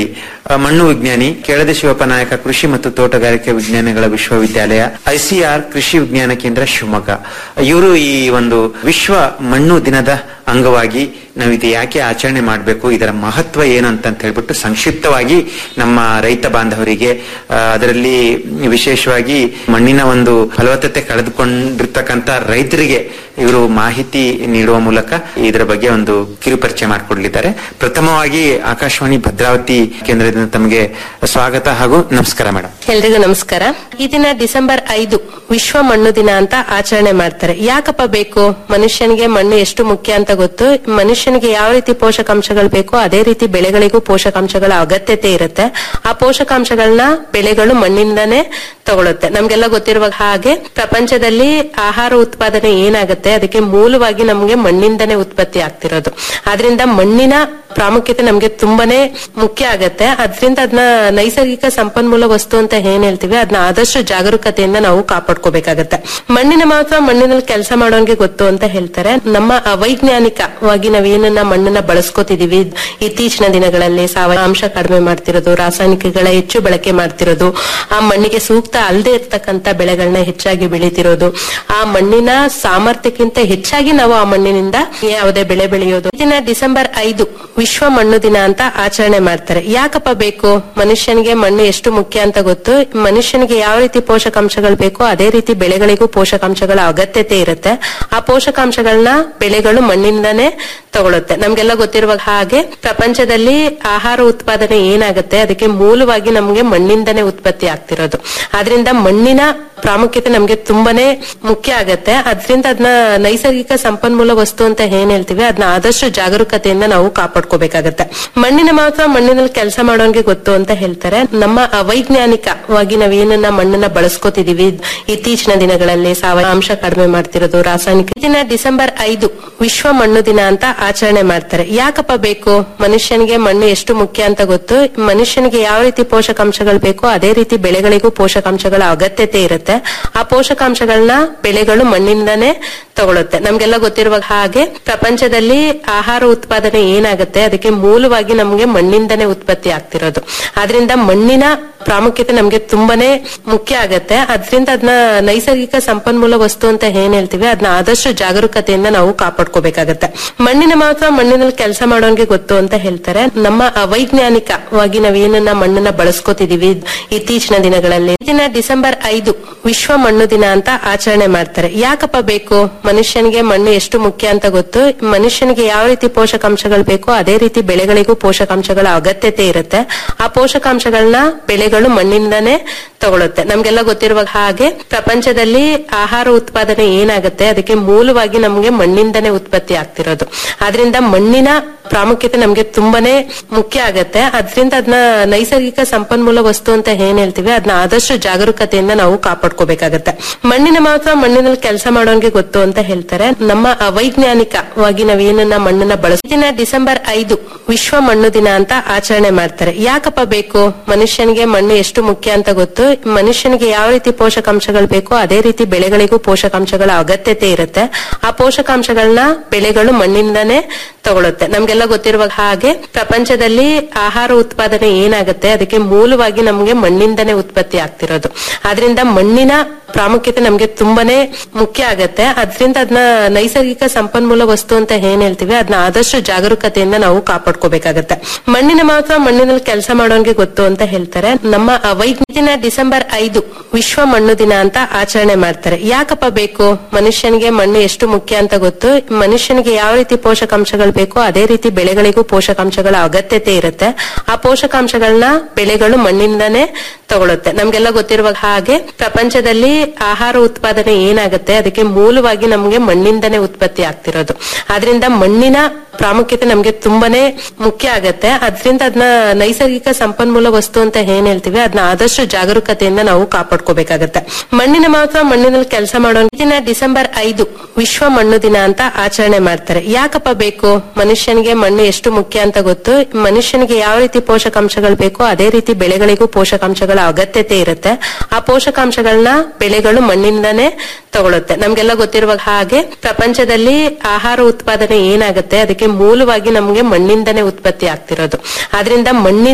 T: ಆ, ಮಣ್ಣು ವಿಜ್ಞಾನಿ ಕೆಳದಿ ಶಿವಪ್ಪ ನಾಯಕ ಕೃಷಿ ಮತ್ತು ತೋಟಗಾರಿಕೆ ವಿಜ್ಞಾನಗಳ ವಿಶ್ವವಿದ್ಯಾಲಯ ಐಸಿಆರ್ ಕೃಷಿ ವಿಜ್ಞಾನ ಕೇಂದ್ರ ಶಿವಮೊಗ್ಗ ಇವರು ಈ ಒಂದು ವಿಶ್ವ ಮಣ್ಣು ದಿನದ ಅಂಗವಾಗಿ ನಾವು ಇದು ಯಾಕೆ ಆಚರಣೆ ಮಾಡಬೇಕು ಇದರ ಮಹತ್ವ ಏನು ಅಂತ ಅಂತ ಹೇಳ್ಬಿಟ್ಟು ಸಂಕ್ಷಿಪ್ತವಾಗಿ ನಮ್ಮ ರೈತ ಬಾಂಧವರಿಗೆ ಆ, ಅದರಲ್ಲಿ ವಿಶೇಷವಾಗಿ ಮಣ್ಣಿನ ಒಂದು ಫಲವತ್ತತೆ ಕಳೆದುಕೊಂಡಿರ್ತಕ್ಕಂಥ ರೈತರಿಗೆ ಇವರು ಮಾಹಿತಿ ನೀಡುವ ಮೂಲಕ ಇದರ ಬಗ್ಗೆ ಒಂದು ಕಿರುಪರಿಚಯ ಮಾಡಿಕೊಡ್ಲಿದ್ದಾರೆ ಪ್ರಥಮವಾಗಿ ಆಕಾಶವಾಣಿ ಭದ್ರಾವತಿ ಕೇಂದ್ರದಿಂದ ತಮಗೆ ಸ್ವಾಗತ ಹಾಗೂ ನಮಸ್ಕಾರ ಮೇಡಮ್
U: ಎಲ್ರಿಗೂ ನಮಸ್ಕಾರ ಈ ದಿನ ಡಿಸೆಂಬರ್ ಐದು ವಿಶ್ವ ಮಣ್ಣು ದಿನ ಅಂತ ಆಚರಣೆ ಮಾಡ್ತಾರೆ ಯಾಕಪ್ಪ ಬೇಕು ಮನುಷ್ಯನಿಗೆ ಮಣ್ಣು ಎಷ್ಟು ಮುಖ್ಯ ಅಂತ ಗೊತ್ತು ಮನುಷ್ಯನಿಗೆ ಯಾವ ರೀತಿ ಪೋಷಕಾಂಶಗಳು ಬೇಕೋ ಅದೇ ರೀತಿ ಬೆಳೆಗಳಿಗೂ ಪೋಷಕಾಂಶಗಳ ಅಗತ್ಯತೆ ಇರುತ್ತೆ ಆ ಪೋಷಕಾಂಶಗಳನ್ನ ಬೆಳೆಗಳು ಮಣ್ಣಿಂದಾನೇ ತಗೊಳುತ್ತೆ ನಮ್ಗೆಲ್ಲ ಗೊತ್ತಿರುವ ಹಾಗೆ ಪ್ರಪಂಚದಲ್ಲಿ ಆಹಾರ ಉತ್ಪಾದನೆ ಏನಾಗುತ್ತೆ ಅದಕ್ಕೆ ಮೂಲವಾಗಿ ನಮ್ಗೆ ಮಣ್ಣಿಂದನೇ ಉತ್ಪತ್ತಿ ಆಗ್ತಿರೋದು ಆದ್ರಿಂದ ಮಣ್ಣಿನ ಪ್ರಾಮುಖ್ಯತೆ ನಮ್ಗೆ ತುಂಬಾನೇ ಮುಖ್ಯ ಆಗತ್ತೆ ಅದರಿಂದ ಅದನ್ನ ನೈಸರ್ಗಿಕ ಸಂಪನ್ಮೂಲ ವಸ್ತು ಅಂತ ಏನ್ ಹೇಳ್ತೀವಿ ಅದನ್ನ ಆದಷ್ಟು ಜಾಗರೂಕತೆಯಿಂದ ನಾವು ಕಾಪಾಡ್ಕೋಬೇಕಾಗತ್ತೆ ಮಣ್ಣಿನ ಮಾತ್ರ ಮಣ್ಣಿನಲ್ಲಿ ಕೆಲಸ ಮಾಡೋನ್ಗೆ ಗೊತ್ತು ಅಂತ ಹೇಳ್ತಾರೆ ನಮ್ಮ ಅವೈಜ್ಞಾನಿಕವಾಗಿ ನಾವೇನನ್ನ ಮಣ್ಣನ್ನ ಬಳಸ್ಕೋತಿದೀವಿ ಇತ್ತೀಚಿನ ದಿನಗಳಲ್ಲಿ ಸಾವಯವ ಅಂಶ ಕಡಿಮೆ ಮಾಡ್ತಿರೋದು ರಾಸಾಯನಿಕಗಳ ಹೆಚ್ಚು ಬಳಕೆ ಮಾಡ್ತಿರೋದು ಆ ಮಣ್ಣಿಗೆ ಸೂಕ್ತ ಅಲ್ಲದೆ ಇರ್ತಕ್ಕಂತ ಬೆಳೆಗಳನ್ನ ಹೆಚ್ಚಾಗಿ ಬೆಳೀತಿರೋದು ಆ ಮಣ್ಣಿನ ಸಾಮರ್ಥ್ಯಕ್ಕಿಂತ ಹೆಚ್ಚಾಗಿ ನಾವು ಆ ಮಣ್ಣಿನಿಂದ ಯಾವುದೇ ಬೆಳೆ ಬೆಳೆಯೋದು ಈ ದಿನ ಡಿಸೆಂಬರ್ ಐದು ವಿಶ್ವ ಮಣ್ಣು ದಿನ ಅಂತ ಆಚರಣೆ ಮಾಡ್ತಾರೆ ಯಾಕಪ್ಪ ಬೇಕು ಮನುಷ್ಯನಿಗೆ ಮಣ್ಣು ಎಷ್ಟು ಮುಖ್ಯ ಅಂತ ಗೊತ್ತು ಮನುಷ್ಯನಿಗೆ ಯಾವ ರೀತಿ ಪೋಷಕಾಂಶಗಳು ಬೇಕೋ ಅದೇ ರೀತಿ ಬೆಳೆಗಳಿಗೂ ಪೋಷಕಾಂಶಗಳ ಅಗತ್ಯತೆ ಇರುತ್ತೆ ಆ ಪೋಷಕಾಂಶಗಳನ್ನ ಬೆಳೆಗಳು ಮಣ್ಣಿಂದಾನೇ ತಗೊಳುತ್ತೆ ನಮ್ಗೆಲ್ಲ ಗೊತ್ತಿರುವ ಹಾಗೆ ಪ್ರಪಂಚದಲ್ಲಿ ಆಹಾರ ಉತ್ಪಾದನೆ ಏನಾಗುತ್ತೆ ಅದಕ್ಕೆ ಮೂಲವಾಗಿ ನಮ್ಗೆ ಮಣ್ಣಿಂದನೇ ಉತ್ಪತ್ತಿ ಆಗ್ತಿರೋದು ಆದ್ರಿಂದ ಮಣ್ಣಿನ ಪ್ರಾಮುಖ್ಯತೆ ನಮ್ಗೆ ತುಂಬಾನೇ ಮುಖ್ಯ ಆಗತ್ತೆ ಅದರಿಂದ ಅದನ್ನ ನೈಸರ್ಗಿಕ ಸಂಪನ್ಮೂಲ ವಸ್ತು ಅಂತ ಏನ್ ಹೇಳ್ತೀವಿ ಅದನ್ನ ಆದಷ್ಟು ಜಾಗರೂಕತೆಯಿಂದ ನಾವು ಕಾಪಾಡ್ಕೋಬೇಕಾಗತ್ತೆ ಮಣ್ಣಿನ ಮಾತ್ರ ಮಣ್ಣಿನಲ್ಲಿ ಕೆಲಸ ಮಾಡೋನ್ಗೆ ಗೊತ್ತು ಅಂತ ಹೇಳ್ತಾರೆ ನಮ್ಮ ಅವೈಜ್ಞಾನಿಕವಾಗಿ ನಾವೇನನ್ನ ಮಣ್ಣನ್ನ ಬಳಸ್ಕೋತಿದೀವಿ ಇತ್ತೀಚಿನ ದಿನಗಳಲ್ಲಿ ಸಾವಯವ ಅಂಶ ಕಡಿಮೆ ಮಾಡ್ತಿರೋದು ರಾಸಾಯನಿಕ ಈ ದಿನ ಡಿಸೆಂಬರ್ ಐದು ವಿಶ್ವ ಮಣ್ಣು ದಿನ ಅಂತ ಆಚರಣೆ ಮಾಡ್ತಾರೆ ಯಾಕಪ್ಪ ಬೇಕು ಮನುಷ್ಯನಿಗೆ ಮಣ್ಣು ಎಷ್ಟು ಮುಖ್ಯ ಅಂತ ಗೊತ್ತು ಮನುಷ್ಯನಿಗೆ ಯಾವ ರೀತಿ ಪೋಷಕಾಂಶಗಳು ಬೇಕೋ ಅದೇ ರೀತಿ ಬೆಳೆಗಳಿಗೂ ಪೋಷಕಾಂಶಗಳ ಅಗತ್ಯತೆ ಇರುತ್ತೆ ಆ ಪೋಷಕಾಂಶಗಳನ್ನ ಬೆಳೆಗಳು ಮಣ್ಣಿಂದಾನೇ ತಗೊಳುತ್ತೆ ನಮ್ಗೆಲ್ಲ ಗೊತ್ತಿರುವ ಹಾಗೆ ಪ್ರಪಂಚದಲ್ಲಿ ಆಹಾರ ಉತ್ಪಾದನೆ ಏನಾಗುತ್ತೆ ಅದಕ್ಕೆ ಮೂಲವಾಗಿ ನಮ್ಗೆ ಮಣ್ಣಿಂದನೇ ಉತ್ಪತ್ತಿ ಆಗ್ತಿರೋದು ಆದ್ರಿಂದ ಮಣ್ಣಿನ ಪ್ರಾಮುಖ್ಯತೆ ನಮ್ಗೆ ತುಂಬಾನೇ ಮುಖ್ಯ ಆಗತ್ತೆ ಅದರಿಂದ ಅದನ್ನ ನೈಸರ್ಗಿಕ ಸಂಪನ್ಮೂಲ ವಸ್ತು ಅಂತ ಏನ್ ಹೇಳ್ತೀವಿ ಅದನ್ನ ಆದಷ್ಟು ಜಾಗರೂಕತೆಯಿಂದ ನಾವು ಕಾಪಾಡ್ಕೋಬೇಕಾಗತ್ತೆ ಮಣ್ಣಿನ ಮಾತ್ರ ಮಣ್ಣಿನಲ್ಲಿ ಕೆಲಸ ಮಾಡೋನ್ಗೆ ಗೊತ್ತು ಅಂತ ಹೇಳ್ತಾರೆ ನಮ್ಮ ಅವೈಜ್ಞಾನಿಕವಾಗಿ ನಾವೇನನ್ನ ಮಣ್ಣನ್ನ ಬಳಸ್ಕೋತಿದೀವಿ ಇತ್ತೀಚಿನ ದಿನಗಳಲ್ಲಿ ಈ ದಿನ ಡಿಸೆಂಬರ್ ಐದು ವಿಶ್ವ ಮಣ್ಣು ದಿನ ಅಂತ ಆಚರಣೆ ಮಾಡ್ತಾರೆ ಯಾಕಪ್ಪ ಬೇಕು ಮನುಷ್ಯನಿಗೆ ಮಣ್ಣು ಎಷ್ಟು ಮುಖ್ಯ ಅಂತ ಗೊತ್ತು ಮನುಷ್ಯನಿಗೆ ಯಾವ ರೀತಿ ಪೋಷಕಾಂಶಗಳು ಬೇಕೋ ಅದೇ ರೀತಿ ಬೆಳೆಗಳಿಗೂ ಪೋಷಕಾಂಶಗಳ ಅಗತ್ಯತೆ ಇರುತ್ತೆ ಆ ಪೋಷಕಾಂಶಗಳನ್ನ ಬೆಳೆಗಳು ಮಣ್ಣಿಂದಾನೇ ತಗೊಳುತ್ತೆ ನಮ್ಗೆಲ್ಲ ಗೊತ್ತಿರುವ ಹಾಗೆ ಪ್ರಪಂಚದಲ್ಲಿ ಆಹಾರ ಉತ್ಪಾದನೆ ಏನಾಗುತ್ತೆ ಅದಕ್ಕೆ ಮೂಲವಾಗಿ ನಮ್ಗೆ ಮಣ್ಣಿಂದನೇ ಉತ್ಪತ್ತಿ ಆಗ್ತಿರೋದು ಆದ್ರಿಂದ ಮಣ್ಣಿನ ಪ್ರಾಮುಖ್ಯತೆ ನಮ್ಗೆ ತುಂಬಾನೇ ಮುಖ್ಯ ಆಗತ್ತೆ ಅದರಿಂದ ಅದನ್ನ ನೈಸರ್ಗಿಕ ಸಂಪನ್ಮೂಲ ವಸ್ತು ಅಂತ ಏನ್ ಹೇಳ್ತೀವಿ ಅದನ್ನ ಆದಷ್ಟು ಜಾಗರೂಕತೆಯಿಂದ ನಾವು ಕಾಪಾಡ್ಕೋಬೇಕಾಗತ್ತೆ ಮಣ್ಣಿನ ಮಾತ್ರ ಮಣ್ಣಿನಲ್ಲಿ ಕೆಲಸ ಮಾಡೋನ್ಗೆ ಗೊತ್ತು ಅಂತ ಹೇಳ್ತಾರೆ ನಮ್ಮ ಅವೈಜ್ಞಾನಿಕವಾಗಿ ನಾವೇನನ್ನ ಮಣ್ಣನ್ನ ಬಳಸ ದಿನ ಡಿಸೆಂಬರ್ ಐದು ವಿಶ್ವ ಮಣ್ಣು ದಿನ ಅಂತ ಆಚರಣೆ ಮಾಡ್ತಾರೆ ಯಾಕಪ್ಪ ಬೇಕು ಮನುಷ್ಯನಿಗೆ ಮಣ್ಣು ಎಷ್ಟು ಮುಖ್ಯ ಅಂತ ಗೊತ್ತು ಮನುಷ್ಯನಿಗೆ ಯಾವ ರೀತಿ ಪೋಷಕಾಂಶಗಳು ಬೇಕೋ ಅದೇ ರೀತಿ ಬೆಳೆಗಳಿಗೂ ಪೋಷಕಾಂಶಗಳ ಅಗತ್ಯತೆ ಇರುತ್ತೆ ಆ ಪೋಷಕಾಂಶಗಳನ್ನ ಬೆಳೆಗಳು ಮಣ್ಣಿಂದಾನೇ ತಗೊಳುತ್ತೆ ನಮ್ಗೆಲ್ಲ ಗೊತ್ತಿರುವ ಹಾಗೆ ಪ್ರಪಂಚದಲ್ಲಿ ಆಹಾರ ಉತ್ಪಾದನೆ ಏನಾಗುತ್ತೆ ಅದಕ್ಕೆ ಮೂಲವಾಗಿ ನಮ್ಗೆ ಮಣ್ಣಿಂದನೇ ಉತ್ಪತ್ತಿ ಆಗ್ತಿರೋದು ಆದ್ರಿಂದ ಮಣ್ಣಿನ ಪ್ರಾಮುಖ್ಯತೆ ನಮ್ಗೆ ತುಂಬಾನೇ ಮುಖ್ಯ ಆಗತ್ತೆ ಅದರಿಂದ ಅದನ್ನ ನೈಸರ್ಗಿಕ ಸಂಪನ್ಮೂಲ ವಸ್ತು ಅಂತ ಏನ್ ಹೇಳ್ತೀವಿ ಅದನ್ನ ಆದಷ್ಟು ಜಾಗರೂಕತೆಯಿಂದ ನಾವು ಕಾಪಾಡ್ಕೋಬೇಕಾಗತ್ತೆ ಮಣ್ಣಿನ ಮಾತ್ರ ಮಣ್ಣಿನಲ್ಲಿ ಕೆಲಸ ಮಾಡೋನ್ಗೆ ಗೊತ್ತು ಅಂತ ಹೇಳ್ತಾರೆ ನಮ್ಮ ಅವೈಜ್ಞಾನಿಕ ಡಿಸೆಂಬರ್ ಐದು ವಿಶ್ವ ಮಣ್ಣು ದಿನ ಅಂತ ಆಚರಣೆ ಮಾಡ್ತಾರೆ ಯಾಕಪ್ಪ ಬೇಕು ಮನುಷ್ಯನಿಗೆ ಮಣ್ಣು ಎಷ್ಟು ಮುಖ್ಯ ಅಂತ ಗೊತ್ತು ಮನುಷ್ಯನಿಗೆ ಯಾವ ರೀತಿ ಪೋಷಕಾಂಶಗಳು ಬೇಕೋ ಅದೇ ರೀತಿ ಬೆಳೆಗಳಿಗೂ ಪೋಷಕಾಂಶಗಳ ಅಗತ್ಯತೆ ಇರುತ್ತೆ ಆ ಪೋಷಕಾಂಶಗಳನ್ನ ಬೆಳೆಗಳು ಮಣ್ಣಿಂದಾನೇ ತಗೊಳುತ್ತೆ ನಮ್ಗೆಲ್ಲ ಗೊತ್ತಿರುವ ಹಾಗೆ ಪ್ರಪಂಚದಲ್ಲಿ ಆಹಾರ ಉತ್ಪಾದನೆ ಏನಾಗುತ್ತೆ ಅದಕ್ಕೆ ಮೂಲವಾಗಿ ನಮ್ಗೆ ಮಣ್ಣಿಂದನೇ ಉತ್ಪತ್ತಿ ಆಗ್ತಿರೋದು ಆದ್ರಿಂದ ಮಣ್ಣಿನ ಪ್ರಾಮುಖ್ಯತೆ ನಮ್ಗೆ ತುಂಬಾನೇ ಮುಖ್ಯ ಆಗತ್ತೆ ಅದರಿಂದ ಅದನ್ನ ನೈಸರ್ಗಿಕ ಸಂಪನ್ಮೂಲ ವಸ್ತು ಅಂತ ಏನ್ ಹೇಳ್ತೀವಿ ಅದನ್ನ ಆದಷ್ಟು ಜಾಗರೂಕತೆಯಿಂದ ನಾವು ಕಾಪಾಡ್ಕೋಬೇಕಾಗತ್ತೆ ಮಣ್ಣಿನ ಮಾತ್ರ ಮಣ್ಣಿನಲ್ಲಿ ಕೆಲಸ ಮಾಡೋ ದಿನ ಡಿಸೆಂಬರ್ ಐದು ವಿಶ್ವ ಮಣ್ಣು ದಿನ ಅಂತ ಆಚರಣೆ ಮಾಡ್ತಾರೆ ಯಾಕಪ್ಪ ಬೇಕು ಮನುಷ್ಯನಿಗೆ ಮಣ್ಣು ಎಷ್ಟು ಮುಖ್ಯ ಅಂತ ಗೊತ್ತು ಮನುಷ್ಯನಿಗೆ ಯಾವ ರೀತಿ ಪೋಷಕಾಂಶಗಳು ಬೇಕೋ ಅದೇ ರೀತಿ ಬೆಳೆಗಳಿಗೂ ಪೋಷಕಾಂಶಗಳ ಅಗತ್ಯತೆ ಇರುತ್ತೆ ಆ ಪೋಷಕಾಂಶಗಳನ್ನ ಬೆಳೆಗಳು ಮಣ್ಣಿಂದಾನೇ ತಗೊಳುತ್ತೆ ನಮ್ಗೆಲ್ಲ ಗೊತ್ತಿರುವ ಹಾಗೆ ಪ್ರಪಂಚದಲ್ಲಿ ಆಹಾರ ಉತ್ಪಾದನೆ ಏನಾಗುತ್ತೆ ಅದಕ್ಕೆ ಮೂಲವಾಗಿ ನಮ್ಗೆ ಮಣ್ಣಿಂದನೇ ಉತ್ಪತ್ತಿ ಆಗ್ತಿರೋದು ಆದ್ರಿಂದ ಮಣ್ಣಿನ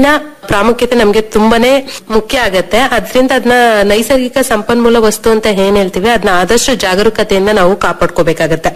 U: ಪ್ರಾಮುಖ್ಯತೆ ನಮ್ಗೆ ತುಂಬಾನೇ ಮುಖ್ಯ ಆಗತ್ತೆ ಅದರಿಂದ ಅದನ್ನ ನೈಸರ್ಗಿಕ ಸಂಪನ್ಮೂಲ ವಸ್ತು ಅಂತ ಏನ್ ಹೇಳ್ತೀವಿ ಅದನ್ನ ಆದಷ್ಟು ಜಾಗರೂಕತೆಯಿಂದ ನಾವು ಕಾಪಾಡ್ಕೋಬೇಕಾಗತ್ತೆ